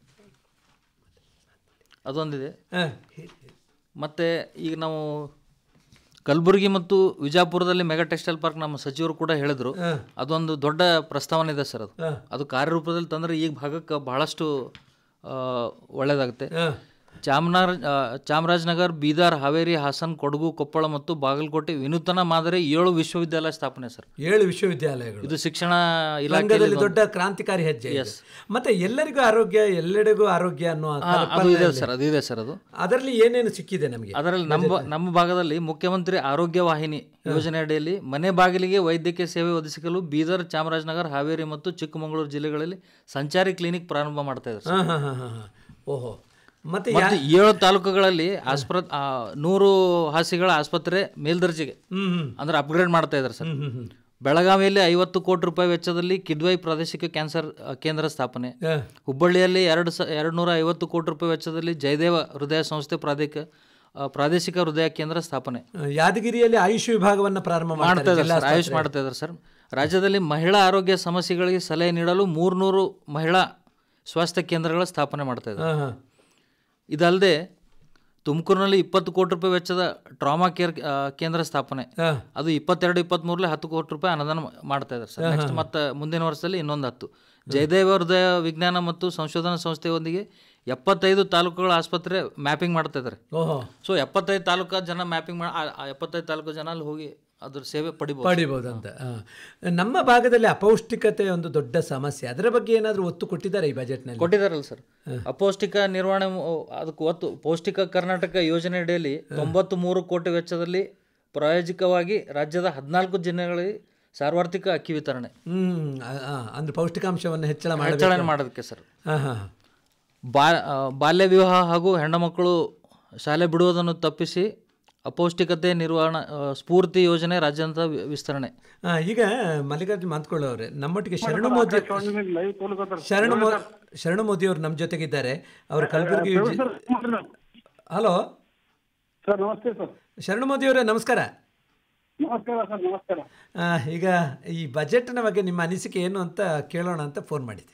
ಅದೊಂದಿದೆ ಹಾಂ ಮತ್ತು ಈಗ ನಾವು ಕಲಬುರಗಿ ಮತ್ತು ವಿಜಾಪುರದಲ್ಲಿ ಮೆಗಾ ಟೆಕ್ಸ್ಟೈಲ್ ಪಾರ್ಕ್ ನಮ್ಮ ಸಚಿವರು ಕೂಡ ಹೇಳಿದ್ರು ಅದೊಂದು ದೊಡ್ಡ ಪ್ರಸ್ತಾವನೆ ಇದೆ ಸರ್ ಅದು ಅದು ಕಾರ್ಯರೂಪದಲ್ಲಿ ತಂದರೆ ಈ ಭಾಗಕ್ಕೆ ಬಹಳಷ್ಟು ಆ, ಒಳ್ಳೆಯದಾಗುತ್ತೆ ಚಾಮನಾರ್ ಆ, ಚಾಮರಾಜನಗರ್ ಬೀದರ್ ಹಾವೇರಿ ಹಾಸನ್ ಕೊಡಗು ಕೊಪ್ಪಳ ಮತ್ತು ಬಾಗಲಕೋಟೆ ವಿನೂತನ ಮಾದರಿ ಏಳು ವಿಶ್ವವಿದ್ಯಾಲಯ ಸ್ಥಾಪನೆ ಸರ್ ಏಳು ವಿಶ್ವವಿದ್ಯಾಲಯಗಳು ಇದು ಶಿಕ್ಷಣ ರಂಗದಲ್ಲಿ ಇಲಾಖೆಯಲ್ಲಿ ದೊಡ್ಡ ಕ್ರಾಂತಿಕಾರಿ ಹೆಜ್ಜೆ ಇದು. ಮತ್ತೆ ಎಲ್ಲರಿಗೂ ಆರೋಗ್ಯ ಎಲ್ಲೆಡೆಗೂ ಆರೋಗ್ಯ ಅನ್ನೋ ಆ, ಅದು ಇದೆ ಸರ್ ಅದು ಇದೆ ಸರ್ ಅದು ಅದರಲ್ಲಿ ಏನೇನು ಸಿಕ್ಕಿದೆ ನಮಗೆ ಅದರಲ್ಲಿ ನಮ್ಮ ನಮ್ಮ ಭಾಗದಲ್ಲಿ ಮುಖ್ಯಮಂತ್ರಿ ಆರೋಗ್ಯ ವಾಹಿನಿ ಯೋಜನೆ ಅಡಿಯಲ್ಲಿ ಮನೆ ಬಾಗಿಲಿಗೆ ವೈದ್ಯಕೀಯ ಸೇವೆ ಒದಗಿಸಲು ಬೀದರ್ ಚಾಮರಾಜನಗರ ಹಾವೇರಿ ಮತ್ತು ಚಿಕ್ಕಮಗಳೂರು ಜಿಲ್ಲೆಗಳಲ್ಲಿ ಸಂಚಾರಿ ಕ್ಲಿನಿಕ್ ಪ್ರಾರಂಭ ಮಾಡ್ತಾ ಇದ್ದಾರೆ ಸರ್. ಹಾಂ ಹಾಂ ಹಾಂ ಹಾಂ ಓಹೋ ಮತ್ತೆ ಯಾ ಮತ್ತು ಏಳು ತಾಲೂಕುಗಳಲ್ಲಿ ಆಸ್ಪ್ರ ಆ, ನೂರು ಹಾಸಿಗಳ ಆಸ್ಪತ್ರೆ ಮೇಲ್ದರ್ಜೆಗೆ ಹ್ಮ್ ಹ್ಮ್ ಅಂದ್ರೆ ಅಪ್ಗ್ರೇಡ್ ಮಾಡ್ತಾ ಇದ್ದಾರೆ ಸರ್ ಬೆಳಗಾವಿಯಲ್ಲಿ ಐವತ್ತು ಕೋಟಿ ರೂಪಾಯಿ ವೆಚ್ಚದಲ್ಲಿ ಕಿದ್ವೈ ಪ್ರಾದೇಶಿಕ ಕ್ಯಾನ್ಸರ್ ಆ, ಕೇಂದ್ರ ಸ್ಥಾಪನೆ ಹಾ. ಹುಬ್ಬಳ್ಳಿಯಲ್ಲಿ ಎರಡು ಸ ಎರಡು ನೂರ ಐವತ್ತು ಕೋಟಿ ರೂಪಾಯಿ ವೆಚ್ಚದಲ್ಲಿ ಜಯದೇವ ಹೃದಯ ಸಂಸ್ಥೆ ಪ್ರಾದೇಶಿಕ ಆ, ಪ್ರಾದೇಶಿಕ ಹೃದಯ ಕೇಂದ್ರ ಸ್ಥಾಪನೆ ಯಾದಗಿರಿಯಲ್ಲಿ ಆಯುಷ್ ವಿಭಾಗವನ್ನು ಪ್ರಾರಂಭ ಮಾಡ್ತಾ ಮಾಡ್ತಾರೆ ಇದ್ದಾರೆ ಜಿಲ್ಲಾ ಸರ್ ಆಯುಷ್ ಮಾಡ್ತಾ ಇದ್ದಾರೆ ಸರ್ ರಾಜ್ಯದಲ್ಲಿ ಮಹಿಳಾ ಆರೋಗ್ಯ ಸಮಸ್ಯೆಗಳಿಗೆ ಸಲಹೆ ನೀಡಲು ಮೂರ್ನೂರು ಮಹಿಳಾ ಸ್ವಾಸ್ಥ್ಯ ಕೇಂದ್ರಗಳ ಸ್ಥಾಪನೆ ಮಾಡ್ತಾ ಇದ್ದಾರೆ ಹಾಂ ಹಾಂ ಇದಲ್ಲದೆ ತುಮಕೂರಿನಲ್ಲಿ ಇಪ್ಪತ್ತು ಕೋಟಿ ರೂಪಾಯಿ ವೆಚ್ಚದ ಟ್ರಾಮಾ ಕೇರ್ ಆ, ಕೇಂದ್ರ ಸ್ಥಾಪನೆ ಹಾಂ ಅದು ಇಪ್ಪತ್ತೆರಡು ಇಪ್ಪತ್ತ್ಮೂರರಲ್ಲಿ ಹತ್ತು ಕೋಟಿ ರೂಪಾಯಿ ಅನುದಾನ ಮಾ- ಮಾಡ್ತಾ ಇದ್ದಾರೆ ಸರ್ ನೆಕ್ಸ್ಟ್ ಮತ್ತೆ ಮುಂದಿನ ವರ್ಷದಲ್ಲಿ ಇನ್ನೊಂದು ಹತ್ತು ಜಯದೇವ ಹೃದಯ ವಿಜ್ಞಾನ ಮತ್ತು ಸಂಶೋಧನಾ ಸಂಸ್ಥೆಯೊಂದಿಗೆ ಎಪ್ಪತ್ತೈದು ತಾಲೂಕುಗಳ ಆಸ್ಪತ್ರೆ ಮ್ಯಾಪಿಂಗ್ ಮಾಡ್ತಾ ಇದ್ದಾರೆ ಓಹೋ ಸೊ ಎಪ್ಪತ್ತೈದು ತಾಲೂಕು ಜನ ಮ್ಯಾಪಿಂಗ್ ಮಾಡಿ ಆ- ಆ ಎಪ್ಪತ್ತೈದು ತಾಲೂಕು ಜನ ಅಲ್ಲಿ ಹೋಗಿ ಅದ್ರ ಸೇವೆ ಪಡಿಬೋದು ಪಡಿಬೋದು ಅಂತ ಆ. ನಮ್ಮ ಭಾಗದಲ್ಲಿ ಅಪೌಷ್ಟಿಕತೆ ಒಂದು ದೊಡ್ಡ ಸಮಸ್ಯೆ ಅದರ ಬಗ್ಗೆ ಏನಾದರೂ ಒತ್ತು ಕೊಟ್ಟಿದ್ದಾರೆ ಈ ಬಜೆಟ್ನಲ್ಲಿ ಕೊಟ್ಟಿದ್ದಾರಲ್ಲ ಸರ್ ಅಪೌಷ್ಟಿಕ ನಿರ್ವಹಣೆ ಮು- ಅದಕ್ಕೆ ಒತ್ತು ಪೌಷ್ಟಿಕ ಕರ್ನಾಟಕ ಯೋಜನೆ ಅಡಿಯಲ್ಲಿ ತೊಂಬತ್ತು ಮೂರು ಕೋಟಿ ವೆಚ್ಚದಲ್ಲಿ ಪ್ರಾಯೋಜಿಕವಾಗಿ ರಾಜ್ಯದ ಹದಿನಾಲ್ಕು ಜಿಲ್ಲೆಗಳಲ್ಲಿ ಸಾರ್ವತ್ರಿಕ ಅಕ್ಕಿ ವಿತರಣೆ ಹ್ಮ್ ಆ, ಆ, ಅಂದ್ರೆ ಪೌಷ್ಟಿಕಾಂಶವನ್ನು ಹೆಚ್ಚಳ ಮಾಡಬೇಕು ಹೆಚ್ಚಳ ಮಾಡೋದಕ್ಕೆ ಸರ್ ಹಾಂ ಹಾಂ ಬಾ ಆ, ಬಾಲ್ಯ ವಿವಾಹ ಹಾಗೂ ಹೆಣ್ಣು ಮಕ್ಕಳು ಶಾಲೆ ಬಿಡುವುದನ್ನು ತಪ್ಪಿಸಿ ಅಪೌಷ್ಟಿಕತೆ ನಿರ್ವಹಣಾ ಆ, ಸ್ಫೂರ್ತಿ ಯೋಜನೆ ರಾಜ್ಯಾದ್ಯಂತ ವಿ- ವಿಸ್ತರಣೆ ಈಗ ಮಲ್ಲಿಕಾರ್ಜುನ್ ಮಾತ್ಕೊಳ್ಳೋರೆ ನಮ್ಮೊಟ್ಟಿಗೆ ಶರಣು ಮೋದಿ ಶರಣು ಮೋ ಶರಣು ಮೋದಿ ಅವರು ನಮ್ಮ ಜೊತೆಗಿದ್ದಾರೆ ಅವರು ಕಲಬುರಗಿ ಹಲೋ ಸರ್ ನಮಸ್ತೆ ಸರ್ ಶರಣು ಮೋದಿ ಅವರೇ ನಮಸ್ಕಾರ ನಮಸ್ಕಾರ ಸರ್ ನಮಸ್ಕಾರ ಆ, ಈಗ ಈ ಬಜೆಟ್ನ ಬಗ್ಗೆ ನಿಮ್ಮ ಅನಿಸಿಕೆ ಏನು ಅಂತ ಕೇಳೋಣ ಅಂತ ಫೋನ್ ಮಾಡಿದ್ದೆ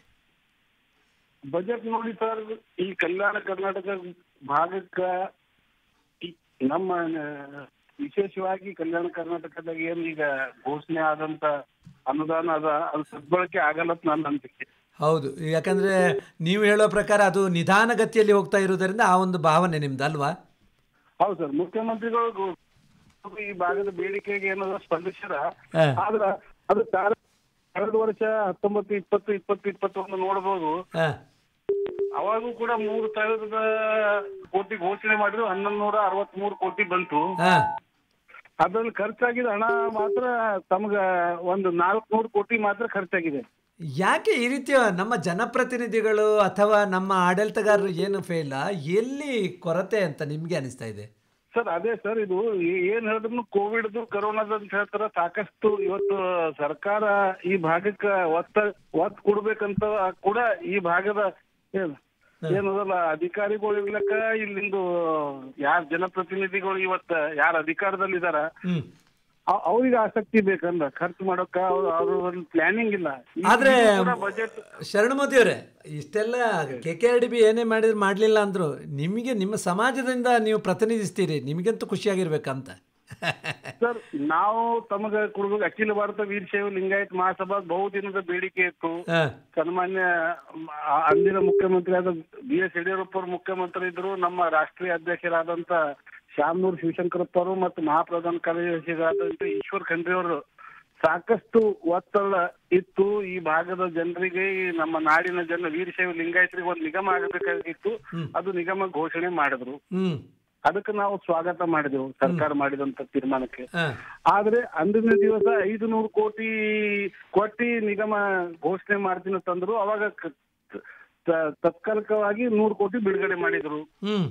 ಬಜೆಟ್ ನೋಡಿ ಸರ್ ಈ ಕಲ್ಯಾಣ ಕರ್ನಾಟಕ ಭಾಗಕ್ಕ ಈ- ನಮ್ಮ ಆ, ವಿಶೇಷವಾಗಿ ಕಲ್ಯಾಣ ಕರ್ನಾಟಕದಾಗ ಏನ್ ಈಗ ಘೋಷಣೆ ಆದಂತ ಅನುದಾನ ಅದ ಅದು ಸದ್ಬಳಕೆ ಆಗಲ್ಲ ಅಂತ ನನ್ನ ಅನಿಸಿಕೆ ಹೌದು ಯಾಕಂದ್ರೆ ನೀವು ಹೇಳೋ ಪ್ರಕಾರ ಅದು ನಿಧಾನಗತಿಯಲ್ಲಿ ಹೋಗ್ತಾ ಇರೋದರಿಂದ ಆ ಒಂದು ಭಾವನೆ ನಿಮ್ದು ಅಲ್ವಾ ಹೌದು ಸರ್ ಮುಖ್ಯಮಂತ್ರಿಗಳು ಗೋ- ಈ ಭಾಗದ ಬೇಡಿಕೆಗೆ ಏನಾದ್ರು ಸ್ಪಂದಿಸ್ಯಾರ ಹಾ. ಆದ್ರ ಅದು ಕಾರ- ಕಳೆದ ವರ್ಷ ಹತ್ತೊಂಬತ್ತು ಇಪ್ಪತ್ತು ಇಪ್ಪತ್ತು ಇಪ್ಪತ್ತೊಂದು ನೋಡ್ಬೋದು ಹಾ ಅವಾಗೂ ಕೂಡ ಮೂರು ಸಾವಿರದ ಕೋಟಿ ಘೋಷಣೆ ಮಾಡಿದ್ರು ಹನ್ನೊಂದು ನೂರ ಅರವತ್ಮೂರು ಕೋಟಿ ಬಂತು ಹಾ ಅದ್ರಲ್ಲಿ ಖರ್ಚಾಗಿದ ಹಣ ಮಾತ್ರ ತಮ್ಗ ಒಂದು ನಾಲ್ಕುನೂರು ಕೋಟಿ ಮಾತ್ರ ಖರ್ಚಾಗಿದೆ ಯಾಕೆ ಈ ರೀತಿಯ ನಮ್ಮ ಜನಪ್ರತಿನಿಧಿಗಳು ಅಥವಾ ನಮ್ಮ ಆಡಳಿತಗಾರರು ಏನು ಫೇಲ ಎಲ್ಲಿ ಕೊರತೆ ಅಂತ ನಿಮ್ಗೆ ಅನಿಸ್ತಾ ಇದೆ ಸರ್ ಅದೇ ಸರ್ ಇದು ಏ- ಏನ್ ಹೇಳಿದ್ರು ಕೋವಿಡ್ ಕೊರೋನಾದ ಅಂತ ಹೇಳ್ತಾರ ಸಾಕಷ್ಟು ಇವತ್ತು ಸರ್ಕಾರ ಈ ಭಾಗಕ್ಕ ಒತ್ತ ಒತ್ತು ಕೊಡ್ಬೇಕಂತ ಕೂಡ ಈ ಭಾಗದ ಏನ್ ಏನದಲ್ಲ ಅಧಿಕಾರಿಗಳು ಇರ್ಲಕ್ಕ ಇಲ್ಲಿಂದು ಯಾರ ಜನಪ್ರತಿನಿಧಿಗಳು ಇವತ್ತ ಯಾರ ಅಧಿಕಾರದಲ್ಲಿದಾರ ಹ್ಮ್ ಅ- ಅವ್ರಿಗೆ ಆಸಕ್ತಿ ಬೇಕಂದ ಖರ್ಚು ಮಾಡೋಕ ಅವ್ರ ಅವ್ರ ಒಂದು ಪ್ಲಾನಿಂಗ್ ಇಲ್ಲ ಈ- ಆದ್ರೆ ಇದು ಕೂಡ ಬಜೆಟ್ ಶರಣ ಮೋದಿ ಅವರೇ ಇಷ್ಟೆಲ್ಲ K K R D B ಏನೇ ಮಾಡಿದ್ರು ಮಾಡಲಿಲ್ಲ ಅಂದ್ರು ನಿಮಗೆ ನಿಮ್ಮ ಸಮಾಜದಿಂದ ನೀವು ಪ್ರತಿನಿಧಿಸ್ತೀರಿ ನಿಮಗಂತೂ ಖುಷಿಯಾಗಿರ್ಬೇಕಂತ ಸರ್ ನಾವು ತಮಗೆ ಕೊಡ್ಬೇಕು ಅಖಿಲ ಭಾರತ ವೀರಶೈವ ಲಿಂಗಾಯತ್ ಮಹಾಸಭಾ ಬಹುದಿನದ ಬೇಡಿಕೆ ಇತ್ತು ಹಾ ಸನ್ಮಾನ್ಯ ಮ, ಆ ಅಂದಿನ ಮುಖ್ಯಮಂತ್ರಿಯಾದ ಬಿ ಎಸ್ ಯಡಿಯೂರಪ್ಪ ಅವರು ಮುಖ್ಯಮಂತ್ರಿ ಇದ್ರು ನಮ್ಮ ರಾಷ್ಟ್ರೀಯ ಅಧ್ಯಕ್ಷರಾದಂತ ಶ್ಯಾಮನೂರ್ ಶಿವಶಂಕರಪ್ಪ ಅವರು ಮತ್ತು ಮಹಾಪ್ರಧಾನ ಕಾರ್ಯದರ್ಶಿಗಳಾದಂತ ಈಶ್ವರ್ ಖಂಡ್ರೆ ಅವರು ಸಾಕಷ್ಟು ಒತ್ತಡ ಇತ್ತು ಈ ಭಾಗದ ಜನರಿಗೆ ಈ ನಮ್ಮ ನಾಡಿನ ಜನ ವೀರಶೈವ ಲಿಂಗಾಯತರಿಗೆ ಒಂದು ನಿಗಮ ಆಗಬೇಕಾಗಿತ್ತು ಅದು ನಿಗಮ ಘೋಷಣೆ ಮಾಡಿದ್ರು ಹ್ಮ್ ಅದಕ್ಕೆ ನಾವು ಸ್ವಾಗತ ಮಾಡಿದೆವು ಸರ್ಕಾರ ಮಾಡಿದಂತ ತೀರ್ಮಾನಕ್ಕೆ ಹಾ ಆದ್ರೆ ಅಂದಿನ ದಿವಸ ಐದು ನೂರು ಕೋಟಿ ಕೊಟ್ಟಿ ನಿಗಮ ಘೋಷಣೆ ಮಾಡ್ತೀನಿ ತಂದ್ರು ಅವಾಗ ಕ- ತ- ತಾತ್ಕಾಲಿಕವಾಗಿ ನೂರು ಕೋಟಿ ಬಿಡುಗಡೆ ಮಾಡಿದ್ರು ಹ್ಮ್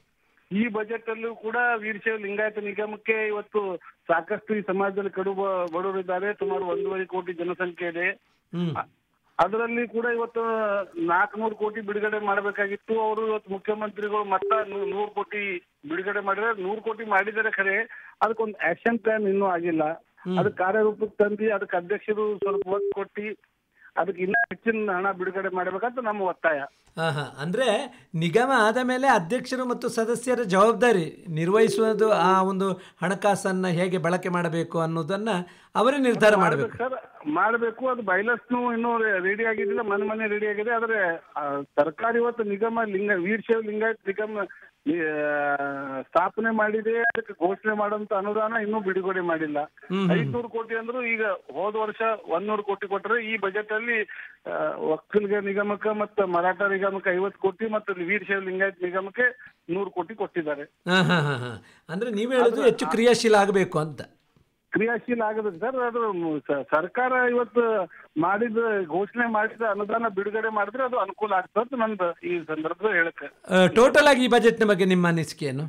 ಈ ಬಜೆಟ್ ಅಲ್ಲೂ ಕೂಡ ವೀರಶೈವ ಲಿಂಗಾಯತ ನಿಗಮಕ್ಕೆ ಇವತ್ತು ಸಾಕಷ್ಟು ಈ ಸಮಾಜದಲ್ಲಿ ಕಡು ಬ- ಬಡವರಿದ್ದಾರೆ ಸುಮಾರು ಒಂದೂವರೆ ಕೋಟಿ ಜನಸಂಖ್ಯೆ ಇದೆ ಹ್ಮ್ ಅದರಲ್ಲಿ ಕೂಡ ಇವತ್ತು ನಾಲ್ಕನೂರು ಕೋಟಿ ಬಿಡುಗಡೆ ಮಾಡಬೇಕಾಗಿತ್ತು ಅವರು ಇವತ್ತು ಮುಖ್ಯಮಂತ್ರಿಗಳು ಮತ್ತ ನೂ- ನೂರು ಕೋಟಿ ಬಿಡುಗಡೆ ಮಾಡಿದ್ರೆ ನೂರು ಕೋಟಿ ಮಾಡಿದರೆ ಖರೆ ಅದಕ್ಕೊಂದು ಆಕ್ಷನ್ ಪ್ಲಾನ್ ಇನ್ನೂ ಆಗಿಲ್ಲ ಅದಕ್ಕೆ ಕಾರ್ಯರೂಪಕ್ಕೆ ತಂದು ಅದಕ್ಕೆ ಅಧ್ಯಕ್ಷರು ಸ್ವಲ್ಪ ಒತ್ತು ಕೊಟ್ಟು ಅದಕ್ಕೆ ಇನ್ನೂ ಹೆಚ್ಚಿನ ಹಣ ಬಿಡುಗಡೆ ಮಾಡಬೇಕಂತ ನಮ್ಮ ಒತ್ತಾಯ ಹಾ ಹಾ ಅಂದ್ರೆ ನಿಗಮ ಆದ ಮೇಲೆ ಅಧ್ಯಕ್ಷರು ಮತ್ತು ಸದಸ್ಯರ ಜವಾಬ್ದಾರಿ ನಿರ್ವಹಿಸುವುದು ಆ ಒಂದು ಹಣಕಾಸನ್ನ ಹೇಗೆ ಬಳಕೆ ಮಾಡಬೇಕು ಅನ್ನೋದನ್ನ ಅವರೇ ನಿರ್ಧಾರ ಮಾಡಬೇಕು ಸರ್ ಮಾಡಬೇಕು ಅದು ಬೈಲಸ್ನು ಇನ್ನೂ ರೆಡಿ ಆಗಿದ್ದಿಲ್ಲ ಮನೆ ಮನೆ ರೆಡಿ ಆಗಿದೆ ಆದ್ರೆ ಆ, ಸರ್ಕಾರ ಇವತ್ತು ನಿಗಮ ಲಿಂಗ ವೀರಶೈವ ಲಿಂಗಾಯತ್ ನಿಗಮ ಆ, ಸ್ಥಾಪನೆ ಮಾಡಿದೆ ಅದಕ್ಕೆ ಘೋಷಣೆ ಮಾಡುವಂತ ಅನುದಾನ ಇನ್ನೂ ಬಿಡುಗಡೆ ಮಾಡಿಲ್ಲ ಐದ್ನೂರು ಕೋಟಿ ಅಂದ್ರು ಈಗ ಹೋದ ವರ್ಷ ಒಂದ್ನೂರು ಕೋಟಿ ಕೊಟ್ಟರೆ ಈ ಬಜೆಟ್ ಅಲ್ಲಿ ಆ, ಒಕ್ಕಲಿಗ ನಿಗಮಕ್ಕೆ ಮತ್ತು ಮರಾಠ ನಿಗಮಕ್ಕೆ ಐವತ್ತು ಕೋಟಿ ಮತ್ತು ವೀರಶೈವ ಲಿಂಗಾಯತ್ ನಿಗಮಕ್ಕೆ ನೂರು ಕೋಟಿ ಕೊಟ್ಟಿದ್ದಾರೆ ಹಾ ಹಾ ಹಾ ಹಾ ಅಂದ್ರೆ ನೀವು ಹೇಳೋದು ಹೆಚ್ಚು ಕ್ರಿಯಾಶೀಲ ಆಗಬೇಕು ಅಂತ ಕ್ರಿಯಾಶೀಲ ಆಗದ ಸರ್ ಅದು ಮ- ಸ- ಸರ್ಕಾರ ಇವತ್ತು ಮಾಡಿದ ಘೋಷಣೆ ಮಾಡಿದ ಅನುದಾನ ಬಿಡುಗಡೆ ಮಾಡಿದ್ರೆ ಅದು ಅನುಕೂಲ ಆಗ್ತದೆ ಅಂತ ನಂದು ಈ ಸಂದರ್ಭದಲ್ಲಿ ಹೇಳಕ್ಕೆ ಟೋಟಲ್ ಆಗಿ ಈ ಬಜೆಟ್ನ ಬಗ್ಗೆ ನಿಮ್ಮ ಅನಿಸಿಕೆ ಏನು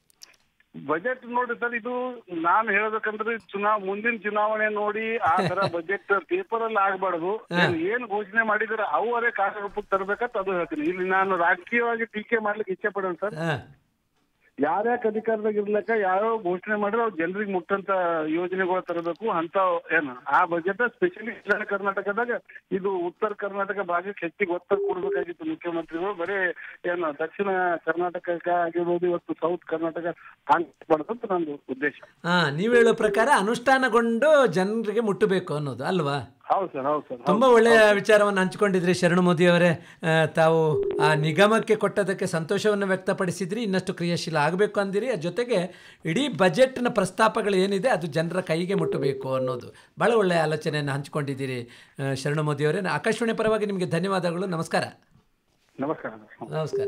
ಬಜೆಟ್ ನೋಡ್ರಿ ಸರ್ ಇದು ನಾನು ಹೇಳ್ಬೇಕಂದ್ರೆ ಚುನಾವ್ ಮುಂದಿನ ಚುನಾವಣೆ ನೋಡಿ ಆ ತರ ಬಜೆಟ್ ಪೇಪರ್ ಅಲ್ಲಿ ಆಗ್ಬಾರ್ದು ಏನ್- ಏನ್ ಘೋಷಣೆ ಮಾಡಿದ್ರೆ ಅವರೇ ಕಾರ್ಯರೂಪಕ್ಕೆ ತರಬೇಕಂತ ಅದು ಹೇಳ್ತೀನಿ ಇಲ್ಲಿ ನಾನು ರಾಜಕೀಯವಾಗಿ ಟೀಕೆ ಮಾಡ್ಲಿಕ್ಕೆ ಇಚ್ಛೆ ಪಡೋಣ ಸರ್ ಹಾ ಯಾರ್ಯಾಕ ಅಧಿಕಾರದಾಗ ಇರ್ಲಕ್ಕ ಯಾವ ಘೋಷಣೆ ಮಾಡಿದ್ರೆ ಅವ್ರು ಜನರಿಗೆ ಮುಟ್ಟಂತ ಯೋಜನೆಗಳು ತರಬೇಕು ಅಂತ ಏನು ಆ ಬಜೆಟ್ ಸ್ಪೆಷಲಿ ಉತ್ತರ ಕರ್ನಾಟಕದಾಗ ಇದು ಉತ್ತರ ಕರ್ನಾಟಕ ಭಾಗಕ್ಕೆ ಹೆಚ್ಚಿಗೆ ಒತ್ತಡ ಕೊಡ್ಬೇಕಾಗಿತ್ತು ಮುಖ್ಯಮಂತ್ರಿಗಳು ಬರೀ ಏನು ದಕ್ಷಿಣ ಕರ್ನಾಟಕಕ್ಕೆ ಆಗಿರ್ಬೋದು ಇವತ್ತು ಸೌತ್ ಕರ್ನಾಟಕ ಅಂತ ನಂದು ಉದ್ದೇಶ ಹಾ ನೀವು ಹೇಳೋ ಪ್ರಕಾರ ಅನುಷ್ಠಾನಗೊಂಡು ಜನರಿಗೆ ಮುಟ್ಟಬೇಕು ಅನ್ನೋದು ಅಲ್ವಾ ಹೌದು ಸರ್ ಹೌದು ಸರ್ ತುಂಬ ಒಳ್ಳೆಯ ವಿಚಾರವನ್ನು ಹಂಚಿಕೊಂಡಿದ್ರಿ ಶರಣು ಮೋದಿ ಅವರೇ ಆ, ತಾವು ಆ ನಿಗಮಕ್ಕೆ ಕೊಟ್ಟದಕ್ಕೆ ಸಂತೋಷವನ್ನು ವ್ಯಕ್ತಪಡಿಸಿದ್ರಿ ಇನ್ನಷ್ಟು ಕ್ರಿಯಾಶೀಲ ಆಗಬೇಕು ಅಂದಿರಿ ಅದ್ರ ಜೊತೆಗೆ ಇಡೀ ಬಜೆಟ್ನ ಪ್ರಸ್ತಾಪಗಳು ಏನಿದೆ ಅದು ಜನರ ಕೈಗೆ ಮುಟ್ಟಬೇಕು ಅನ್ನೋದು ಭಾಳ ಒಳ್ಳೆಯ ಆಲೋಚನೆಯನ್ನು ಹಂಚಿಕೊಂಡಿದ್ದೀರಿ ಆ, ಶರಣು ಮೋದಿ ಅವರೇ ಆಕಾಶವಾಣಿ ಪರವಾಗಿ ನಿಮಗೆ ಧನ್ಯವಾದಗಳು ನಮಸ್ಕಾರ ನಮಸ್ಕಾರ ನಮಸ್ಕಾರ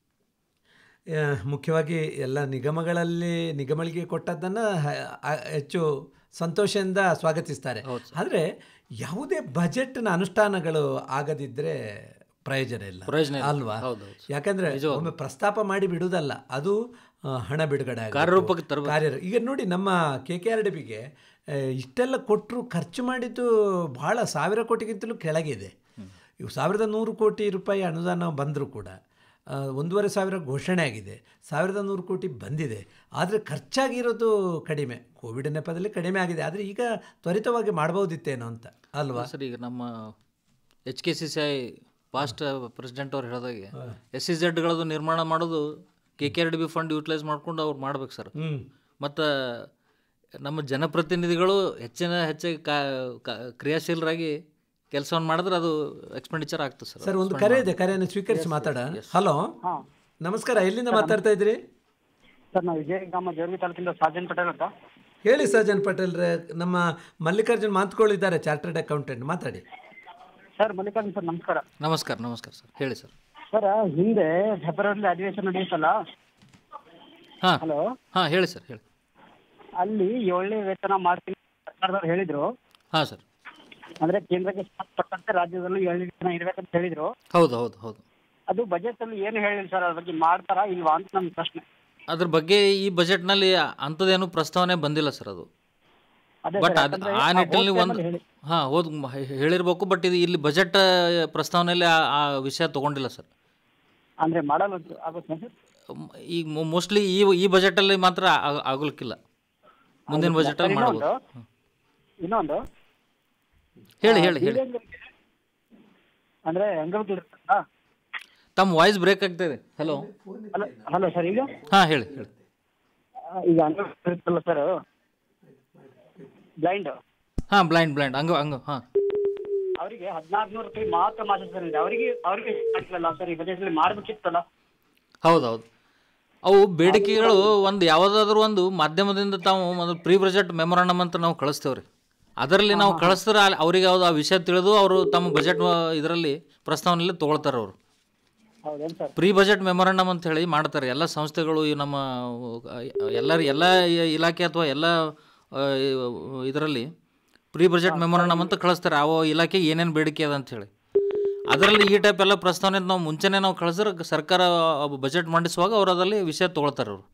ಆ, ಮುಖ್ಯವಾಗಿ ಎಲ್ಲ ನಿಗಮಗಳಲ್ಲಿ ನಿಗಮಗಳಿಗೆ ಕೊಟ್ಟದ್ದನ್ನು ಹೆಚ್ಚು ಸಂತೋಷದಿಂದ ಸ್ವಾಗತಿಸ್ತಾರೆ ಆದರೆ ಯಾವುದೇ ಬಜೆಟ್ನ ಅನುಷ್ಠಾನಗಳು ಆಗದಿದ್ದರೆ ಪ್ರಯೋಜನ ಇಲ್ಲ ಪ್ರಯೋಜನ ಇಲ್ಲ. ಅಲ್ವಾ ಹೌದು, ಯಾಕಂದ್ರೆ ಒಮ್ಮೆ ಪ್ರಸ್ತಾಪ ಮಾಡಿ ಬಿಡುವುದಲ್ಲ ಅದು ಆ, ಹಣ ಬಿಡುಗಡೆ ಆಗಬೇಕು. ಕಾರ್ಯರೂಪಕ್ಕೆ ತರಬೇಕು. ಕಾರ್ಯ ಈಗ ನೋಡಿ ನಮ್ಮ ಕೆ ಕೆ ಆರ್ ಡಿ ಬಿಗೆ ಇಷ್ಟೆಲ್ಲ ಕೊಟ್ಟರು ಖರ್ಚು ಮಾಡಿದ್ದು ಬಹಳ ಸಾವಿರ ಕೋಟಿಗಿಂತಲೂ ಕೆಳಗಿದೆ ಇವು ಸಾವಿರದ ನೂರು ಕೋಟಿ ರೂಪಾಯಿ ಅನುದಾನ ಬಂದರೂ ಕೂಡ ಆ, ಒಂದೂವರೆ ಸಾವಿರ ಘೋಷಣೆ ಆಗಿದೆ ಸಾವಿರದ ನೂರು ಕೋಟಿ ಬಂದಿದೆ ಆದರೆ ಖರ್ಚಾಗಿರೋದು ಕಡಿಮೆ ಕೋವಿಡ್ ನೆಪದಲ್ಲಿ ಕಡಿಮೆ ಆಗಿದೆ ಆದರೆ ಈಗ ತ್ವರಿತವಾಗಿ ಮಾಡ್ಬೋದಿತ್ತೇನೋ ಅಂತ ಅಲ್ವಾ ಸರ್ ಈಗ ನಮ್ಮ H K C C I past president ಅವ್ರು ಹೇಳಿದಾಗೆ ಎಸ್ ಸಿ ಝೆಡ್ಗಳದ್ದು ನಿರ್ಮಾಣ ಮಾಡೋದು K K R D B fund utilise ಮಾಡ್ಕೊಂಡು ಅವ್ರು ಮಾಡ್ಬೇಕು ಸರ್ ಹ್ಞೂ ಮತ್ತು ನಮ್ಮ ಜನಪ್ರತಿನಿಧಿಗಳು ಹೆಚ್ಚಿನ ಹೆಚ್ಚಿಗೆ ಕಾ ಕಾ- ಕ್ರಿಯಾಶೀಲರಾಗಿ ಕೆಲಸವನ್ನು ಮಾಡಿದ್ರೆ ಅದು ಎಕ್ಸ್ಪೆಂಡಿಚರ್ ಆಗ್ತದೆ ಸರ್ ಸರ್ ಒಂದು ಕರೆ ಇದೆ ಕರೆಯನ್ನು ಸ್ವೀಕರಿಸಿ ಮಾತಾಡ ಹಲೋ ನಮಸ್ಕಾರ ಎಲ್ಲಿಂದ ಮಾತಾಡ್ತಾ ಇದ್ರಿ ಸರ್ ನಾವು ವಿಜಯಗಾಮ ಜೋರ್ಗಿ ತಾಲೂಕಿಂದ ಸಾಜನ್ ಪಟೇಲ್ ಅಂತ ಹೇಳಿ ಸಜ್ಜನ್ ಪಟೇಲ್ ರೇ ನಮ್ಮ ಮಲ್ಲಿಕಾರ್ಜುನ್ ಮಾತುಗಳಿದ್ದಾರೆ ಚಾರ್ಟರ್ಡ್ ಅಕೌಂಟೆಂಟ್ ಮಾತಾಡಿ ಸರ್ ಮಲ್ಲಿಕಾರ್ಜುನ್ ಸರ್ ನಮಸ್ಕಾರ ನಮಸ್ಕಾರ ನಮಸ್ಕಾರ ಸರ್ ಹೇಳಿ ಸರ್ ಸರ್ ಹಿಂದೆ ಫೆಬ್ರವರಿ ಅಧಿವೇಶನ ನಡೆಯುತ್ತಲ್ಲ ಹಾಂ ಹಲೋ ಹಾಂ ಹೇಳಿ ಸರ್ ಹೇಳಿ ಅಲ್ಲಿ ಏಳನೇ ವೇತನ ಮಾಡ್ತೀನಿ ಸರ್ಕಾರದವ್ರು ಹೇಳಿದ್ರು ಹಾಂ ಸರ್ ಅಂದ್ರೆ ಕೇಂದ್ರಕ್ಕೆ ಸಂಬಂಧಪಟ್ಟಂತೆ ರಾಜ್ಯದಲ್ಲೂ ಏಳನೇ ವೇತನ ಇರ್ಬೇಕಂತ ಹೇಳಿದ್ರು ಹೌದು ಹೌದು ಹೌದು ಅದು ಬಜೆಟ್ ಅಲ್ಲಿ ಏನು ಹೇಳಿಲ್ಲ ಸರ್ ಅದ್ರ ಬಗ್ಗೆ ಮಾಡ್ತಾರಾ ಇಲ್ವಾ ಅಂತ ನನ್ನ ಪ್ರಶ್ನೆ ಅದ್ರ ಬಗ್ಗೆ ಈ ಬಜೆಟ್ನಲ್ಲಿ ಅಂಥದ್ದೇನು ಪ್ರಸ್ತಾವನೆ ಬಂದಿಲ್ಲ ಸರ್ ಅದು ಅದೇ ಬಟ್ ಸರ್, ಅದು ಯಾಕಂದ್ರೆ ಆ ಆ ನಿಟ್ಟಿನಲ್ಲಿ ಹೋದ್ ಒಂದು time ಅಲ್ಲಿ ಹೇಳಿ- ಹಾಂ ಹೋದ್ ಮ- ಹೇ- ಹೇಳಿರ್ಬೇಕು ಬಟ್ ಇದು ಇಲ್ಲಿ ಬಜೆಟ್ ಪ್ರಸ್ತಾವನೆಯಲ್ಲಿ ಆ ಆ ವಿಷಯ ತೊಗೊಂಡಿಲ್ಲ ಸರ್ ಅಂದ್ರೆ ಮಾಡಲ್ಲ ಆಗುತ್ತೆ ಸರ್ ಮ್- ಈಗ ಮೋಸ್ಟ್ಲಿ ಈ ಈ ಬಜೆಟಲ್ಲಿ ಮಾತ್ರ ಆ- ಆಗೋಲ್ಕಿಲ್ಲ ಮುಂದಿನ ಬಜೆಟಲ್ಲಿ ಇನ್ನೊಂದು ಮಾಡ್ಬೋದು ಇನ್ನೊಂದು ಹೇಳಿ ಹೇಳಿ ಹೇಳಿ ದಿವ್ಯಾಂಗರಿಗೆ ಅಂದ್ರೆ ಅಂಗವಿಕಲ ಇರ್ತಾರಲ್ಲ ತಮ್ಮ ವಾಯ್ಸ್ ಬ್ರೇಕ್ ಆಗ್ತಾ ಇದೆ ಹಲೋ ಹಲೋ ಹಲೋ ಸರ್ ಈಗ ಹಾಂ ಹೇಳಿ ಹೇಳಿ ಆ, ಈಗ ಅಂಗವಿಕಲ ಇರ್ತಲ್ಲ ಸರ್ ಬ್ಲೈಂಡ್ ಹಾಂ ಬ್ಲೈಂಡ್ ಬ್ಲೈಂಡ್ ಹಂಗ ಹಂಗ ಹಾಂ ಅವರಿಗೆ ಹದಿನಾರು ನೂರು ರೂಪಾಯಿ ಮಾತ್ರ ಮಾಸ ಸರ್ ಇದೆ ಅವರಿಗೆ ಅವರಿಗೆ ಮಾಡಿಲ್ಲ ಸರ್ ಈ ಬಜೆಟ್ ಅಲ್ಲಿ ಮಾಡ್ಬೇಕಿತ್ತಲ್ಲ ಹೌದು ಹೌದು ಅವು ಬೇಡಿಕೆಗಳು ಒಂದು ಯಾವುದಾದ್ರೂ ಒಂದು ಮಾಧ್ಯಮದಿಂದ ತಾವು ಒಂದು ಪ್ರೀ ಬಜೆಟ್ ಮೆಮೊರಾಂಡಮ್ ಅಂತ ನಾವು ಕಳಿಸ್ತೇವೆ ರೀ ಅದರಲ್ಲಿ ನಾವು ಕಳಿಸಿದ್ರೆ ಅಲ್ಲಿ ಅವ್ರಿಗೆ ಯಾವ್ದು ಆ ವಿಷಯ ತಿಳಿದು ಅವರು ತಮ್ಮ ಬಜೆಟ್ ಇದರಲ್ಲಿ ಪ್ರಸ್ತಾವನೆಯಲ್ಲಿ ತೊಗೊಳ್ತಾರೆ ಅವರು ಹೌದೇನು ಸರ್ ಪ್ರೀ ಬಜೆಟ್ ಮೆಮೊರಾಂಡಮ್ ಅಂತ ಹೇಳಿ ಮಾಡ್ತಾರೆ ಎಲ್ಲ ಸಂಸ್ಥೆಗಳು ಈ ನಮ್ಮ ಎಲ್ಲರ ಎಲ್ಲ ಇಲಾಖೆ ಅಥವಾ ಎಲ್ಲ ಇದರಲ್ಲಿ ಪ್ರೀ ಬಜೆಟ್ ಮೆಮೊರಾಂಡಮ್ ಅಂತ ಕಳಿಸ್ತಾರೆ ಆ ಇಲಾಖೆ ಏನೇನು ಬೇಡಿಕೆ ಅದ ಅಂತ ಹೇಳಿ ಅದರಲ್ಲಿ ಈ ಟೈಪ್ ಎಲ್ಲ ಪ್ರಸ್ತಾವನೆ ನಾವು ಮುಂಚೆನೇ ನಾವು ಕಳಿಸಿದ್ರೆ ಸರ್ಕಾರ ಬಜೆಟ್ ಮಂಡಿಸುವಾಗ ಅವರು ಅದರಲ್ಲಿ ವಿಷಯ ತೊಗೊಳ್ತಾರೆ ಅವರು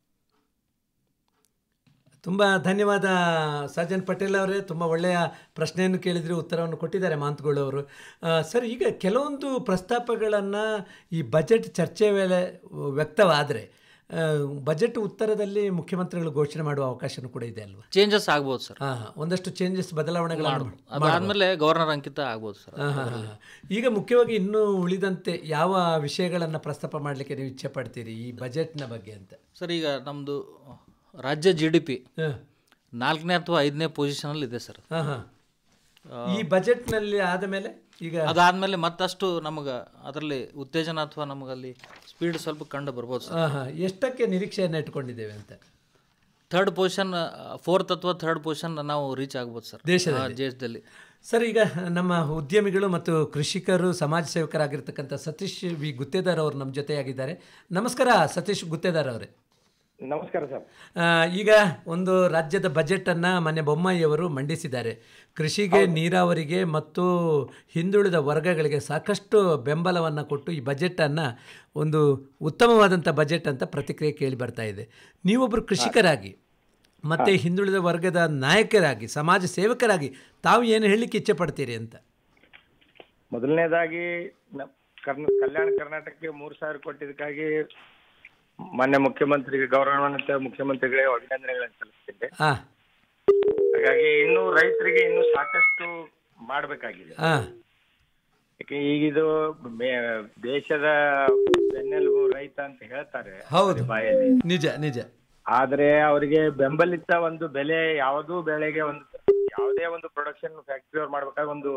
ತುಂಬ ಧನ್ಯವಾದ ಸಜ್ಜನ್ ಪಟೇಲ್ ಅವರೇ ತುಂಬ ಒಳ್ಳೆಯ ಪ್ರಶ್ನೆಯನ್ನು ಕೇಳಿದರೆ ಉತ್ತರವನ್ನು ಕೊಟ್ಟಿದ್ದಾರೆ ಮಾಂತುಗಳು ಅವರು ಆ, ಸರ್ ಈಗ ಕೆಲವೊಂದು ಪ್ರಸ್ತಾಪಗಳನ್ನು ಈ ಬಜೆಟ್ ಚರ್ಚೆ ವೇಳೆ ವ್ಯಕ್ತವಾದರೆ ಆ, ಬಜೆಟ್ ಉತ್ತರದಲ್ಲಿ ಮುಖ್ಯಮಂತ್ರಿಗಳು ಘೋಷಣೆ ಮಾಡುವ ಅವಕಾಶನೂ ಕೂಡ ಇದೆ ಅಲ್ವಾ ಚೇಂಜಸ್ ಆಗ್ಬೋದು ಸರ್ ಹಾಂ ಒಂದಷ್ಟು ಚೇಂಜಸ್ ಬದಲಾವಣೆಗಳನ್ನು ಅದಾದಮೇಲೆ ಗವರ್ನರ್ ಅಂಕಿತ ಆಗ್ಬೋದು ಸರ್ ಹಾಂ ಹಾಂ ಹಾಂ ಈಗ ಮುಖ್ಯವಾಗಿ ಇನ್ನೂ ಉಳಿದಂತೆ ಯಾವ ವಿಷಯಗಳನ್ನು ಪ್ರಸ್ತಾಪ ಮಾಡಲಿಕ್ಕೆ ನೀವು ಇಚ್ಛೆ ಪಡ್ತೀರಿ ಈ ಬಜೆಟ್ನ ಬಗ್ಗೆ ಅಂತ ಸರ್ ಈಗ ನಮ್ಮದು ರಾಜ್ಯ ಜಿ ಡಿ ಪಿ ಹಾಂ ನಾಲ್ಕನೇ ಅಥವಾ ಐದನೇ ಪೊಸಿಷನಲ್ಲಿ ಇದೆ ಸರ್ ಹಾಂ ಹಾಂ ಈ ಬಜೆಟ್ನಲ್ಲಿ ಆದ ಮೇಲೆ ಈಗ ಅದಾದಮೇಲೆ ಮತ್ತಷ್ಟು ನಮಗೆ ಅದರಲ್ಲಿ ಉತ್ತೇಜನ ಅಥವಾ ನಮಗಲ್ಲಿ ಸ್ಪೀಡ್ ಸ್ವಲ್ಪ ಕಂಡು ಬರ್ಬೋದು ಸರ್ ಹಾಂ ಹಾಂ ಎಷ್ಟಕ್ಕೆ ನಿರೀಕ್ಷೆಯನ್ನು ಇಟ್ಕೊಂಡಿದ್ದೇವೆ ಅಂತ ಥರ್ಡ್ ಪೊಸಿಷನ್ ಫೋರ್ತ್ ಅಥವಾ ಥರ್ಡ್ ಪೊಸಿಷನ್ ನಾವು ರೀಚ್ ಆಗ್ಬೋದು ಸರ್ ದೇಶದಲ್ಲಿ? ಆ, ದೇಶದಲ್ಲಿ ಸರ್ ಈಗ ನಮ್ಮ ಉದ್ಯಮಿಗಳು ಮತ್ತು ಕೃಷಿಕರು ಸಮಾಜ ಸೇವಕರಾಗಿರ್ತಕ್ಕಂಥ ಸತೀಶ್ ವಿ ಗುತ್ತೇದಾರ್ ಅವರು ನಮ್ಮ ಜೊತೆಯಾಗಿದ್ದಾರೆ ನಮಸ್ಕಾರ ಸತೀಶ್ ಗುತ್ತೇದಾರ್ ಅವರೇ ನಮಸ್ಕಾರ ಸರ್ ಆ, ಈಗ ಒಂದು ರಾಜ್ಯದ ಬಜೆಟನ್ನು ಮೊನ್ನೆ ಬೊಮ್ಮಾಯಿಯವರು ಮಂಡಿಸಿದ್ದಾರೆ ಕೃಷಿಗೆ ನೀರಾವರಿಗೆ ಮತ್ತು ಹಿಂದುಳಿದ ವರ್ಗಗಳಿಗೆ ಸಾಕಷ್ಟು ಬೆಂಬಲವನ್ನು ಕೊಟ್ಟು ಈ ಬಜೆಟನ್ನು ಒಂದು ಉತ್ತಮವಾದಂಥ ಬಜೆಟ್ ಅಂತ ಪ್ರತಿಕ್ರಿಯೆ ಕೇಳಿ ಬರ್ತಾ ಇದೆ ನೀವೊಬ್ಬರು ಕೃಷಿಕರಾಗಿ ಮತ್ತು ಹಿಂದುಳಿದ ವರ್ಗದ ನಾಯಕರಾಗಿ ಸಮಾಜ ಸೇವಕರಾಗಿ ತಾವು ಏನು ಹೇಳಲಿಕ್ಕೆ ಇಚ್ಛೆ ಪಡ್ತೀರಿ ಅಂತ ಮೊದಲನೇದಾಗಿ ನ- ಕರ್ನ ಕಲ್ಯಾಣ ಕರ್ನಾಟಕಕ್ಕೆ ಮೂರ್ ಸಾವಿರ ಕೊಟ್ಟಿದ್ದಕ್ಕಾಗಿ ಮಾನ್ಯ ಮುಖ್ಯಮಂತ್ರಿಗೆ ಗೌರವಾನ್ವಿತ ಮುಖ್ಯಮಂತ್ರಿಗಳೇ ಅಭಿನಂದನೆಗಳನ್ನು ಸಲ್ಲಿಸ್ತಿದ್ದೆ ಹಾಂ ಹಾಗಾಗಿ ಇನ್ನು ರೈತರಿಗೆ ಇನ್ನೂ ಸಾಕಷ್ಟು ಮಾಡಬೇಕಾಗಿದೆ ಹಾಂ ಯಾಕೆ ಈಗಿದು ಮೇ- ದೇಶದ ಬೆನ್ನೆಲುಬು ರೈತ ಅಂತ ಹೇಳ್ತಾರೆ ಹೌದು ಬಾಯಲ್ಲಿ ನಿಜ ನಿಜ ಆದ್ರೆ ಅವರಿಗೆ ಬೆಂಬಲಿತ ಒಂದು ಬೆಲೆ ಯಾವುದೂ ಬೆಳೆಗೆ ಒಂದು ಯಾವುದೇ ಒಂದು ಪ್ರೊಡಕ್ಷನ್ ಫ್ಯಾಕ್ಟರಿ ಅವ್ರು ಮಾಡ್ಬೇಕಾದ್ರೆ ಒಂದು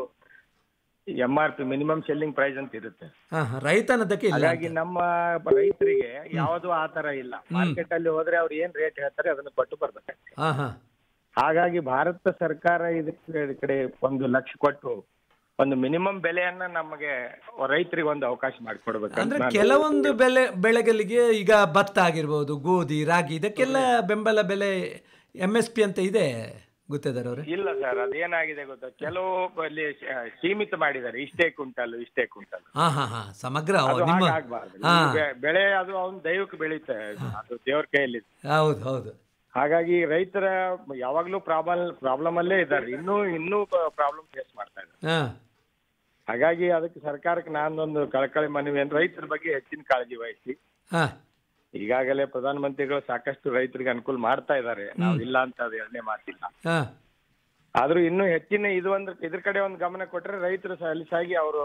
M R P minimum selling price ಅಂತ ಇರುತ್ತೆ ಹಾಂ ರೈತನದಕ್ಕೆ ಇಲ್ಲ ಹಾಗಾಗಿ ನಮ್ಮ ರೈತರಿಗೆ ಯಾವುದು ಆ ತರ ಇಲ್ಲ ಮಾರ್ಕೆಟ್ ಅಲ್ಲಿ ಹೋದ್ರೆ ಅವ್ರು ಏನ್ ರೇಟ್ ಹೇಳ್ತಾರೆ ಅದನ್ನ ಕೊಟ್ಟು ಬರ್ಬೇಕು ಹಾಂ ಹಾಂ ಹಾಗಾಗಿ ಭಾರತ ಸರ್ಕಾರ ಇದಕ್ಕೆ ಈ ಕಡೆ ಒಂದು ಲಕ್ಷ ಕೊಟ್ಟು ಒಂದು ಮಿನಿಮಮ್ ಬೆಲೆಯನ್ನ ನಮಗೆ ರೈತರಿಗೆ ಒಂದು ಅವಕಾಶ ಮಾಡಿಕೊಡ್ಬೇಕು ಅಂದ್ರೆ ಕೆಲವೊಂದು ಬೆಲೆ ಬೆಳೆಗಳಿಗೆ ಈಗ ಭತ್ತ ಆಗಿರ್ಬೋದು ಗೋಧಿ ರಾಗಿ ಇದಕ್ಕೆಲ್ಲ ಬೆಂಬಲ ಬೆಲೆ ಎಮ್ ಎಸ್ ಪಿ ಅಂತ ಇದೆ ಗುತ್ತೇದಾರ್ ಅವರೇ ಇಲ್ಲ ಸರ್ ಅದೇನಾಗಿದೆ ಗೊತ್ತಾ ಕೆಲವು ಅಲ್ಲಿ ಶ- ಸೀಮಿತ ಮಾಡಿದ್ದಾರೆ ಇಷ್ಟೇ ಕುಂಟಲ್ ಇಷ್ಟೇ ಕುಂಟಲ್ ಹಾ ಹಾ ಹಾ ಸಮಗ್ರ ಓ, ಅದು ನಿಮ್ಮ ಹಾಗಾಗ್ಬಾರ್ದು. ಹಾ ಈ ಬೆ- ಬೆಳೆ ಅದು ಅವ್ನ ದೈವಕ್ಕೆ ಬೆಳೀತೆ ಅದು ದೇವ್ರ ಕೈಯಲ್ಲಿ ಹೌದು ಹೌದು ಹಾಗಾಗಿ ರೈತರ ಯಾವಾಗ್ಲೂ ಪ್ರಾಬ್ಲಮ್ ಪ್ರಾಬ್ಲಮ್ ಅಲ್ಲೇ ಇದ್ದಾರೆ ಇನ್ನೂ ಇನ್ನೂ ಪ್ರಾಬ್ಲಮ್ ಫೇಸ್ ಮಾಡ್ತಾ ಇದ್ದಾರೆ ಹಾ ಹಾಗಾಗಿ ಅದಕ್ಕೆ ಸರ್ಕಾರಕ್ಕೆ ನಾನೊಂದು ಕಳಕಳಿ ಮನವಿ ಅಂದ್ರೆ ರೈತರ ಬಗ್ಗೆ ಹೆಚ್ಚಿನ ಕಾಳಜಿ ವಹಿಸಿ ಹಾ ಈಗಾಗಲೇ ಪ್ರಧಾನಮಂತ್ರಿಗಳು ಸಾಕಷ್ಟು ರೈತರಿಗೆ ಅನುಕೂಲ ಮಾಡ್ತಾ ಇದ್ದಾರೆ ನಾವು ಇಲ್ಲ ಅಂತ ಅದು ಎರಡನೇ ಮಾತಿಲ್ಲ ಹಾ ಆದ್ರೂ ಇನ್ನೂ ಹೆಚ್ಚಿನ ಇದು ಒಂದು ಇದ್ರ ಕಡೆ ಒಂದು ಗಮನ ಕೊಟ್ರೆ ರೈತರು ಸಲೀಸಾಗಿ ಅವರು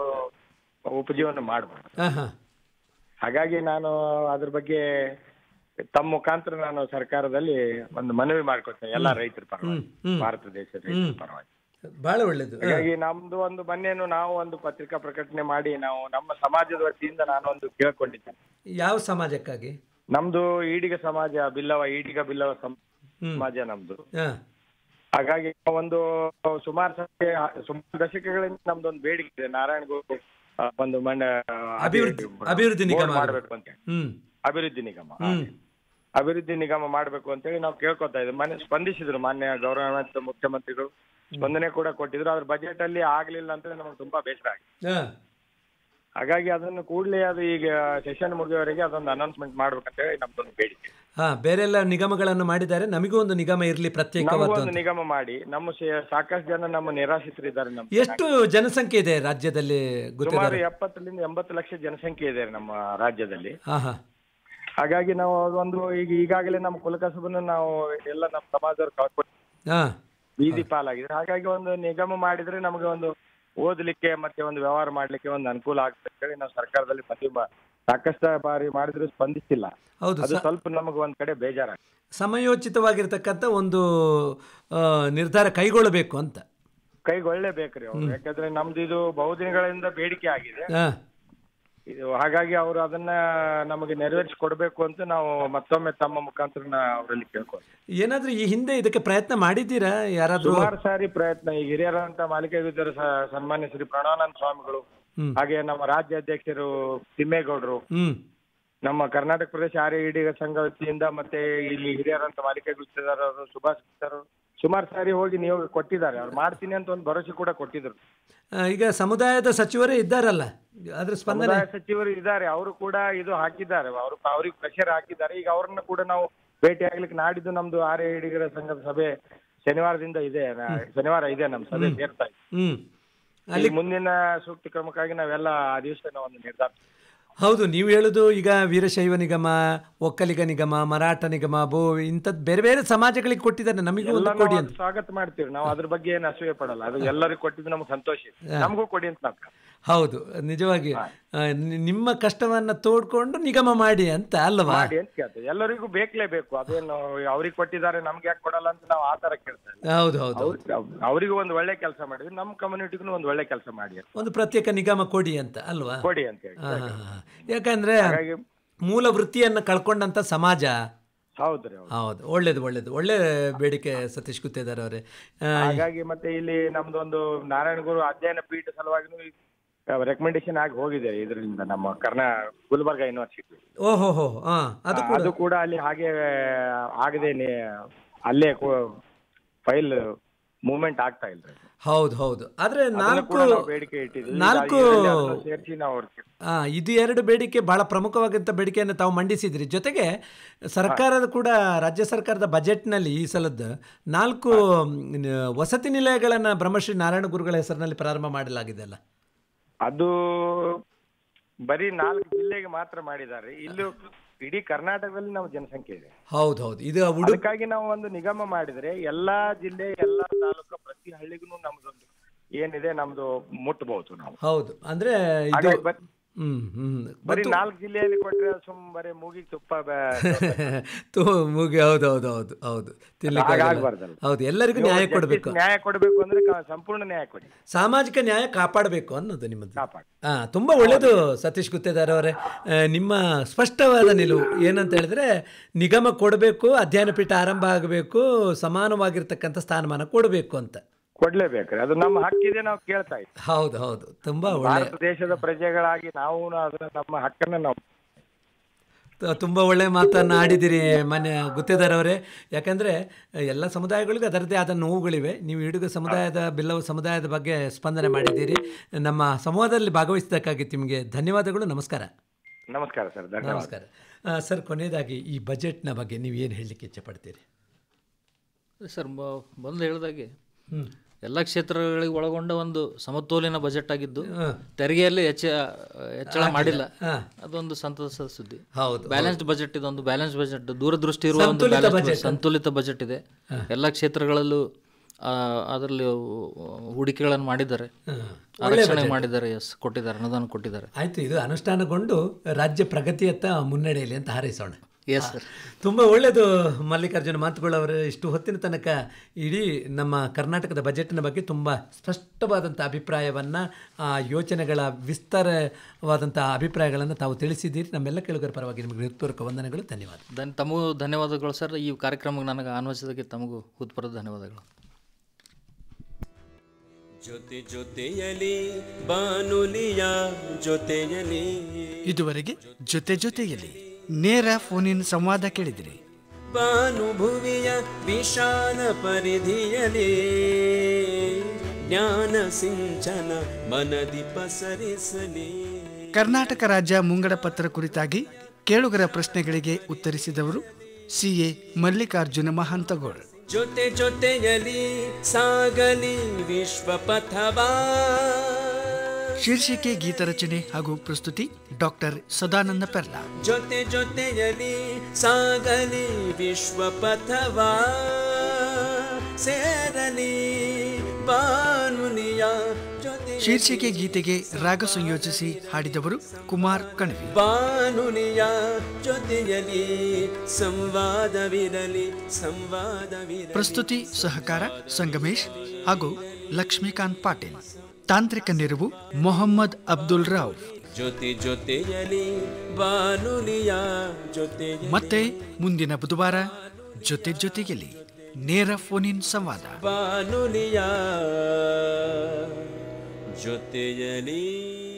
ಉಪಜೀವನ ಮಾಡ್ಬೋದು ಹಾ ಹಾ ಹಾಗಾಗಿ ನಾನು ಅದ್ರ ಬಗ್ಗೆ ತಮ್ಮ ಮುಖಾಂತರ ನಾನು ಸರ್ಕಾರದಲ್ಲಿ ಒಂದು ಮನವಿ ಮಾಡ್ಕೊಳ್ತೇನೆ ಎಲ್ಲಾ ರೈತರ ಪರವಾಗಿ ಹ್ಮ್. ಭಾರತ ದೇಶದ ರೈತರ ಪರವಾಗಿ ಬಹಳ ಒಳ್ಳೇದು ಹಾ. ಹಾಗಾಗಿ ನಮ್ದು ಒಂದು ಮೊನ್ನೆನು ನಾವು ಒಂದು ಪತ್ರಿಕಾ ಪ್ರಕಟಣೆ ಮಾಡಿ ನಾವು ನಮ್ಮ ಸಮಾಜದ ವತಿಯಿಂದ ನಾನು ಒಂದು ಕೇಳ್ಕೊಂಡಿದ್ದೇನೆ ಯಾವ ಸಮಾಜಕ್ಕಾಗಿ ನಮ್ದು ಈಡಿಗ ಸಮಾಜ ಬಿಲ್ಲವ ಈಡಿಗ ಬಿಲ್ಲವ ಸಂ- ಹ್ಮ್. ಸಮಾಜ ನಮ್ದು ಹಾ ಹಾಗಾಗಿ ಒಂದು ಸುಮಾರು ಸತಿ ಸುಮಾರು ದಶಕಗಳಿಂದ ನಮ್ದೊಂದು ಬೇಡಿಕೆ ಇದೆ ನಾರಾಯಣಗೂ ಆ, ಒಂದು ಮಣ್ಣ ಅಭಿವೃದ್ಧಿ ಅಭಿವೃದ್ಧಿ ನಿಗಮ ಮಾಡಬೇಕು ಅಂತ ಹ್ಮ್ ಅಭಿವೃದ್ಧಿ ನಿಗಮ ಹ್ಮ್ ಅಭಿವೃದ್ಧಿ ನಿಗಮ ಮಾಡಬೇಕು ಅಂತೇಳಿ ನಾವು ಕೇಳ್ಕೊತಾ ಇದ್ವಿ ಮನೆ ಸ್ಪಂದಿಸಿದ್ರು ಮಾನ್ಯ ಗೌರವಾನ್ವಿತ ಮುಖ್ಯಮಂತ್ರಿಗಳು ಸ್ಪಂದನೆ ಕೂಡ ಕೊಟ್ಟಿದ್ರು ಅದ್ರ ಬಜೆಟ್ ಅಲ್ಲಿ ಆಗ್ಲಿಲ್ಲ ಅಂತ ನಮಗೆ ತುಂಬಾ ಬೇಸರ ಆಗಿದೆ ಹಾ ಹಾಗಾಗಿ ಅದನ್ನು ಕೂಡಲೇ ಅದು ಈಗ ಸೆಷನ್ ಮುಗಿಯೋವರೆಗೆ ಅದೊಂದು ಅನೌನ್ಸ್ಮೆಂಟ್ ಮಾಡ್ಬೇಕಂತೇಳಿ ನಮ್ದೊಂದು ಬೇಡಿಕೆ ಹಾ ಬೇರೆಲ್ಲ ನಿಗಮಗಳನ್ನು ಮಾಡಿದ್ದಾರೆ ನಮಗೂ ಒಂದು ನಿಗಮ ಇರಲಿ ಪ್ರತ್ಯೇಕವಾದ ನಮಗೊಂದು ನಿಗಮ ಮಾಡಿ ನಮ್ಮ ಸೇ- ಸಾಕಷ್ಟು ಜನ ನಮ್ಮ ನಿರಾಶ್ರಿತರಿದ್ದಾರೆ ನಮ್ಮ ಎಷ್ಟು ಜನಸಂಖ್ಯೆ ಇದೆ ರಾಜ್ಯದಲ್ಲಿ ಗೊತ್ತಿದ್ದಾರೆ ಸುಮಾರು ಎಪ್ಪತ್ತರಿಂದ ಎಂಬತ್ತು ಲಕ್ಷ ಜನಸಂಖ್ಯೆ ಇದೆ ನಮ್ಮ ರಾಜ್ಯದಲ್ಲಿ ಹಾ ಹಾ ಹಾಗಾಗಿ ನಾವು ಒಂದು ಈಗ ಈಗಾಗಲೇ ನಮ್ಮ ಕುಲಕಸಬನ್ನು ನಾವು ಎಲ್ಲ ನಮ್ಮ ಸಮಾಜದವ್ರು ಕಳ್ಕೊಂಡು ಹಾ ಬೀದಿ ಪಾಲಾಗಿದೆ ಹಾಗಾಗಿ ಒಂದು ನಿಗಮ ಮಾಡಿದ್ರೆ ನಮಗೆ ಒಂದು ಓದಲಿಕ್ಕೆ ಮತ್ತೆ ಒಂದು ವ್ಯವಹಾರ ಮಾಡ್ಲಿಕ್ಕೆ ಒಂದು ಅನುಕೂಲ ಆಗ್ತದೆ ಅಂತ ಹೇಳಿ ನಾವು ಸರ್ಕಾರದಲ್ಲಿ ಮನವಿ ಮಾ- ಸಾಕಷ್ಟು ಬಾರಿ ಮಾಡಿದ್ರು ಸ್ಪಂದಿಸಿಲ್ಲ ಹೌದು ಅದು ಸ- ಸ್ವಲ್ಪ ನಮಗೆ ಒಂದ್ ಕಡೆ ಬೇಜಾರ ಸಮಯೋಚಿತವಾಗಿರ್ತಕ್ಕಂಥ ಒಂದು ಆ, ನಿರ್ಧಾರ ಕೈಗೊಳ್ಳಬೇಕು ಅಂತ ಕೈಗೊಳ್ಳಲೇಬೇಕ್ರಿ ಅವ್ರು ಯಾಕಂದ್ರೆ ನಮ್ದು ಇದು ಬಹುದಿನಗಳಿಂದ ಬೇಡಿಕೆ ಆಗಿದೆ ಹಾ ಇದು ಹಾಗಾಗಿ ಅವರು ಅದನ್ನ ನಮಗೆ ನೆರವೇರಿಸಿ ಕೊಡ್ಬೇಕು ಅಂತ ನಾವು ಮತ್ತೊಮ್ಮೆ ತಮ್ಮ ಮುಖಾಂತರ ನಾ ಅವರಲ್ಲಿ ಕೇಳ್ಕೊಳ್ತೀವಿ ಏನಾದ್ರೂ ಈ ಹಿಂದೆ ಇದಕ್ಕೆ ಪ್ರಯತ್ನ ಮಾಡಿದ್ದೀರಾ ಯಾರಾದ್ರೂ ಸುಮಾರು ಸಾರಿ ಪ್ರಯತ್ನ ಈ ಹಿರಿಯರಂತ ಮಾಲಿಕೆಗಿದ್ದರು ಸನ್ಮಾನ್ಯ ಶ್ರೀ ಪ್ರಣವಾನಂದ ಸ್ವಾಮಿಗಳು ಹ್ಮ್. ಹಾಗೆ ನಮ್ಮ ರಾಜ್ಯ ಅಧ್ಯಕ್ಷರು ತಿಮ್ಮೇಗೌಡರು ಹ್ಮ್ ನಮ್ಮ ಕರ್ನಾಟಕ ಪ್ರದೇಶ ಆರ್ಯ ಈಡಿಗ ಸಂಘ ವತಿಯಿಂದ ಮತ್ತೆ ಇಲ್ಲಿ ಹಿರಿಯರಂತ ಮಾಲಿಕೆ ಗುತ್ತಿದಾರರು ಸುಭಾಷ್ ಸರ್ ಸುಮಾರು ಸಾರಿ ಹೋಗಿ ನೀವು ಕೊಟ್ಟಿದ್ದಾರೆ ಅವ್ರು ಮಾಡ್ತೀನಿ ಅಂತ ಒಂದು ಭರವಸೆ ಕೂಡ ಕೊಟ್ಟಿದ್ರು ಆ, ಈಗ ಸಮುದಾಯದ ಸಚಿವರೇ ಇದ್ದಾರಲ್ಲ ಅದ್ರ ಸ್ಪಂದನೆ ಸಮುದಾಯ ಸಚಿವರು ಇದ್ದಾರೆ ಅವರು ಕೂಡ ಇದು ಹಾಕಿದ್ದಾರೆ ಅವರು ಅವ್ರಿಗೆ ಪ್ರೆಷರ್ ಹಾಕಿದ್ದಾರೆ ಈಗ ಅವ್ರನ್ನ ಕೂಡ ನಾವು ಭೇಟಿ ಆಗ್ಲಿಕ್ಕೆ ನಾಡಿದ್ದು ನಮ್ದು ಆರ್ಯ ಈಡಿಗರ ಸಂಘದ ಸಭೆ ಶನಿವಾರದಿಂದ ಇದೆ ನಾ- ಶನಿವಾರ ಇದೆ ನಮ್ಮ ಸಭೆ ಸೇರ್ತಾ ಇದೆ ಹ್ಮ್ ಅಲ್ಲಿ ಮುಂದಿನ ಸೂಕ್ತ ಕ್ರಮಕ್ಕಾಗಿ ನಾವೆಲ್ಲ ಆ ದಿವಸ ಒಂದು ನಿರ್ಧಾರ ಹೌದು ನೀವು ಹೇಳುದು ಈಗ ವೀರಶೈವ ನಿಗಮ ಒಕ್ಕಲಿಗ ನಿಗಮ ಮರಾಠ ನಿಗಮ ಬೋ ಇಂಥದ್ದು ಬೇರೆ ಬೇರೆ ಸಮಾಜಗಳಿಗೆ ಕೊಟ್ಟಿದ್ದಾರೆ ನಮಗೂ ಒಂದು ಎಲ್ಲ ಕೊಡಿ ನಾವು ಅಂತ ಸ್ವಾಗತ ಮಾಡ್ತೀವಿ ನಾವು ಅದ್ರ ಬಗ್ಗೆ ಏನು ಅಸೂಯೆ ಪಡಲ್ಲ ಅದು ಎಲ್ಲರಿಗೂ ಕೊಟ್ಟಿದ್ದು ನಮ್ಗೆ ಸಂತೋಷ ಇದೆ. ನಮಗೂ ಕೊಡಿ ಅಂತ ನಾವು ಹೌದು ನಿಜವಾಗಿ ಆ, ನಿ- ನಿಮ್ಮ ಕಷ್ಟವನ್ನ ತೋಡ್ಕೊಂಡು ನಿಗಮ ಮಾಡಿ ಅಂತ ಅಲ್ವಾ ಮಾಡಿ ಅಂತ ಕೇಳ್ತೇವೆ ಎಲ್ಲರಿಗೂ ಬೇಕಲೇಬೇಕು ಅದೇನು ಅವ್ರಿಗೆ ಕೊಟ್ಟಿದ್ದಾರೆ ನಮ್ಗೆ ಯಾಕೆ ಕೊಡಲ್ಲ ಅಂತ ನಾವು ಆ ತರ ಕೇಳ್ತಾ ಇಲ್ಲ ಹೌದು ಹೌದು ಅವ್ರ್- ಅವರಿಗೂ ಒಂದು ಒಳ್ಳೆ ಕೆಲಸ ಮಾಡಿದ್ವಿ ನಮ್ಮ ಕಮ್ಯುನಿಟಿಗೂ ಒಂದು ಒಳ್ಳೆ ಕೆಲಸ ಮಾಡಿ ಅಂತ. ಒಂದು ಪ್ರತ್ಯೇಕ ನಿಗಮ ಕೊಡಿ ಅಂತ ಅಲ್ವಾ ಕೊಡಿ ಅಂತ ಹೇಳಿ ಆ, ಹಾ, ಹಾ. ಯಾಕಂದ್ರೆ ಹಾಗಾಗಿ ಮೂಲ ವೃತ್ತಿಯನ್ನ ಕಳ್ಕೊಂಡಂತ ಸಮಾಜ ಹೌದ್ರಿ ಹೌದು ಹೌದು ಒಳ್ಳೇದು ಒಳ್ಳೇದು ಒಳ್ಳೆ ಬೇಡಿಕೆ ಸತೀಶ್ ಗುತ್ತೇದಾರ್ ಅವರೇ ಆ, ಹಾಗಾಗಿ ಮತ್ತೆ ಇಲ್ಲಿ ನಮ್ದು ಒಂದು ನಾರಾಯಣಗುರು ಅಧ್ಯಯನ ಪೀಠ ಸಲುವಾಗಿ ರೆಕಮೆಂಡೇಶನ್ ಆಗಿ ಹೋಗಿದೆ ಇದರಿಂದ ನಮ್ಮ ಕರ್ನಾ ಗುಲ್ಬರ್ಗ ಯೂನಿವರ್ಸಿಟಿ ಓಹೋ ಹೋ ಹಾ ಅದು ಕೂಡ ಅದು ಕೂಡ ಅಲ್ಲಿ ಹಾಗೆ ಆಗದೆ ಅಲ್ಲೇ ಫೈಲ್ ಮೂವ್ಮೆಂಟ್ ಆಗ್ತಾ ಇಲ್ಲ ಹೌದು ಹೌದು ಆದ್ರೆ ಅದನ್ನು ನಾಲ್ಕು ಕೂಡ ನಾವು ಬೇಡಿಕೆ ಇಟ್ಟಿದ್ವಿ ನಾಲ್ಕು ಸೇರಿಸಿ ನಾವು ಅವ್ರಿಗೆ ಆ, ಇದು ಎರಡು ಬೇಡಿಕೆ ಬಹಳ ಪ್ರಮುಖವಾದಂಥ ಬೇಡಿಕೆಯನ್ನು ತಾವು ಮಂಡಿಸಿದ್ರಿ ಜೊತೆಗೆ ಸರ್ಕಾರದ ಕೂಡ ರಾಜ್ಯ ಸರ್ಕಾರದ ಬಜೆಟ್ನಲ್ಲಿ ಈ ಸಲದ್ದು ನಾಲ್ಕು ಮ್, ವಸತಿ ನಿಲಯಗಳನ್ನು ಬ್ರಹ್ಮಶ್ರೀ ನಾರಾಯಣ ಗುರುಗಳ ಹೆಸರಿನಲ್ಲಿ ಪ್ರಾರಂಭ ಮಾಡಲಾಗಿದೆ ಅಲ್ಲ ಅದು ಬರೀ ನಾಲ್ಕು ಜಿಲ್ಲೆಗೆ ಮಾತ್ರ ಮಾಡಿದ್ದಾರೆ ಇಲ್ಲೂ ಇಡೀ ಕರ್ನಾಟಕದಲ್ಲಿ ನಮ್ಮ ಜನಸಂಖ್ಯೆ ಇದೆ ಹೌದು ಹೌದು ಇದು ಉಡು ಅದಕ್ಕಾಗಿ ನಾವು ಒಂದು ನಿಗಮ ಮಾಡಿದ್ರೆ ಎಲ್ಲಾ ಜಿಲ್ಲೆ ಎಲ್ಲಾ ತಾಲೂಕು ಪ್ರತಿ ಹಳ್ಳಿಗೂ ನಮ್ದೊಂದು ಏನಿದೆ ನಮ್ದು ಮುಟ್ಟಬಹುದು ನಾವು ಹೌದು ಅಂದ್ರೆ ಇದು ಹಾಗಾಗಿ ಬರ್- ಹ್ಮ್ ಹ್ಮ್ ಬರೀ ನಾಲ್ಕು ಜಿಲ್ಲೆಯಲ್ಲಿ ಕೊಟ್ರೆ ಸುಮ್ ಬರೀ ಮೂಗಿಗೆ ತುಪ್ಪ ಬ- ತು ಮುಗಿ ಹೌದು ಹೌದು ಹೌದು ಹೌದು ತಿನ್ಲಿಕ್ಕೆ ಹಾಗೆ ಆಗಲ್ಲ. ಆಗ್ಬಾರ್ದಲ್ಲ. ಹೌದು ಎಲ್ಲರಿಗೂ ನೀವು ನ್ಯಾಯ justice ಕೊಡಬೇಕು ನ್ಯಾಯ ಕೊಡಬೇಕು ಅಂದ್ರೆ ಕ- ಸಂಪೂರ್ಣ ನ್ಯಾಯ ಕೊಡಿ ಸಾಮಾಜಿಕ ನ್ಯಾಯ ಕಾಪಾಡಬೇಕು ಅನ್ನೋದು ನಿಮ್ಮದು ಕಾಪಾಡಿ ಆ, ತುಂಬಾ ಒಳ್ಳೆಯದು ಸತೀಶ್ ಗುತ್ತೇದಾರ್ ಅವರೇ ಆ, ನಿಮ್ಮ ಸ್ಪಷ್ಟವಾದ ನಿಲುವು ಏನಂತ ಹೇಳಿದ್ರೆ ನಿಗಮ ಕೊಡಬೇಕು ಅಧ್ಯಯನ ಪೀಠ ಆರಂಭ ಆಗಬೇಕು ಸಮಾನವಾಗಿರ್ತಕ್ಕಂಥ ಸ್ಥಾನಮಾನ ಕೊಡಬೇಕು ಅಂತ ಕೊಡ್ಲೇಬೇಕ್ರಿ ಅದು ನಮ್ಮ ಹಕ್ಕಿದೆ ನಾವು ಕೇಳ್ತಾ ಇದ್ದೀವಿ ಹೌದು ಹೌದು ತುಂಬಾ ಒಳ್ಳೆ ಭಾರತ ದೇಶದ ಪ್ರಜೆಗಳಾಗಿ ನಾವು ಅದನ್ನ ನಮ್ಮ ಹಕ್ಕನ್ನ ನಾವು ತ- ತುಂಬ ಒಳ್ಳೆಯ ಮಾತನ್ನು ಆಡಿದಿರಿ ಮಾನ್ಯ ಗುತ್ತೇದಾರ್ ಅವರೇ ಯಾಕಂದರೆ ಎಲ್ಲ ಸಮುದಾಯಗಳಿಗೂ ಅದರದ್ದೇ ಆದ ನೋವುಗಳಿವೆ ನೀವು ಇಡುಗ ಸಮುದಾಯದ ಬಿಲ್ಲವ ಸಮುದಾಯದ ಬಗ್ಗೆ ಸ್ಪಂದನೆ ಮಾಡಿದ್ದೀರಿ ನಮ್ಮ ಸಂವಾದದಲ್ಲಿ ಭಾಗವಹಿಸಿದ್ದಕ್ಕಾಗಿ ನಿಮಗೆ ಧನ್ಯವಾದಗಳು ನಮಸ್ಕಾರ ನಮಸ್ಕಾರ ಸರ್ ಧನ್ಯವಾದ ನಮಸ್ಕಾರ ಆ, ಸರ್ ಕೊನೆಯದಾಗಿ ಈ ಬಜೆಟ್ನ ಬಗ್ಗೆ ನೀವು ಏನು ಹೇಳಲಿಕ್ಕೆ ಇಚ್ಛೆಪಡ್ತೀರಿ ಸರ್ ಬಂದು ಹೇಳಿದಾಗೆ ಎಲ್ಲ ಕ್ಷೇತ್ರಗಳಿಗೆ ಒಳಗೊಂಡ ಒಂದು ಸಮತೋಲಿನ ಬಜೆಟ್ ಆಗಿದ್ದು ತೆರಿಗೆಯಲ್ಲಿ ಹೆಚ್ಚ ಹೆಚ್ಚಳ ಮಾಡಿಲ್ಲ ಅದೊಂದು ಸಂತಸದ ಸುದ್ದಿ ಹೌದು ಬ್ಯಾಲೆನ್ಸ್ಡ್ ಬಜೆಟ್ ಇದೊಂದು ಬ್ಯಾಲೆನ್ಸ್ ಬಜೆಟ್ ದೂರದೃಷ್ಟಿ ಇರುವ ಒಂದು ಸಂತುಲಿತ balanced budget. ಸಂತುಲಿತ ಬಜೆಟ್ ಇದೆ ಎಲ್ಲ ಕ್ಷೇತ್ರಗಳಲ್ಲೂ ಆ, ಅದರಲ್ಲಿ ಹೂಡಿಕೆಗಳನ್ನು ಮಾಡಿದ್ದಾರೆ ಆರಕ್ಷಣೆ ಮಾಡಿದ್ದಾರೆ ಎಸ್ ಕೊಟ್ಟಿದ್ದಾರೆ ಅನುದಾನ ಕೊಟ್ಟಿದ್ದಾರೆ ಆಯಿತು ಇದು ಅನುಷ್ಠಾನಗೊಂಡು ರಾಜ್ಯ ಪ್ರಗತಿಯತ್ತ ಮುನ್ನಡೆಯಲಿ ಅಂತ ಹಾರೈಸೋಣ ಎಸ್ ಸರ್ ತುಂಬ ಒಳ್ಳೆಯದು ಮಲ್ಲಿಕಾರ್ಜುನ ಮಾತುಗಳವರು ಇಷ್ಟು ಹೊತ್ತಿನ ತನಕ ಇಡೀ ನಮ್ಮ ಕರ್ನಾಟಕದ ಬಜೆಟ್ನ ಬಗ್ಗೆ ತುಂಬ ಸ್ಪಷ್ಟವಾದಂಥ ಅಭಿಪ್ರಾಯವನ್ನು ಆ ಯೋಚನೆಗಳ ವಿಸ್ತಾರವಾದಂಥ ಅಭಿಪ್ರಾಯಗಳನ್ನು ತಾವು ತಿಳಿಸಿದ್ದೀರಿ ನಮ್ಮೆಲ್ಲ ಕೇಳುಗರ ಪರವಾಗಿ ನಿಮಗೆ ಹೃತ್ಪೂರ್ವಕ ವಂದನೆಗಳು ಧನ್ಯವಾದ ಧನ್ ತಮಗೂ ಧನ್ಯವಾದಗಳು ಸರ್ ಈ ಕಾರ್ಯಕ್ರಮಕ್ಕೆ ನನಗೆ ಆನ್ವಯಿಸಿದ್ದಕ್ಕೆ ತಮಗೂ ಹೃತ್ಪೂರ್ವಕ ಧನ್ಯವಾದಗಳು ಜೊತೆ ಜೊತೆಯಲಿ ಬಾನುಲಿಯ ಜೊತೆಯಲಿ ಇದುವರೆಗೆ ಜೊತೆ ಜೊತೆಯಲ್ಲಿ ನೇರ ಫೋನ್ ಇನ್ ಸಂವಾದ ಕೇಳಿದಿರಿ ಭಾನುಭುವಿಯ ವಿಶಾಲ ಪರಿಧಿಯಲಿ ಜ್ಞಾನ ಸಿಂಚನ ಮನದಿ ಪಸರಿಸಲಿ ಕರ್ನಾಟಕ ರಾಜ್ಯ ಮುಂಗಡ ಪತ್ರ ಕುರಿತಾಗಿ ಕೇಳುಗರ ಪ್ರಶ್ನೆಗಳಿಗೆ ಉತ್ತರಿಸಿದವರು ಸಿಎ ಮಲ್ಲಿಕಾರ್ಜುನ ಮಹಾಂತಗೋಳ್ ಜೊತೆ ಜೊತೆಯಲಿ ಸಾಗಲಿ ವಿಶ್ವ ಪಥವಾ ಶೀರ್ಷಿಕೆ ಗೀತರಚನೆ ಹಾಗೂ ಪ್ರಸ್ತುತಿ ಡಾಕ್ಟರ್ ಸದಾನಂದ ಪೆರ್ಲಾ ಜೊತೆ ಜೊತೆಯಲಿ ಸಾಗಲಿ ವಿಶ್ವ ಪಥವಾ ಸೇರಲಿ ಬಾನುಲಿಯ ಜೊತೆ ಶೀರ್ಷಿಕೆ ಗೀತೆಗೆ ರಾಗ ಸಂಯೋಜಿಸಿ ಹಾಡಿದವರು ಕುಮಾರ್ ಕಣವಿ ಬಾನುಲಿಯ ಜೊತೆಯಲಿ ಸಂವಾದವಿರಲಿ ಸಂವಾದವಿರಲಿ ಪ್ರಸ್ತುತಿ ಸಹಕಾರ ಸಂಗಮೇಶ್ ಹಾಗೂ ಲಕ್ಷ್ಮೀಕಾಂತ್ ಪಾಟೀಲ್ ತಾಂತ್ರಿಕ ನೆರವು ಮೊಹಮ್ಮದ್ ಅಬ್ದುಲ್ ರಾವ್ ಜೊತೆ ಜೊತೆಯಲಿ ಬಾನುಲಿಯ ಜೊತೆ ಮತ್ತೆ ಮುಂದಿನ ಬುಧವಾರ ಜೊತೆ ಜೊತೆಗೆಲಿ ನೇರ ಫೋನ್ ಇನ್ ಸಂವಾದ ಬಾನುಲಿಯ ಜೊತೆಯಲಿ